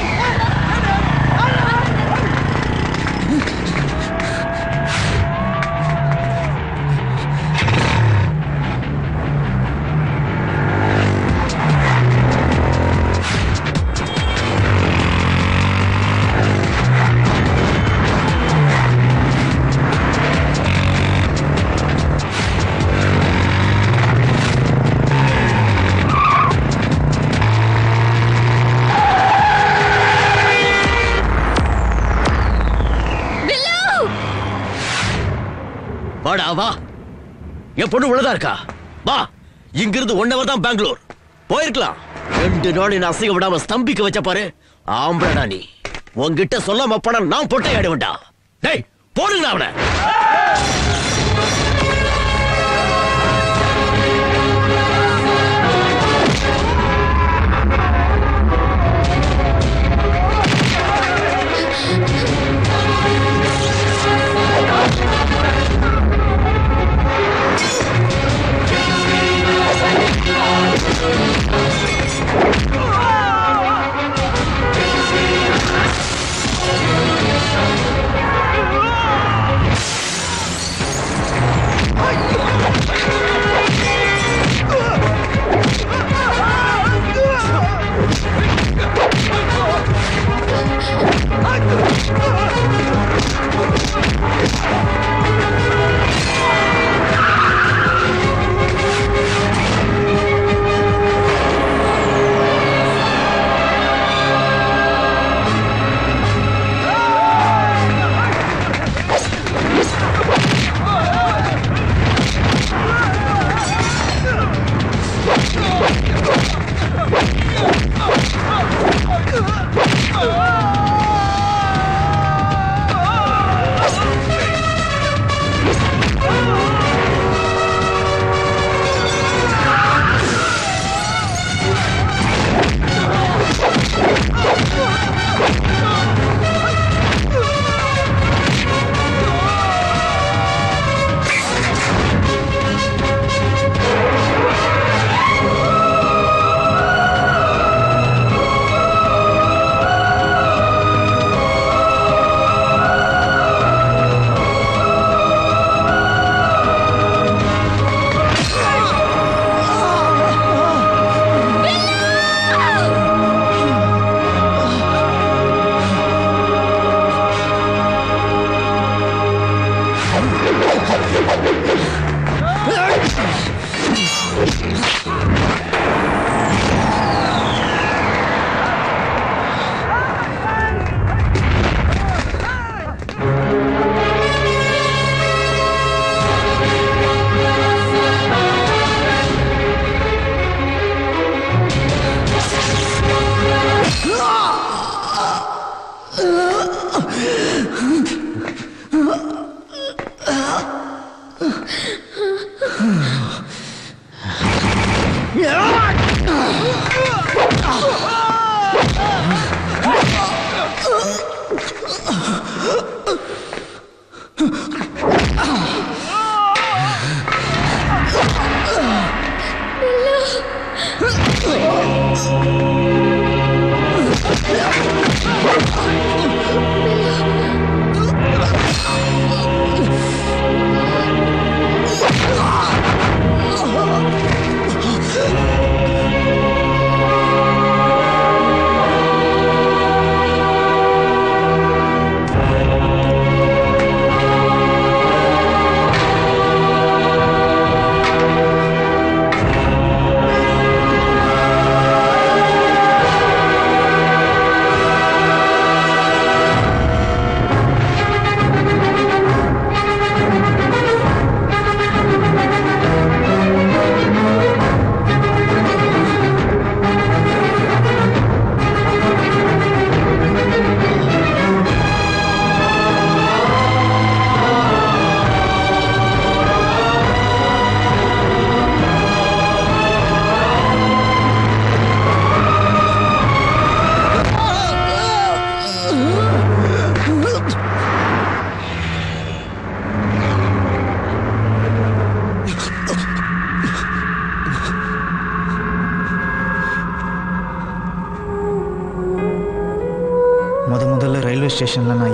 வாடா வா என் பொண்ணு உள்ளதா இருக்கா வா இங்கிருந்து ஒன் ஹவர் தான் பெங்களூர் போயிருக்கலாம் ரெண்டு நாள் என்ன அசைக்க விடாம ஸ்தம்பிக்க வச்ச பாரு ஆம்பளடா நீ உன்கிட்ட சொல்லாம போனா நான் பொட்டை ஆயிடுவேன்டா டேய் போடுங்கடா அவனை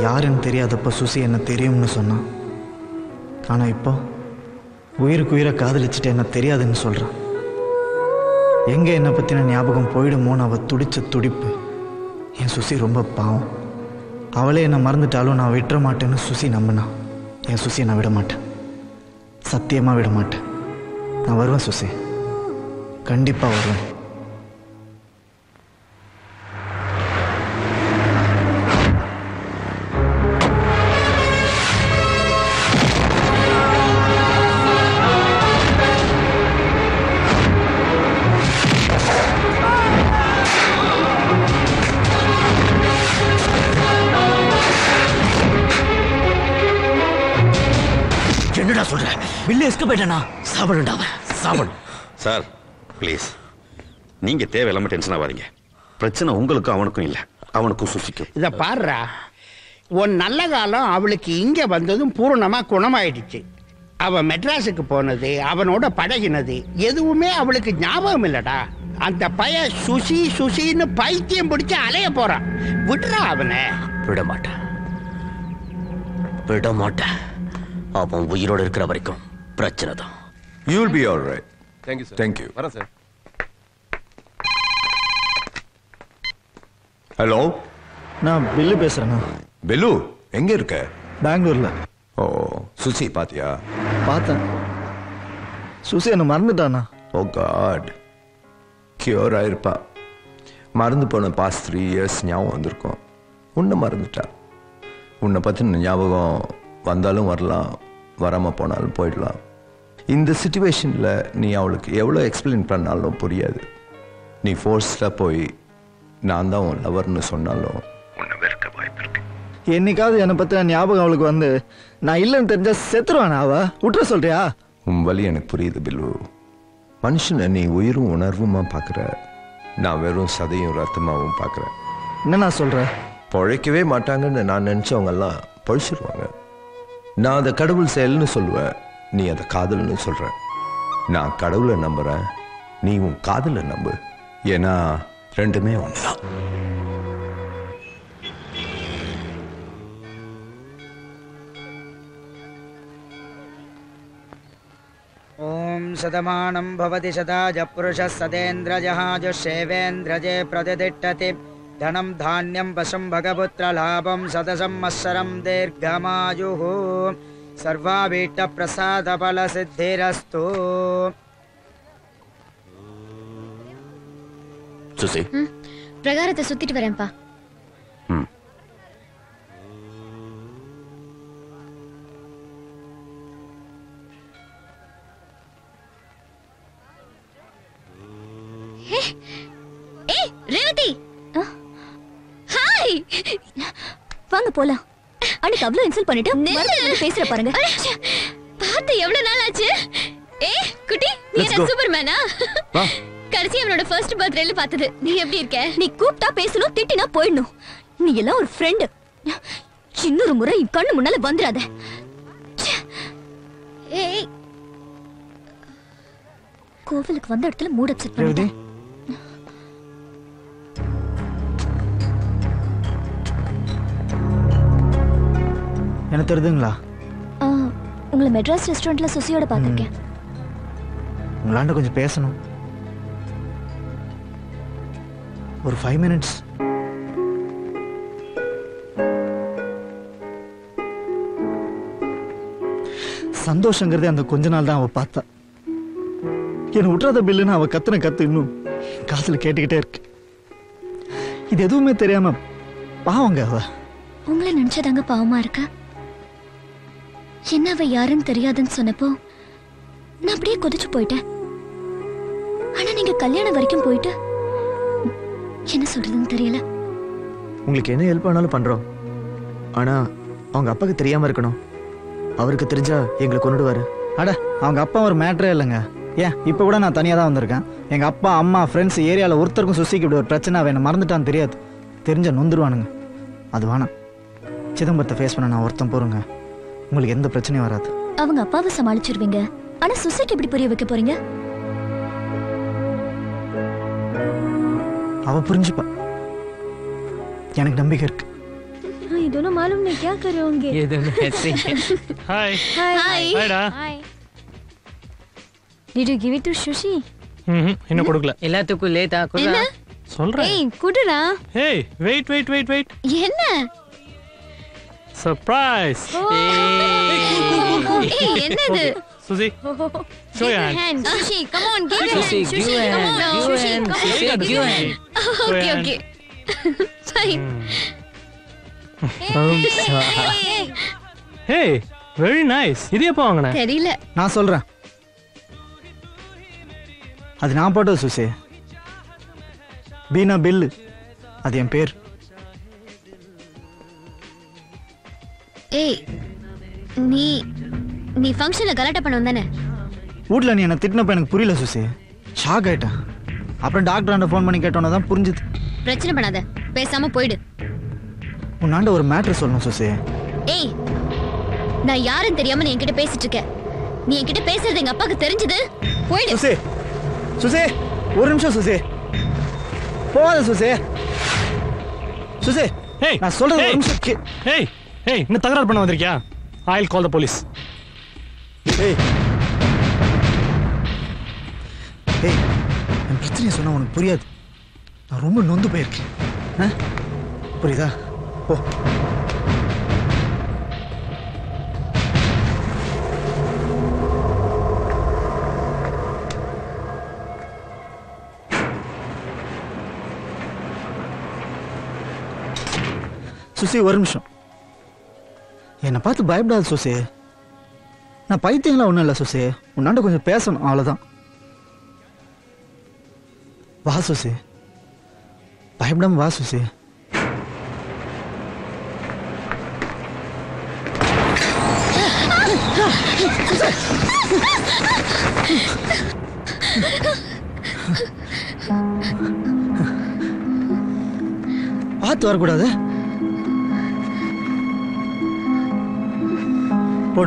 நான் யாருன்னு தெரியாதப்போ சுசி என்ன தெரியும்னு சொன்னான் ஆனால் இப்போ உயிருக்கு உயிரை காதலிச்சுட்டு என்ன தெரியாதுன்னு சொல்கிறான் எங்கே என்னை பற்றின ஞாபகம் போயிடுமோன்னு அவள் துடிச்ச துடிப்பு என் சுசி ரொம்ப பாவம் அவளே என்னை மறந்துட்டாலும் நான் விட்டுற மாட்டேன்னு சுசி நம்பினா என் சுசியை நான் விட மாட்டேன் சத்தியமாக விட மாட்டேன் நான் வருவேன் சுசி கண்டிப்பாக வருவேன்
என்னடா சொல்ற
பில்லு எஸ்க போயிட்டானா
சாப்பிடுண்டா அவன் சாப்பிடும்
சார் ப்ளீஸ் நீங்க தேவையில்லாம டென்ஷன் ஆகாதீங்க பிரச்சனை உங்களுக்கும் அவனுக்கும் இல்லை அவனுக்கும் சுசிக்கும்
இத பாருடா உன் நல்ல காலம் அவளுக்கு இங்க வந்ததும் பூரணமா குணமாயிடுச்சு அவ மெட்ராஸுக்கு போனது அவனோட பழகினது எதுவுமே அவளுக்கு ஞாபகம் இல்லடா அந்த பைய சுசி சுசின்னு பைத்தியம் பிடிச்சு அலைய போறான் விடுறா அவனை
விட மாட்டேன் விட மாட்டேன் அவன் உயிரோட இருக்கிற வரைக்கும் பிரச்சனை தான்
you will be all right
thank you sir
thank you
வரேன் சார்
ஹலோ
நான் பில்லு பேசுகிறேண்ணா
பெல்லு எங்க இருக்க
பெங்களூரில்
ஓ சுசி பாத்தியா
பார்த்தேன் சுசி என்னை மறந்துட்டானா
ஓ காட் கியூர் ஆயிருப்பா மறந்து போன பாஸ்ட் த்ரீ இயர்ஸ் ஞாபகம் வந்திருக்கும் உன்னை மறந்துட்டா உன்னை பற்றின ஞாபகம் வந்தாலும் வரலாம் வராமல் போனாலும் போயிடலாம் இந்த சுச்சுவேஷனில் நீ அவளுக்கு எவ்வளோ எக்ஸ்பிளைன் பண்ணாலும் புரியாது நீ ஃபோர்ஸ்டாக போய் நான் தான் உன் லவர்னு சொன்னாலும்
உன்னை வெறுக்க வாய்ப்பு இருக்கு
என்னைக்காவது என்னை பற்றின ஞாபகம் அவளுக்கு வந்து நான் இல்லைன்னு தெரிஞ்சா செத்துருவானா அவ விட்டுற சொல்றியா
உன் வலி எனக்கு புரியுது பில்லு மனுஷனை நீ உயிரும் உணர்வுமா பார்க்குற நான் வெறும் சதையும் ரத்தமாகவும் பார்க்குறேன்
என்ன நான் சொல்கிறேன்
பொழைக்கவே மாட்டாங்கன்னு நான் நினச்சவங்கெல்லாம் பொழைச்சிருவாங்க நான் அதை கடவுள் செயல்னு சொல்லுவேன் நீ அதை காதல்னு சொல்ற நான் கடவுளை நம்புறேன் நீ உன் காதலை நம்பு ஏன்னா ரெண்டுமே ஒண்ணுதான்
ॐ शतमानं भवति शताज पुरुषः सतेन्द्रजहाजुषेवेन्द्रजे प्रतिष्ठति धनं धान्यं पशुं भगपुत्रलाभं शतशं मत्सरं दीर्घमायुः सर्वाभीष्टप्रसादफलसिद्धिरस्तु
சுசி
ம் பிரகாரத்தை சுத்திட்டு வரேன்ப்பா
ம்
ஏ ஏய் ரேவதி ஹாய்
வாங்க போலாம் அன்னைக்கு அவ்வளவு இன்சல்ட் பண்ணிட்டு மறுபடியும் வந்து பேசுற பாருங்க
பார்த்து எவ்வளவு நாள் ஆச்சு ஏ குட்டி நீ
Let's
என்ன
go.
சூப்பர்மேனா
வா.
கடைசி அவனோட ஃபர்ஸ்ட் பர்த்டேல பார்த்தது நீ எப்படி இருக்க
நீ கூப்பிட்டா பேசணும் திட்டினா போயிடணும் நீ எல்லாம் ஒரு ஃப்ரெண்டு இன்னொரு முறை என் கண்ணு முன்னால வந்துடாத
ஏய்
கோவிலுக்கு வந்த இடத்துல மூட் அப்செட்
ரேவதி
பண்ணிட்டேன்
எனக்கு தெரியுதுங்களா
ஆ, உங்களை மெட்ராஸ் ரெஸ்டாரண்ட்ல சுசியோட பார்த்திருக்கேன்
உங்களாண்ட கொஞ்சம் பேசணும் ஒரு ஃபைவ் மினிட்ஸ் சந்தோஷங்கிறதே அந்த கொஞ்ச நாள் தான் அவ பார்த்தா என்னை விட்டுறாத பில்லுன்னு அவ கத்துன கத்து இன்னும் காசுல கேட்டுக்கிட்டே இருக்கு இது எதுவுமே தெரியாம பாவங்க அவ
உங்களை நினைச்சதாங்க பாவமா இருக்கு என்ன அவ யாருன்னு தெரியாதுன்னு சொன்னப்போ நான் அப்படியே கொதிச்சு போயிட்டேன் ஆனா நீங்க கல்யாணம் வரைக்கும் போயிட்டு என்ன சொல்றதுன்னு தெரியல
உங்களுக்கு என்ன ஹெல்ப் பண்ணாலும் பண்றோம் ஆனா அவங்க அப்பாக்கு தெரியாம இருக்கணும் அவருக்கு தெரிஞ்சா எங்களை கொண்டுடுவாரு அட அவங்க அப்பா ஒரு மேட்டரே இல்லைங்க ஏன் இப்போ கூட நான் தனியாக தான் வந்திருக்கேன் எங்கள் அப்பா அம்மா ஃப்ரெண்ட்ஸ் ஏரியாவில் ஒருத்தருக்கும் சுசிக்கு இப்படி ஒரு பிரச்சனை அவன் என்னை மறந்துட்டான்னு தெரியாது தெரிஞ்ச நொந்துருவானுங்க அது வேணாம் சிதம்பரத்தை ஃபேஸ் பண்ண நான் ஒருத்தன் போகிறேங்க உங்களுக்கு எந்த பிரச்சனையும் வராது
அவங்க அப்பாவை சமாளிச்சிருவீங்க ஆனா சுசைக்கு எப்படி புரிய வைக்க போறீங்க
அவ புரிஞ்சுப்பா எனக்கு நம்பிக்கை இருக்கு
ஐ
दोनों मालूम नहीं क्या कर रहे होंगे
ये दोनों ऐसे ही हैं।
हाय
हाय
Hi டா.
Did you give it to Sushi?
ம்ஹும், இன்னும் கொடுக்கல
எல்லாத்துக்கும் லேட்டா
என்ன
சொல்றேன்
ஏய் குடுடா
ஏய் வெயிட் வெயிட் வெயிட் வெயிட்
என்ன
சர்ப்ரைஸ்
ஏய் என்னது
Susi Show
Give
your
your
hand.
hand. Sushi, come on, give your
Sushi,
hand.
give
Sushi,
your
come
hand,
on.
give your
Sushi,
hand.
come on.
Sushi,
Give
give
your
your
hand.
Show
Okay,
your
okay. Fine.
Hey very nice இது எப்போ வாங்கின
தெரியல
நான் சொல்றேன் அது நான் போட்டது சுசே Beena bill அது என் பேர்
ஏய் நீ நீ ஃபங்க்ஷன்ல கலாட்டா பண்ண வந்தானே
வீட்டில் நீ என்னை திட்டினப்ப எனக்கு புரியல சுசே ஷாக் ஆயிட்டேன் அப்புறம் டாக்டர் ஃபோன் பண்ணி கேட்டோன்னே தான் புரிஞ்சுது
பிரச்சனை பண்ணாத பேசாம போயிடு
உன்னாண்ட ஒரு மேட்ரு சொல்லணும் சுசே
ஏய் நான் யாருன்னு தெரியாம நீ என்கிட்ட பேசிட்டு இருக்க நீ என்கிட்ட பேசுறது எங்க அப்பாக்கு தெரிஞ்சது போயிடு
சுசே சுசே ஒரு நிமிஷம் சுசே போகாத சுசே சுசே
ஏய்
நான் சொல்றது ஒரு
ஏய்,
நிமிஷம் கே-
ஏய் ஏய் இன்னும் தகராறு பண்ண வந்திருக்கியா ஐ கால் த போலீஸ்
ஏய் ஏய் என் பிரச்சனையை சொன்னா உனக்கு புரியாது நான் ரொம்ப நொந்து போயிருக்கேன் ஆ? புரியுதா ஓ சுசி ஒரு நிமிஷம் என்னை பார்த்து பயப்படாத சுசி நான் பைத்தியங்களா ஒன்றும் இல்லை சுசி உன்னாண்ட கொஞ்சம் பேசணும் அவ்வளோதான் வா சுசி பயப்படாம வா சுசி பார்த்து வரக்கூடாது போடு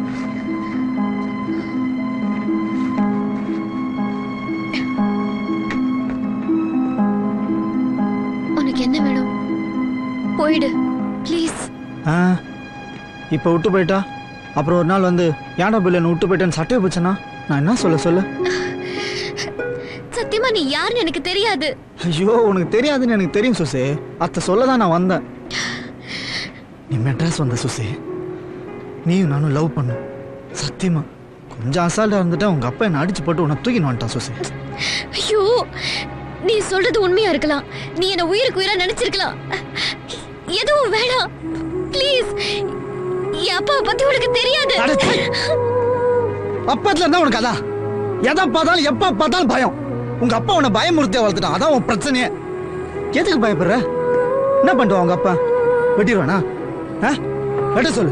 உனக்கு என்ன வேணும் போயிடு ப்ளீஸ்
ஆ இப்போ விட்டு போயிட்டா அப்புறம் ஒரு நாள் வந்து ஏன்டா பிள்ளை விட்டு போயிட்டேன்னு சட்டையை போச்சுன்னா நான் என்ன சொல்ல சொல்லு
சத்தியமா நீ யாருன்னு எனக்கு தெரியாது
ஐயோ உனக்கு தெரியாதுன்னு எனக்கு தெரியும் சுசே அத்தை சொல்ல தான் நான் வந்தேன் நீ மெட்ராஸ் வந்த சுசே நீயும் நானும் லவ் பண்ணும் சத்தியமா கொஞ்சம் அசால்ட்டா இருந்துட்டா உங்க அப்பா என்ன அடிச்சு போட்டு உன்னை தூக்கின்னு வந்துட்டான் சுசே
ஐயோ நீ சொல்றது உண்மையா இருக்கலாம் நீ என்ன உயிருக்கு உயிரா நினைச்சிருக்கலாம் எதுவும் வேணாம் ப்ளீஸ் என் அப்பாவை பத்தி உனக்கு தெரியாது
அப்பத்துல இருந்தா உனக்கு அதான் எதை பார்த்தாலும் எப்ப பார்த்தாலும் பயம் உங்க அப்பா உன்னை பயமுறுத்திய வளர்த்துட்டான் அதான் உன் பிரச்சனையே எதுக்கு பயப்படுற என்ன பண்ணுவான் உங்க அப்பா வெட்டிடுவானா ஆ? வெட்ட சொல்லு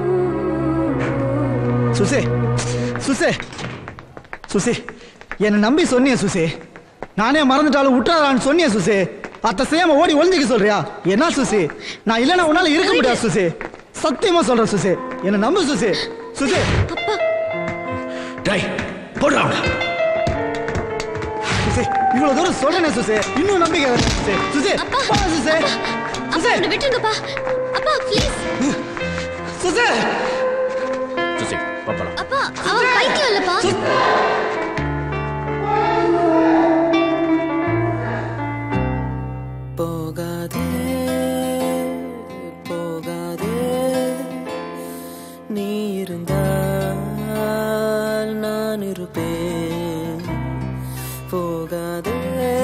சுசே சுசே சுசே என்னை நம்பி சொன்னிய சுசே நானே மறந்துட்டாலும் விட்டுறான்னு சொன்னிய சுசே அத்தை செய்யாம ஓடி ஒளிஞ்சிக்க சொல்றியா என்ன சுசே நான் இல்லைன்னா உன்னால இருக்க முடியாது சுசே சத்தியமா சொல்றேன் சுசே என்னை நம்பு சுசே சுசே
டேய் போடுறா
சுசே இவ்வளவு தூரம் சொல்றேனே சுசே இன்னும் நம்பிக்கை வரல சுசே சுசே பா சுசே
அப்பா என்ன விட்டுருங்கப்பா அப்பா ப்ளீஸ்
சுசே
சுசி பாப்பலாம்
அப்பா அவன் பைத்தியம் இல்லப்பா
போகாதே போகாதே நீ இருந்தால் நான் இருப்பேன் போகாதே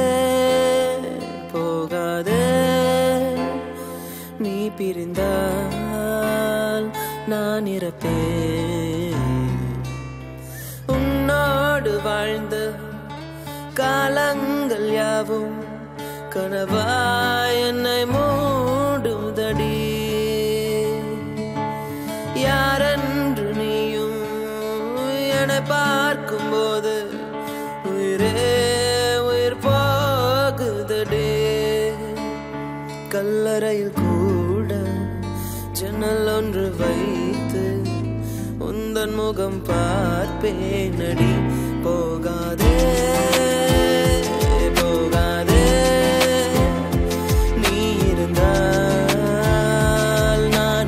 போகாதே நீ பிரிந்தால் நான் இறப்பேன் உன்னோடு வாழ்ந்த காலங்கள் யாவும் கனவாய் என்னை மூடுதடி யாரென்று நீயும் என்னை பார்க்கும்போது உயிரே உயிர் போகுதடி கல்லறையில் கூட ஜன்னல் ஒன்று வைத்து உந்தன் முகம் பார்ப்பேனடி போகாதே போகாதே நீ இருந்தால் நான்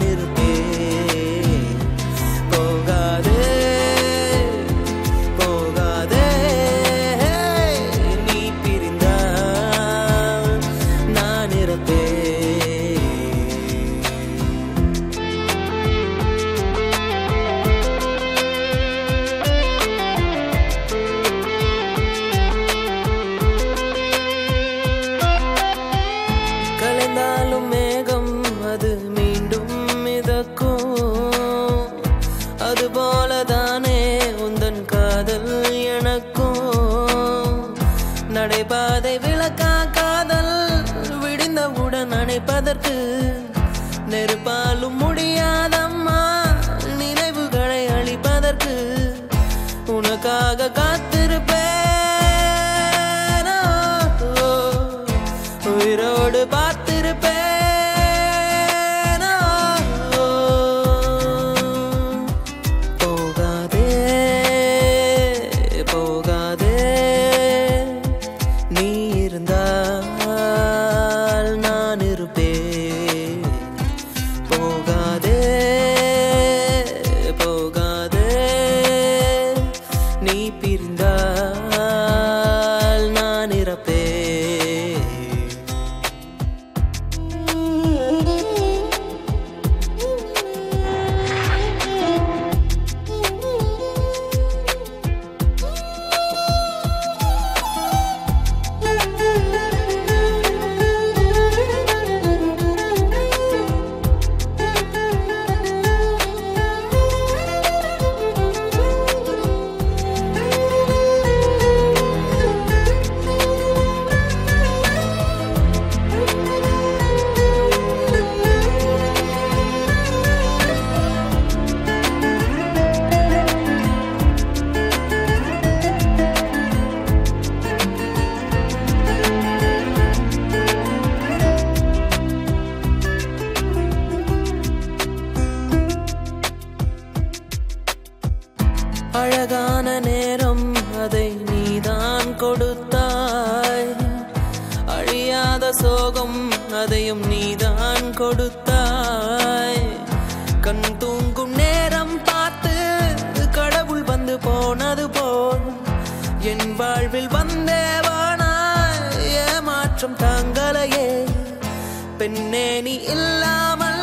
அழகான நேரம் அதை நீதான் கொடுத்தாய் அழியாத சோகம் அதையும் நீதான் கொடுத்தாய் கண் தூங்கும் நேரம் பார்த்து கடவுள் வந்து போனது போல் என் வாழ்வில் வந்தேவானாய் ஏமாற்றம் தாங்களையே பெண்ணே நீ இல்லாமல்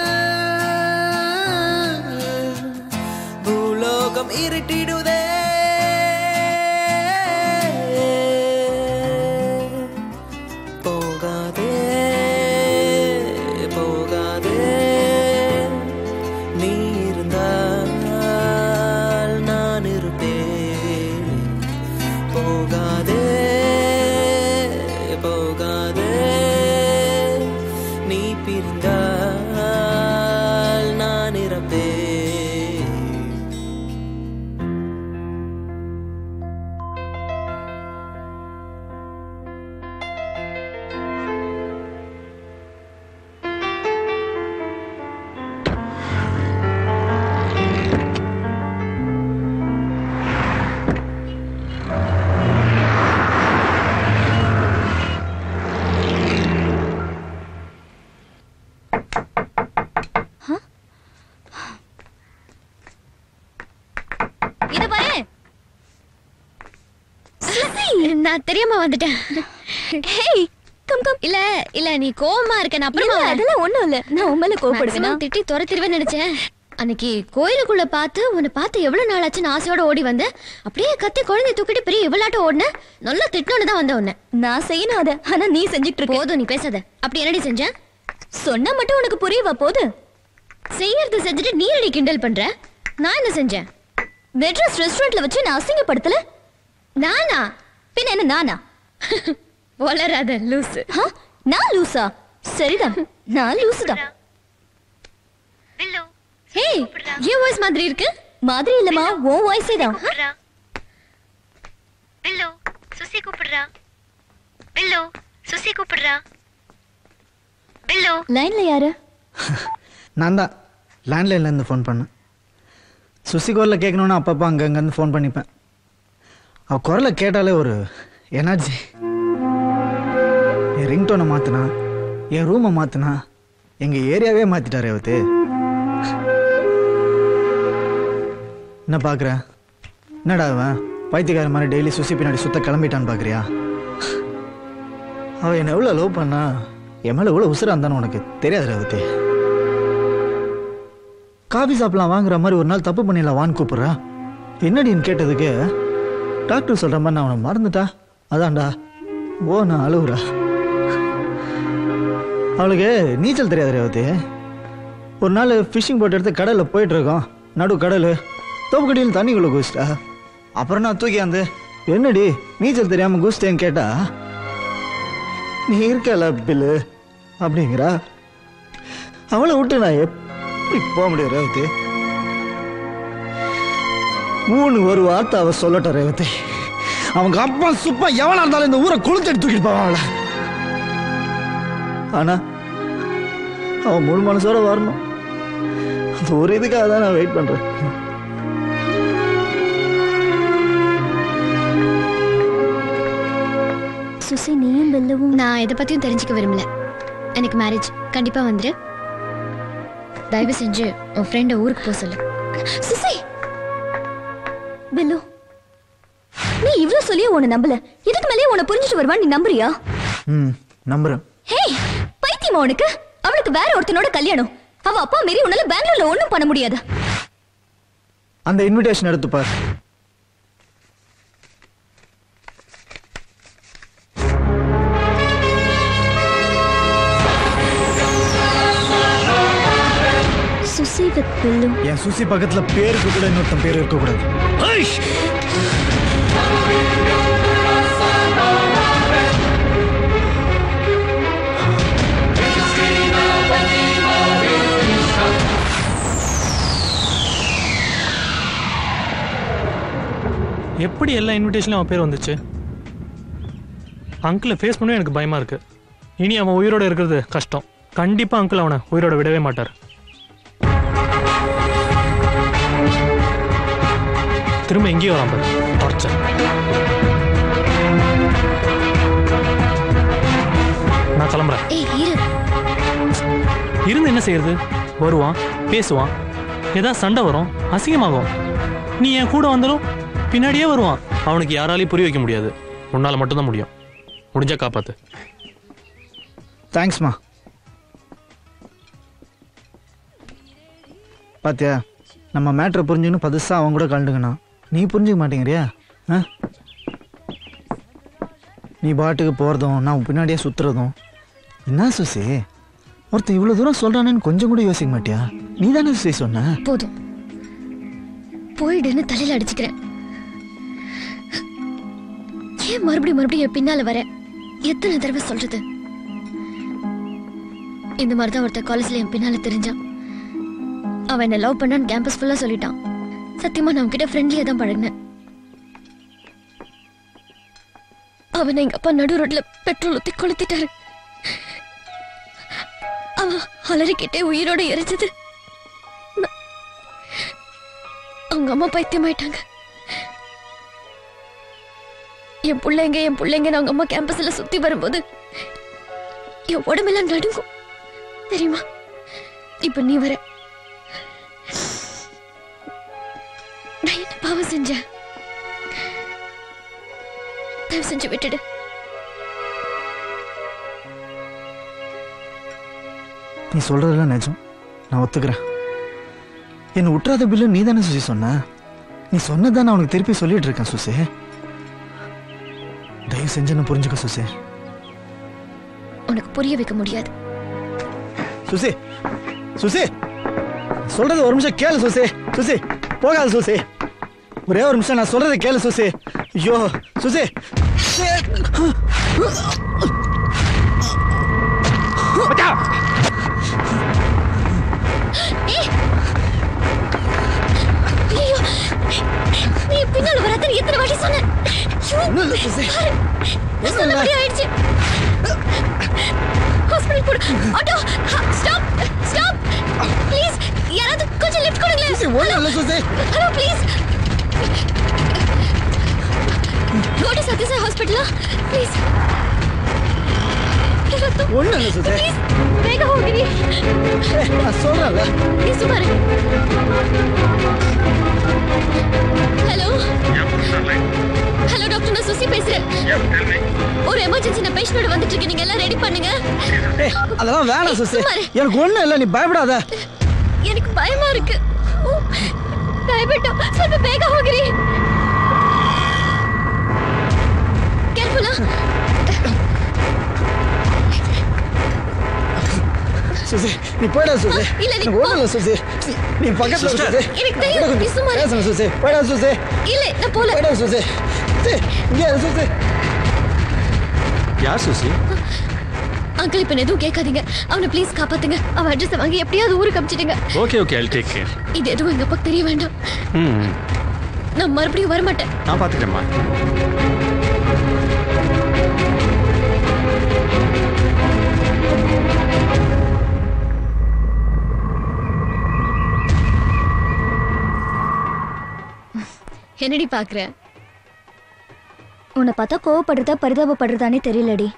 பூலோகம் இருட்டிடுதே போகாதே போகாதே நீ இருந்தால் நான் இருப்பேன் போகாதே போகாதே நீ பிரிந்தால் நான் இறப்பேன்
இத பாரு நான் தெரியாம வந்துட்டேன் ஹேய் கம் கம் இல்ல இல்ல நீ கோவமா இருக்க நான் அப்புறமா
இல்ல, அதெல்லாம் ஒண்ணும் இல்ல நான் உன் மேல கோவப்படுவேனா
Maximum திட்டி துரத்திடுவேன் நினைச்சேன் அன்னைக்கு கோயிலுக்குள்ள பார்த்து உன்னை பார்த்து எவ்வளவு நாள் ஆச்சுன்னு ஆசையோட ஓடி வந்தேன் அப்படியே கத்தி குழந்தை தூக்கிட்டு பெரிய இவ்வளாட்டம் ஓடின நல்லா திட்டணும்னு தான் வந்த உன்னை
நான் செய்யணும் அத ஆனா நீ செஞ்சுட்டு இருக்க
போதும் நீ பேசாத அப்படி என்னடி செஞ்சேன்
சொன்னா மட்டும் உனக்கு புரியவா போது
செய்யறது செஞ்சுட்டு நீ என்னடி கிண்டல் பண்ற நான் என்ன செஞ்சேன்
மெட்ராஸ் ரெஸ்டாரண்ட்ல வச்சு நான் அசிங்கப்படுத்தல
நானா
பின்ன என்ன நானா
வளராத லூசு
நான் லூசா சரிதான் நான் லூசு தான்
ஹே ஏன் வாய்ஸ் மாதிரி இருக்கு
மாதிரி இல்லம்மா உன் வாய்ஸே தான்
பில்லு சுசி கூப்பிடுறா பில்லு சுசி கூப்பிடுறா பில்லு
லைன்ல யாரு
நான் தான் லேண்ட்லைன்லேருந்து ஃபோன் பண்ணேன் சுசி குரலை கேட்கணுன்னா அப்பப்போ அங்கங்கேருந்து ஃபோன் பண்ணிப்பேன் அவள் குரலை கேட்டாலே ஒரு எனர்ஜி என் ரிங்டோனை மாற்றினா என் ரூமை மாற்றினா எங்கள் ஏரியாவே மாற்றிட்டாரே அவத்து என்ன பார்க்குற என்னடா அவன் பைத்தியக்கார மாதிரி டெய்லி சுசி பின்னாடி சுத்த கிளம்பிட்டான்னு பார்க்குறியா அவள் என்னை எவ்வளோ லவ் பண்ணா என் மேலே எவ்வளோ உசுரா இருந்தான்னு உனக்கு தெரியாது ரவதி காபி சாப்பிடலாம் வாங்குற மாதிரி ஒரு நாள் தப்பு பண்ணிடலாம் வான்னு கூப்பிட்றா என்னடின்னு கேட்டதுக்கு டாக்டர் சொல்கிற மாதிரி நான் அவனை மறந்துட்டா அதான்டா ஓ நான் அழுவுறா அவளுக்கு நீச்சல் தெரியாது ரேவதி ஒரு நாள் ஃபிஷிங் போட் எடுத்து கடலில் போயிட்டு இருக்கோம் நடு கடல் தோப்புக்கடியில் தண்ணிக்குள்ளே குதிச்சிட்டா அப்புறம் நான் தூக்கி அந்த என்னடி நீச்சல் தெரியாமல் குதிச்சிட்டேன்னு கேட்டா நீ இருக்கல பில்லு அப்படிங்கிறா அவளை விட்டு நான் எப்படி போக முடியும் ரேவதி மூணு ஒரு வார்த்தை அவ சொல்லட்ட ரேவதி அவங்க அப்பா சுப்பா எவனா இருந்தாலும் இந்த ஊரை கொளுத்து தூக்கிட்டு போவான் அவளை ஆனா அவன் முழு மனசோட வரணும் அந்த ஒரு இதுக்காக தான் நான் வெயிட் பண்றேன்
சுசி நீயும் பெல்லவும் நான் எதை பத்தியும் தெரிஞ்சுக்க விரும்பல எனக்கு மேரேஜ் கண்டிப்பா வந்துரு தயவு செஞ்சு உன் ஃப்ரெண்ட ஊருக்கு போக சொல்லு
சுசி பெல்லு நீ இவ்ளோ சொல்லியும் உன்னை நம்பல இதுக்கு மேலே உன்னை புரிஞ்சுட்டு வருவான் நீ நம்புறியா
ம் நம்புறேன்
ஹே பைத்தியமா உனக்கு அவளுக்கு வேற ஒருத்தனோட கல்யாணம் அவ அப்பா மாரி உன்னால பெங்களூர்ல ஒண்ணும் பண்ண முடியாது
அந்த இன்விடேஷன் எடுத்து பார்
சுசி வித் பெல்லு
என் சுசி பக்கத்துல பேருக்கு கூட இன்னொருத்தன் பேர் இருக்கக்கூடாது
எப்படி எல்லா இன்விடேஷன்லையும் அவன் பேர் வந்துச்சு அங்கிளை ஃபேஸ் பண்ணவே எனக்கு பயமா இருக்கு இனி அவன் உயிரோட இருக்கிறது கஷ்டம் கண்டிப்பா அங்கிள் அவனை உயிரோட விடவே மாட்டார் திரும்ப எங்கேயும் வரான் பாரு டார்ச்சர் நான் கிளம்புறேன்
ஏய் இரு
இருந்து என்ன செய்யறது வருவான் பேசுவான் ஏதாவது சண்டை வரும் அசிங்கமாகும் நீ என் கூட வந்தாலும் பின்னாடியே வருவான் அவனுக்கு யாராலையும் புரிய வைக்க முடியாது உன்னால மட்டும்தான் முடியும் முடிஞ்சா காப்பாத்து
தேங்க்ஸ்மா பாத்தியா நம்ம மேட்ரை புரிஞ்சுக்கணும் பதுசாக அவன் கூட கலந்துக்கணும் நீ புரிஞ்சுக்க மாட்டேங்கிறியா ஆ நீ பாட்டுக்கு போகிறதும் நான் உன் பின்னாடியே சுற்றுறதும் என்ன சுசி ஒருத்தன் இவ்வளோ தூரம் சொல்கிறானேன்னு கொஞ்சம் கூட யோசிக்க மாட்டியா நீ தானே சுசி சொன்ன
போதும் போயிடுன்னு தலையில அடிச்சுக்கிறேன் ஏன் மறுபடியும் மறுபடியும் என் பின்னால வர எத்தனை தடவை சொல்றது இந்த மாதிரி தான் ஒருத்தன் காலேஜ்ல என் பின்னால தெரிஞ்சான் அவன் என்ன லவ் பண்ணான்னு கேம்பஸ் ஃபுல்லா சொல்லிட்டான் சத்தியமா நான் கிட்ட ஃப்ரெண்ட்லியா தான் பழகினேன் அவனை எங்க அப்பா நடு ரோட்ல பெட்ரோல் ஊத்தி கொளுத்திட்டாரு அவன் அலறிக்கிட்டே உயிரோட எரிச்சது அவங்க அம்மா பைத்தியமாயிட்டாங்க என் பிள்ளைங்க என் பிள்ளைங்க அவங்க அம்மா கேம்பஸ்ல சுத்தி வரும்போது என் உடம்பெல்லாம் நடுங்கும் தெரியுமா இப்ப நீ வர நான் என்ன பாவம் செஞ்சேன் தயவு செஞ்சு விட்டுடு
நீ சொல்கிறதெல்லாம் நிஜம் நான் ஒத்துக்கிறேன் என்னை விட்டுறாத பில்லு நீ தானே சுசி சொன்ன நீ சொன்னதான் நான் உனக்கு திருப்பி சொல்லிட்டு இருக்கேன் சுசி தயவு செஞ்சு என்ன புரிஞ்சுக்க சுசி
உனக்கு புரிய வைக்க முடியாது
சுசி சுசி சொல்றது ஒரு நிமிஷம் கேளு சுசி சுசி போகாது சுசி ஒரே ஒரு நிமிஷம் நான் சொல்றதை கேளு சுசி ஐயோ சுசி
ஏய்! ஐயோ! நீ பின்னால வராதன்னு எத்தனை வாட்டி சொன்னேன் ஐயோ! பாரு, நான் சொன்னபடி ஆயிடுச்சு ஹாஸ்பிடல் போடு ஆட்டோ ஸ்டாப் ஸ்டாப் ப்ளீஸ் யாராவது கொஞ்சம் லிஃப்ட் கொடுங்களேன் hello please go to Sathya Sai ஹாஸ்பிடலா ப்ளீஸ்
ஒண்ணு இல்ல சுசி
ப்ளீஸ் வேக ಹೋಗಿರಿ
நான் சொல்றேன்ல
நீ சுமார் ஹலோ ஹலோ டாக்டர் நான் சுசி பேசுறேன் ஒரு எமர்ஜென்சி நான் பேஷண்டோட வந்துட்டு இருக்கேன் நீங்க எல்லாம் ரெடி பண்ணுங்க
ஏய், அதெல்லாம் வேணாம் சுசி
சுமாரு.
எனக்கு ஒண்ணும் இல்லை நீ பயப்படாத
எனக்கு பயமா இருக்கு ஓ, ದಯವಿಟ್ಟು ಸ್ವಲ್ಪ ಬೇಗ ಹೋಗಿರಿ ಕೇರ್ಫುಲ್
சுசி நீ போயிடா சுசி
இல்ல, நீ
எனக்கு ஒண்ணும் இல்லை சுசி நீ- நீ பக்கத்துல
Sister.
சுசி
எனக்கு தெரியும், நீ சும்மா இரு.
பேசணும் சுசி போயிடா சுசி
இல்ல நான் போல
போயிடா சுசி சுசி, இங்கே இரு, சுசி
யார் சுசி
அங்கிள் இப்ப எதுவும் கேட்காதீங்க அவனை ப்ளீஸ் காப்பாத்துங்க அவன் அட்ரஸ் வாங்கி எப்படியாவது ஊருக்கு அமிச்சிடுங்க
okay okay I'll take care
இது எதுவும் எங்க அப்பாக்கு தெரிய வேண்டாம்
ம்
நான் மறுபடியும் வரமாட்டேன்
நான் பார்த்துக்கிறேம்மா
என்னடி பாக்குற உன்னை பார்த்தா கோவப்படுறதா பரிதாபப்படுறதானே தெரியலடி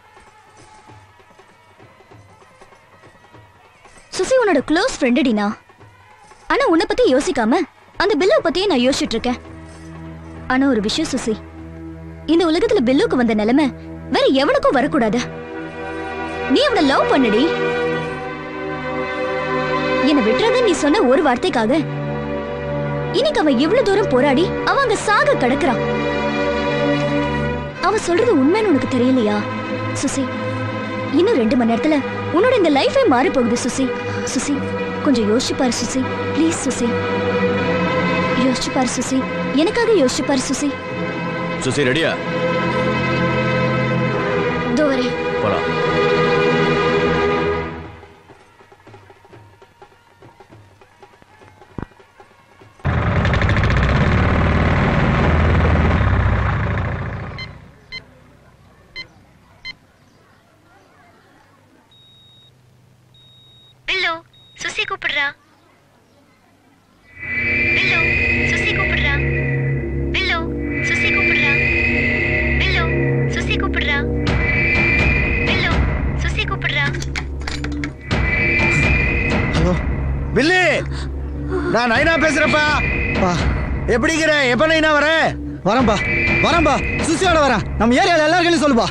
சுசி உன்னோட க்ளோஸ் ஃப்ரெண்டுடினா ஆனா உன்னை பத்தி யோசிக்காம அந்த பில்லை பத்தியே நான் யோசிச்சுட்டு இருக்கேன் ஆனா ஒரு விஷயம் சுசி இந்த உலகத்துல பில்லுக்கு வந்த நிலைமை வேற எவனுக்கும் வரக்கூடாது நீ அவனை லவ் பண்ணுடி என்னை விட்டுறத நீ சொன்ன ஒரு வார்த்தைக்காக இன்னைக்கு அவன் இவ்வளவு தூரம் போராடி அவன் அங்க சாக கிடக்குறான் அவன் சொல்றது உண்மைன்னு உனக்கு தெரியலையா சுசி இன்னும் ரெண்டு மணி நேரத்துல உன்னோட இந்த லைஃபே மாறி போகுது சுசி சுசி கொஞ்சம் யோசிச்சு பாரு சுசி ப்ளீஸ் சுசி யோசிச்சு பாரு சுசி எனக்காக யோசிச்சு பாரு சுசி
சுசி ரெடியா
இதோ வரேன்
போலாம்
பில்லு சுசி கூப்பிடுறா பில்லு சுசி கூப்பிடுறா
நான் நைனா பேசுறப்பா
பா
எப்படிங்கிற எப்ப நைனா வர
வரேன்பா வரேன்பா சுசியோட வரேன் நம்ம ஏரியாவில் எல்லாருக்கும் சொல்லுப்பா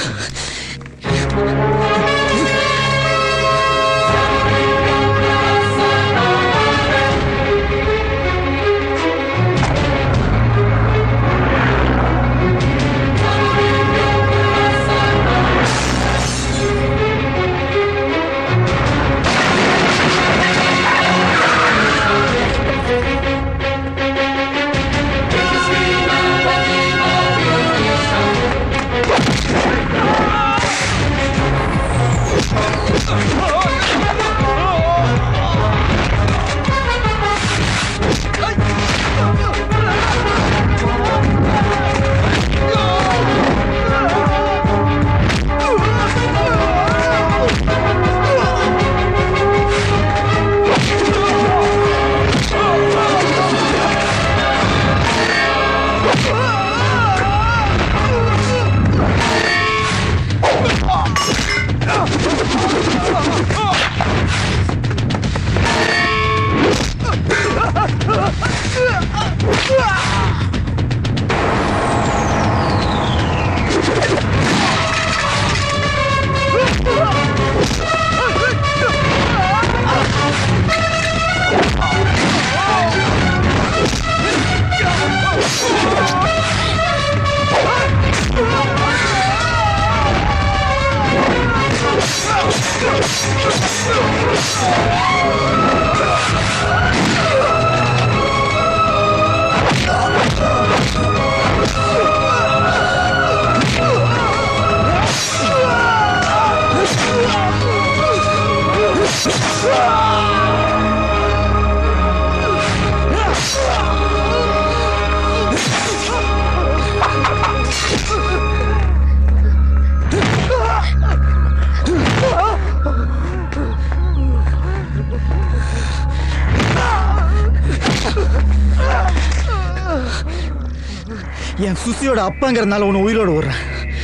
என் சுசியோட அப்பாங்கிறதுனால உன்னை உயிரோடு விடுறேன்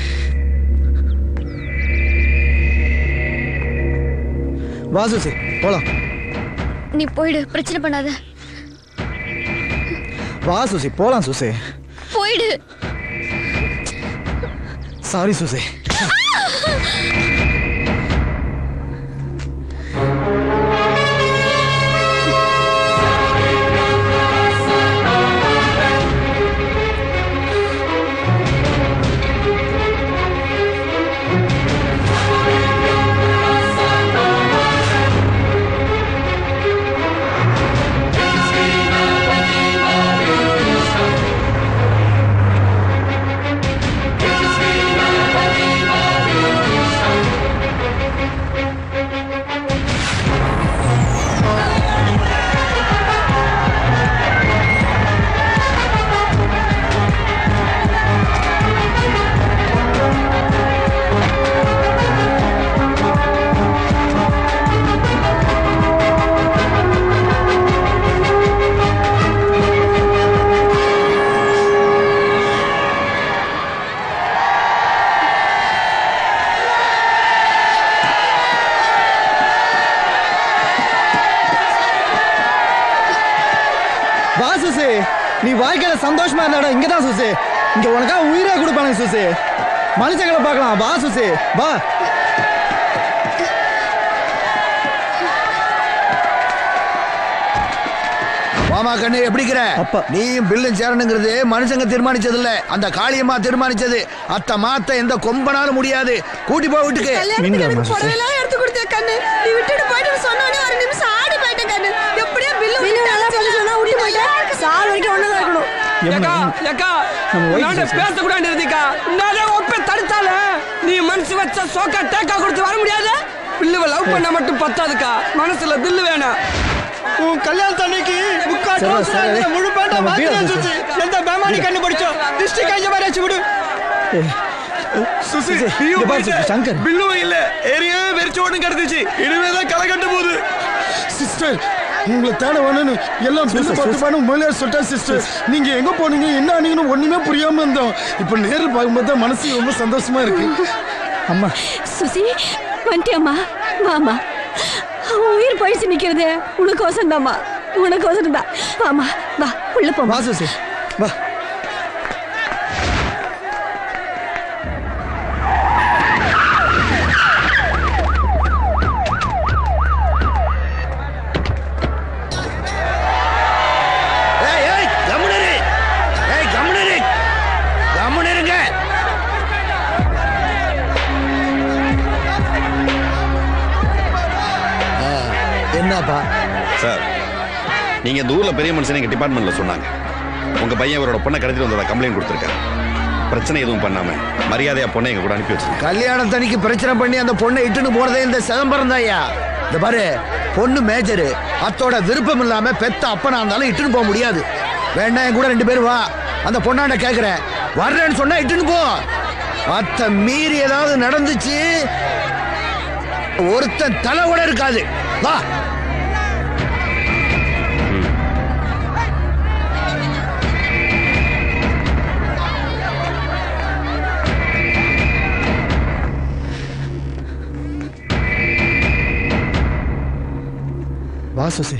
வா சுசி போலாம்
நீ போயிடு பிரச்சனை பண்ணாத
வா சுசி போலாம் சுசி
போயிடு
சாரி சுசி வா சுசி நீ வாழ்க்கையில சந்தோஷமா இருந்தாடா இங்க தான் சுசி இங்க உனக்கா உயிரே கொடுப்பானுங்க சுசி மனுஷங்களை பார்க்கலாம் வா சுசி வா
மாமா கண்ணு எப்படிங்கிற நீயும் பில்லும் சேரணுங்கிறது மனுஷங்க தீர்மானிச்சது இல்ல அந்த காளியம்மா தீர்மானிச்சது அத்த மாத்த எந்த கொம்பனாலும் முடியாது கூட்டி போ வீட்டுக்கு
கல்யாணத்துக்கு எனக்கு புடவைலாம் எடுத்து கொடுத்தேன் கண்ணு நீ விட்டுட்டு போயிட்டு சொன்னோடனே ஒரு நிமிஷம் ஆடி போயிட்டேன் கண்ணு எப்படியோ பில்லு பில்லு நல்லா பண்ண சொன்னா விட்டு போயிட்டேன் சார் வரைக்கும் ஒண்ணு இருக்கணும்
ஏக்கா ஏக்கா
நம்ம wife
நான்
பேசுறோம்.
பேசக்கூடாது இருந்திக்கா நான் ஒப்ப தடுத்தால நீ மனசு வச்ச சோக்கா டேக்கா கொடுத்து வர முடியாது பிள்ளுவ லவ் பண்ண மட்டும் பத்தாதுக்கா மனசுல தில்லு வேணாம்
உன் கல்யாணத்து அன்னைக்கு முக்கா
சரி,
trouser
சரி.
அதுல முழு பேண்டா
நம்ம
மாத்தி
வீர
வச்சுச்சு. எந்த பேமானி கண்டுபிடிச்சோ திருஷ்டி கழிஞ்ச மாதிரி ஆச்சு விடு
சுசி இங்க பாரு சுசி, சங்கர்
பில்லும் இல்ல ஏரியாவே வெறிச்சு ஓட்டு கிடந்துச்சு இனிமேதான் களை கட்ட போகுது
சிஸ்டர் உங்களை தேட வேணும்னு எல்லாம் பில்லு
சிஸ்டர்,
பத்து பணம் முதலியார் சொல்லிட்டா சிஸ்டர் நீங்க எங்க போனீங்க என்ன ஆனீங்கன்னு ஒண்ணுமே புரியாம இருந்தோம் இப்ப நேரில் பார்க்கும்போது தான் மனசு ரொம்ப சந்தோஷமா இருக்கு
அம்மா
சுசி வந்துட்டியம்மா வாமா அவன் உயிர் பழிச்சு நிக்கிறது உனக்கு வசந்தாம்மா உனக்கு ஒதுருந்தா வாமா வா உள்ள போ
வா சுசி வா
ஏய் ஏய் கம்முனரு ஏய் கம்முனரு கம்முனருங்க என்னப்பா
சார் நீங்க இந்த ஊர்ல பெரிய மனுஷன் எங்க டிபார்ட்மெண்ட்ல சொன்னாங்க உங்க பையன் அவரோட பொண்ணை கடத்திட்டு வந்ததா கம்ப்ளைண்ட் கொடுத்துருக்காரு பிரச்சனை எதுவும் பண்ணாம மரியாதையா பொண்ணை எங்க கூட அனுப்பி வச்சிருக்கேன்
கல்யாணம் தனிக்கு பிரச்சனை பண்ணி அந்த பொண்ணை இட்டுன்னு போறதே இந்த சிதம்பரம் தான்யா இந்த பாரு பொண்ணு மேஜரு அத்தோட விருப்பம் இல்லாம பெத்த அப்பனா இருந்தாலும் இட்டுன்னு போக முடியாது வேணா என் கூட ரெண்டு பேரும் வா அந்த பொண்ணாண்ட கேக்குறேன் வர்றேன்னு சொன்னா இட்டுன்னு போ அத்த மீறி ஏதாவது நடந்துச்சு ஒருத்தன் தலை கூட இருக்காது வா
வா சுசி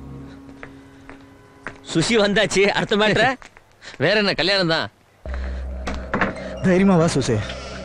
சுஷி வந்தாச்சு அடுத்த மேட்ர வேற என்ன கல்யாணம் தான்
தைரியமா வா சுசி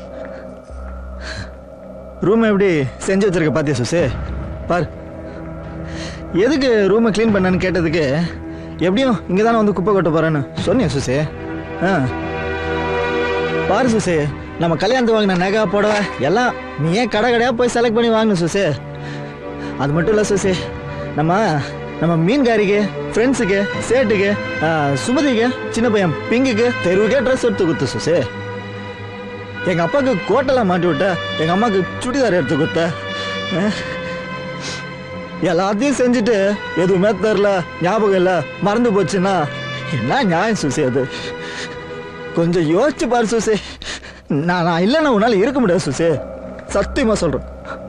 ரூம் எப்படி செஞ்சு வச்சிருக்க பாத்தியா சுசி பார் எதுக்கு ரூமை க்ளீன் பண்ணேன்னு கேட்டதுக்கு எப்படியும் இங்கே தானே வந்து குப்பை கொட்ட போறேன்னு சொன்னியா சுசி ஆ பாரு சுசி நம்ம கல்யாணத்துக்கு வாங்கின நகை புடவை எல்லாம் நீ ஏன் கடை கடையாக போய் செலக்ட் பண்ணி வாங்கணும் சுசி அது மட்டும் இல்லை சுசி நம்ம நம்ம மீன்காரிக்கு ஃப்ரெண்ட்ஸுக்கு சேட்டுக்கு ஆ, சுமதிக்கு சின்ன பையன் பிங்குக்கு தெருவுக்கே ட்ரெஸ் எடுத்து கொடுத்து சுசி எங்கள் அப்பாவுக்கு கோட்டெல்லாம் மாட்டி விட்ட எங்கள் அம்மாவுக்கு சுடிதார் எடுத்து கொடுத்த ஆ? எல்லாத்தையும் செஞ்சுட்டு எதுவுமே தெரில ஞாபகம் இல்லை மறந்து போச்சுன்னா என்ன நியாயம் சுசி அது கொஞ்சம் யோசிச்சு பாரு சுசி நான் நான் இல்லைன்னா உன்னால் இருக்க முடியாது சுசி சத்தியமாக சொல்கிறேன்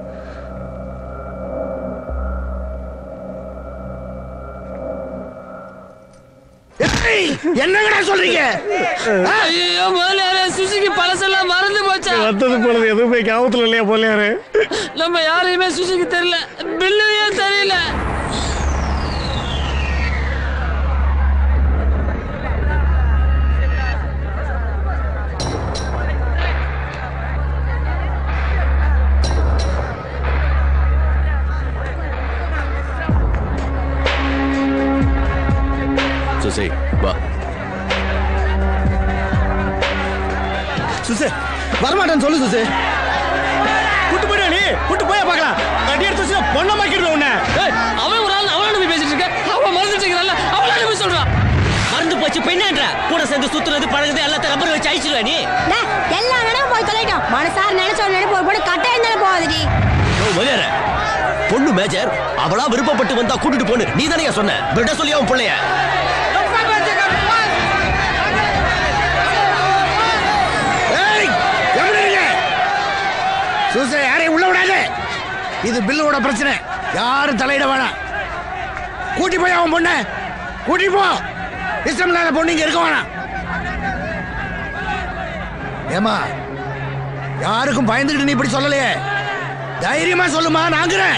என்னங்கடா சொல்றீங்க
ஐயோ முதலியாரே சுஷிக்கு பழசெல்லாம் மறந்து போச்சா
வந்தது போனது எதுவுமே ஞாபகத்துல இல்லையா போலியாரு
நம்ம யாரையுமே சுஷிக்கு தெரியல பில்லையும் தெரியல
சுசி வா
சுசே வரமாட்டேன்னு சொல்லு சுசே
கூட்டு போயிடு நீ கூட்டு போய் பார்க்கலாம் அடி எடுத்து வச்சு பொண்ணை மாக்கிடுவேன் உன்னை
ஏய், அவன் ஒரு ஆள் அவளை நம்பி பேசிட்டு இருக்க அவன் மறந்துட்டு இருக்கிறான்ல அவளை நம்பி சொல்றான்
மறந்து போச்சு பெண்ணான்ற கூட சேர்ந்து சுத்துறது பழகுது எல்லாத்தையும் ரப்பர் வச்சு அழிச்சிருவா நீ
டேய், எல்லா நினைவும் போய் தொலைட்டோம் மனசார நினைச்ச ஒரு நினைப்பு ஒரு போட்டு கட்டாயம் தானே போகாதடி
மதியார பொண்ணு மேஜர் அவளா விருப்பப்பட்டு வந்தா கூட்டிட்டு போன்னு நீ தானே சொன்ன விட சொல்லி அவன் பிள்ளைய
ஏய் கம்முனருங்க சூசை யாரையும் உள்ள விடாத இது பில்லுவோட பிரச்சனை யாரும் தலையிட வேணாம் கூட்டி போய் அவன் பொண்ண கூட்டி போ இஷ்டம் இல்லாத பொண்ணு இங்க இருக்க வேணாம் ஏமா யாருக்கும் பயந்துகிட்டு நீ இப்படி சொல்லலையே தைரியமா சொல்லுமா நாங்கிறேன்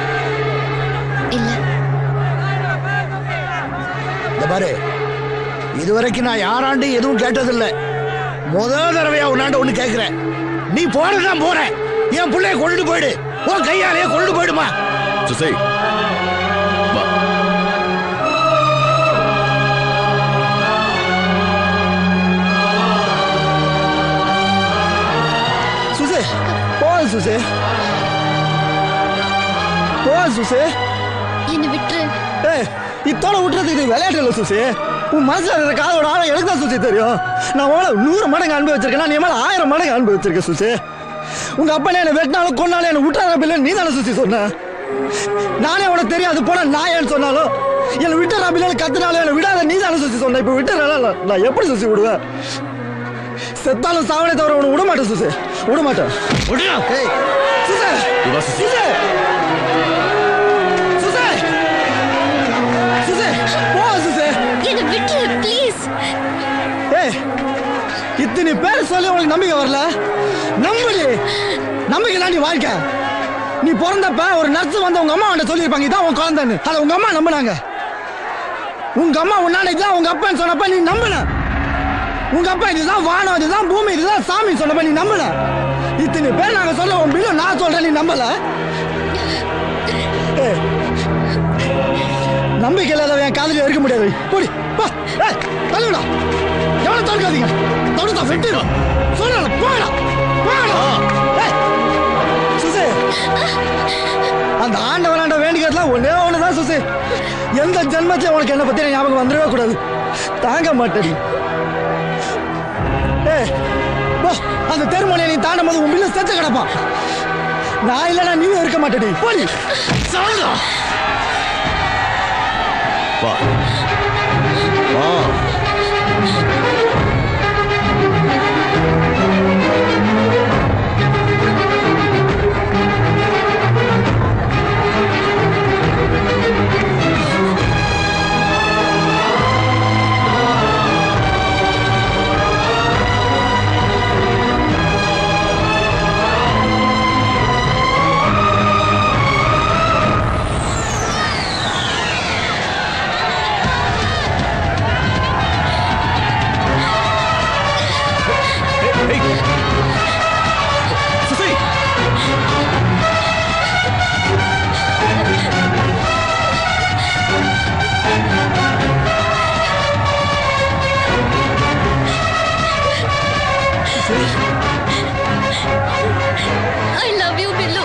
இந்த பாரு இதுவரைக்கும் நான் யாராண்டு எதுவும் கேட்டதில்லை முதல் தடவையா உன்னாண்ட ஒண்ணு கேட்கிறேன் நீ போறதுதான் போற என் பிள்ளைய கொண்டுட்டு போயிடு உன் கையாலேயே கொண்டுட்டு போயிடுமா
சுசி வா
சுசே போகாது சுசே போகாது சுசே
என்ன விட்டுரு
ஏய் இத்தோட விட்டுறது இது விளையாட்டு இல்லை சுசி உன் மனசுல இருக்கிற காதோட ஆழம் எனக்கு தான் சுசி தெரியும் நான் உங்களை நூறு மடங்கு அன்பு வச்சிருக்கேன் நீ மேல ஆயிரம் மடங்கு அன்பு வச்சிருக்கேன் சுசி உங்க அப்பா என்ன வெட்டினாலும் கொன்னாலும் என்ன விட்டார பிள்ளை நீ தானே சுசி சொன்ன நானே உனக்கு தெரியாது போனா நான் ஏன்னு சொன்னாலும் என்னை விட்டுறா பிள்ளைன்னு கத்துனாலும் என்னை விடாத நீ தானே சுசி சொன்ன இப்ப விட்டுறல நான் எப்படி சுசி விடுவேன் செத்தாலும் சாவனே தவிர உன்னை விட மாட்டேன் சுசி விட மாட்டேன் ஏய் சுசே சுசே சுசே சுசே போ சுசே
என்ன விட்டுரு ப்ளீஸ்
ஏய் இத்தனை பேர் சொல்லி உனக்கு நம்பிக்கை வரல நம்புடி நம்பிக்கை தாண்டி வாழ்க்கை நீ பிறந்தப்ப ஒரு நர்ஸ் வந்து உங்க அம்மா அவன்கிட்ட சொல்லியிருப்பாங்க இதான் உன் குழந்தைன்னு அதை உங்க அம்மா நம்பினாங்க உங்க அம்மா உன்னால இதுதான் உங்க அப்பா சொன்னப்ப நீ நம்புன உங்க அப்பா இதுதான் வானம் இதுதான் பூமி இதுதான் சாமி சொன்னப்ப நீ நம்புன இத்தனை பேர் நாங்க சொல்ல உன் பில்லு நான் சொல்றேன் நீ நம்பல ஏய், நம்பிக்கை இல்லாதவன் என் காதலில் இருக்க முடியாது போடி பா ஏய் தள்ளுடா எவ்வளவு தடுக்காதீங்க தடுத்தா வெட்டிடும் சொல்லல போடா போடா ஏய் சுசே அந்த ஆண்டவராண்ட வேண்டிக்கிறதுலாம் ஒன்னே ஒண்ணுதான் சுசே எந்த ஜென்மத்திலும் உனக்கு என்ன பத்தி ஞாபகம் வந்துடவே கூடாது தாங்க மாட்டேடி ஏய் போ அந்த தெருமலையை நீ தாண்டும் போது உன் பிள்ளை செத்து கிடப்பான் நான் இல்லைனா நீயும் இருக்க மாட்டேடி போடி சாவுடா
வா வா Susi
I love you Billu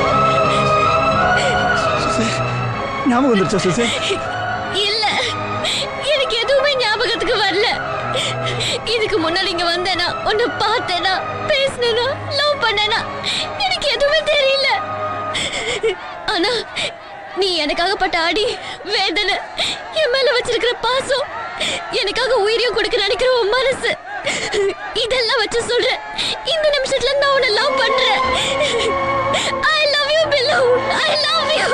ஞாபகம் வந்துருச்சா சுசே
இல்ல எனக்கு எதுவுமே ஞாபகத்துக்கு வரல இதுக்கு முன்னாடி இங்க வந்தேனா உன்னை பார்த்தேனா பேசினேனா லவ் பண்ணேனா எனக்கு எதுவுமே தெரியல ஆனா நீ எனக்காக பட்ட அடி வேதனை என் மேல வச்சிருக்கிற பாசம் எனக்காக உயிரையும் கொடுக்க நினைக்கிற உன் மனசு இதெல்லாம் வச்சு சொல்றேன் இந்த நிமிஷத்துல நான் உன்னை லவ் பண்றேன் I love you Billu I love you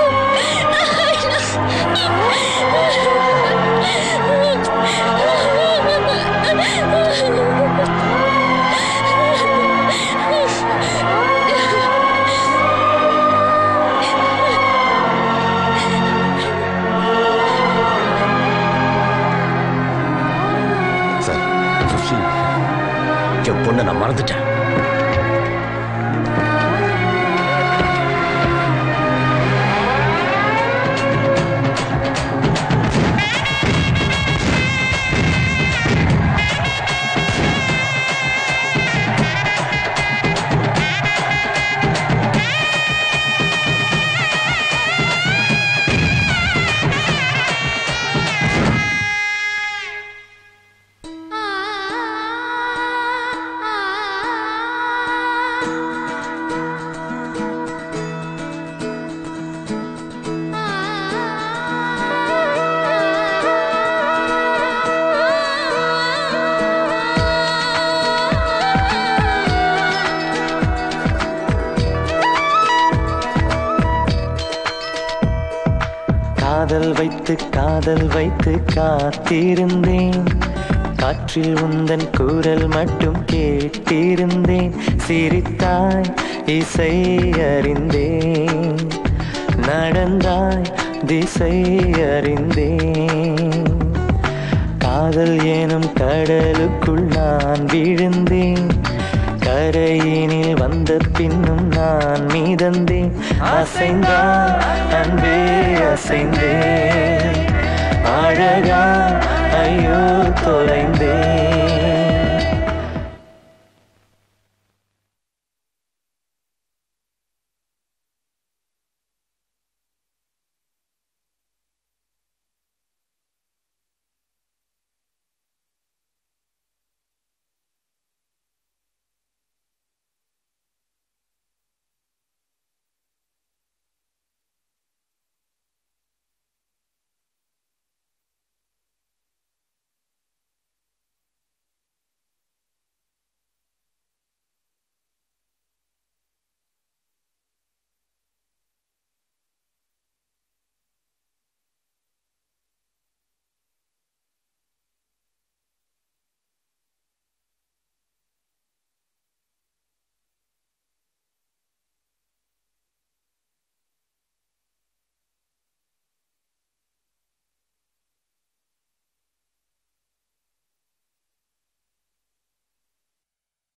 sir Sushi என் பொண்ணை நான் மறந்துட்டேன்
காதல் வைத்து காதல் வைத்து காத்திருந்தேன் காற்றில் உந்தன் குரல் மட்டும் கேட்டிருந்தேன் சிரித்தாய் இசை அறிந்தேன் நடந்தாய் திசை அறிந்தேன் காதல் எனும் கடலுக்குள் நான் விழுந்தேன் கரையினில் வந்த பின்னும் நான் மீதந்தேன் அசைந்தான் அன்பே அசைந்தேன் அழகா ஐயோ தொலைந்தேன்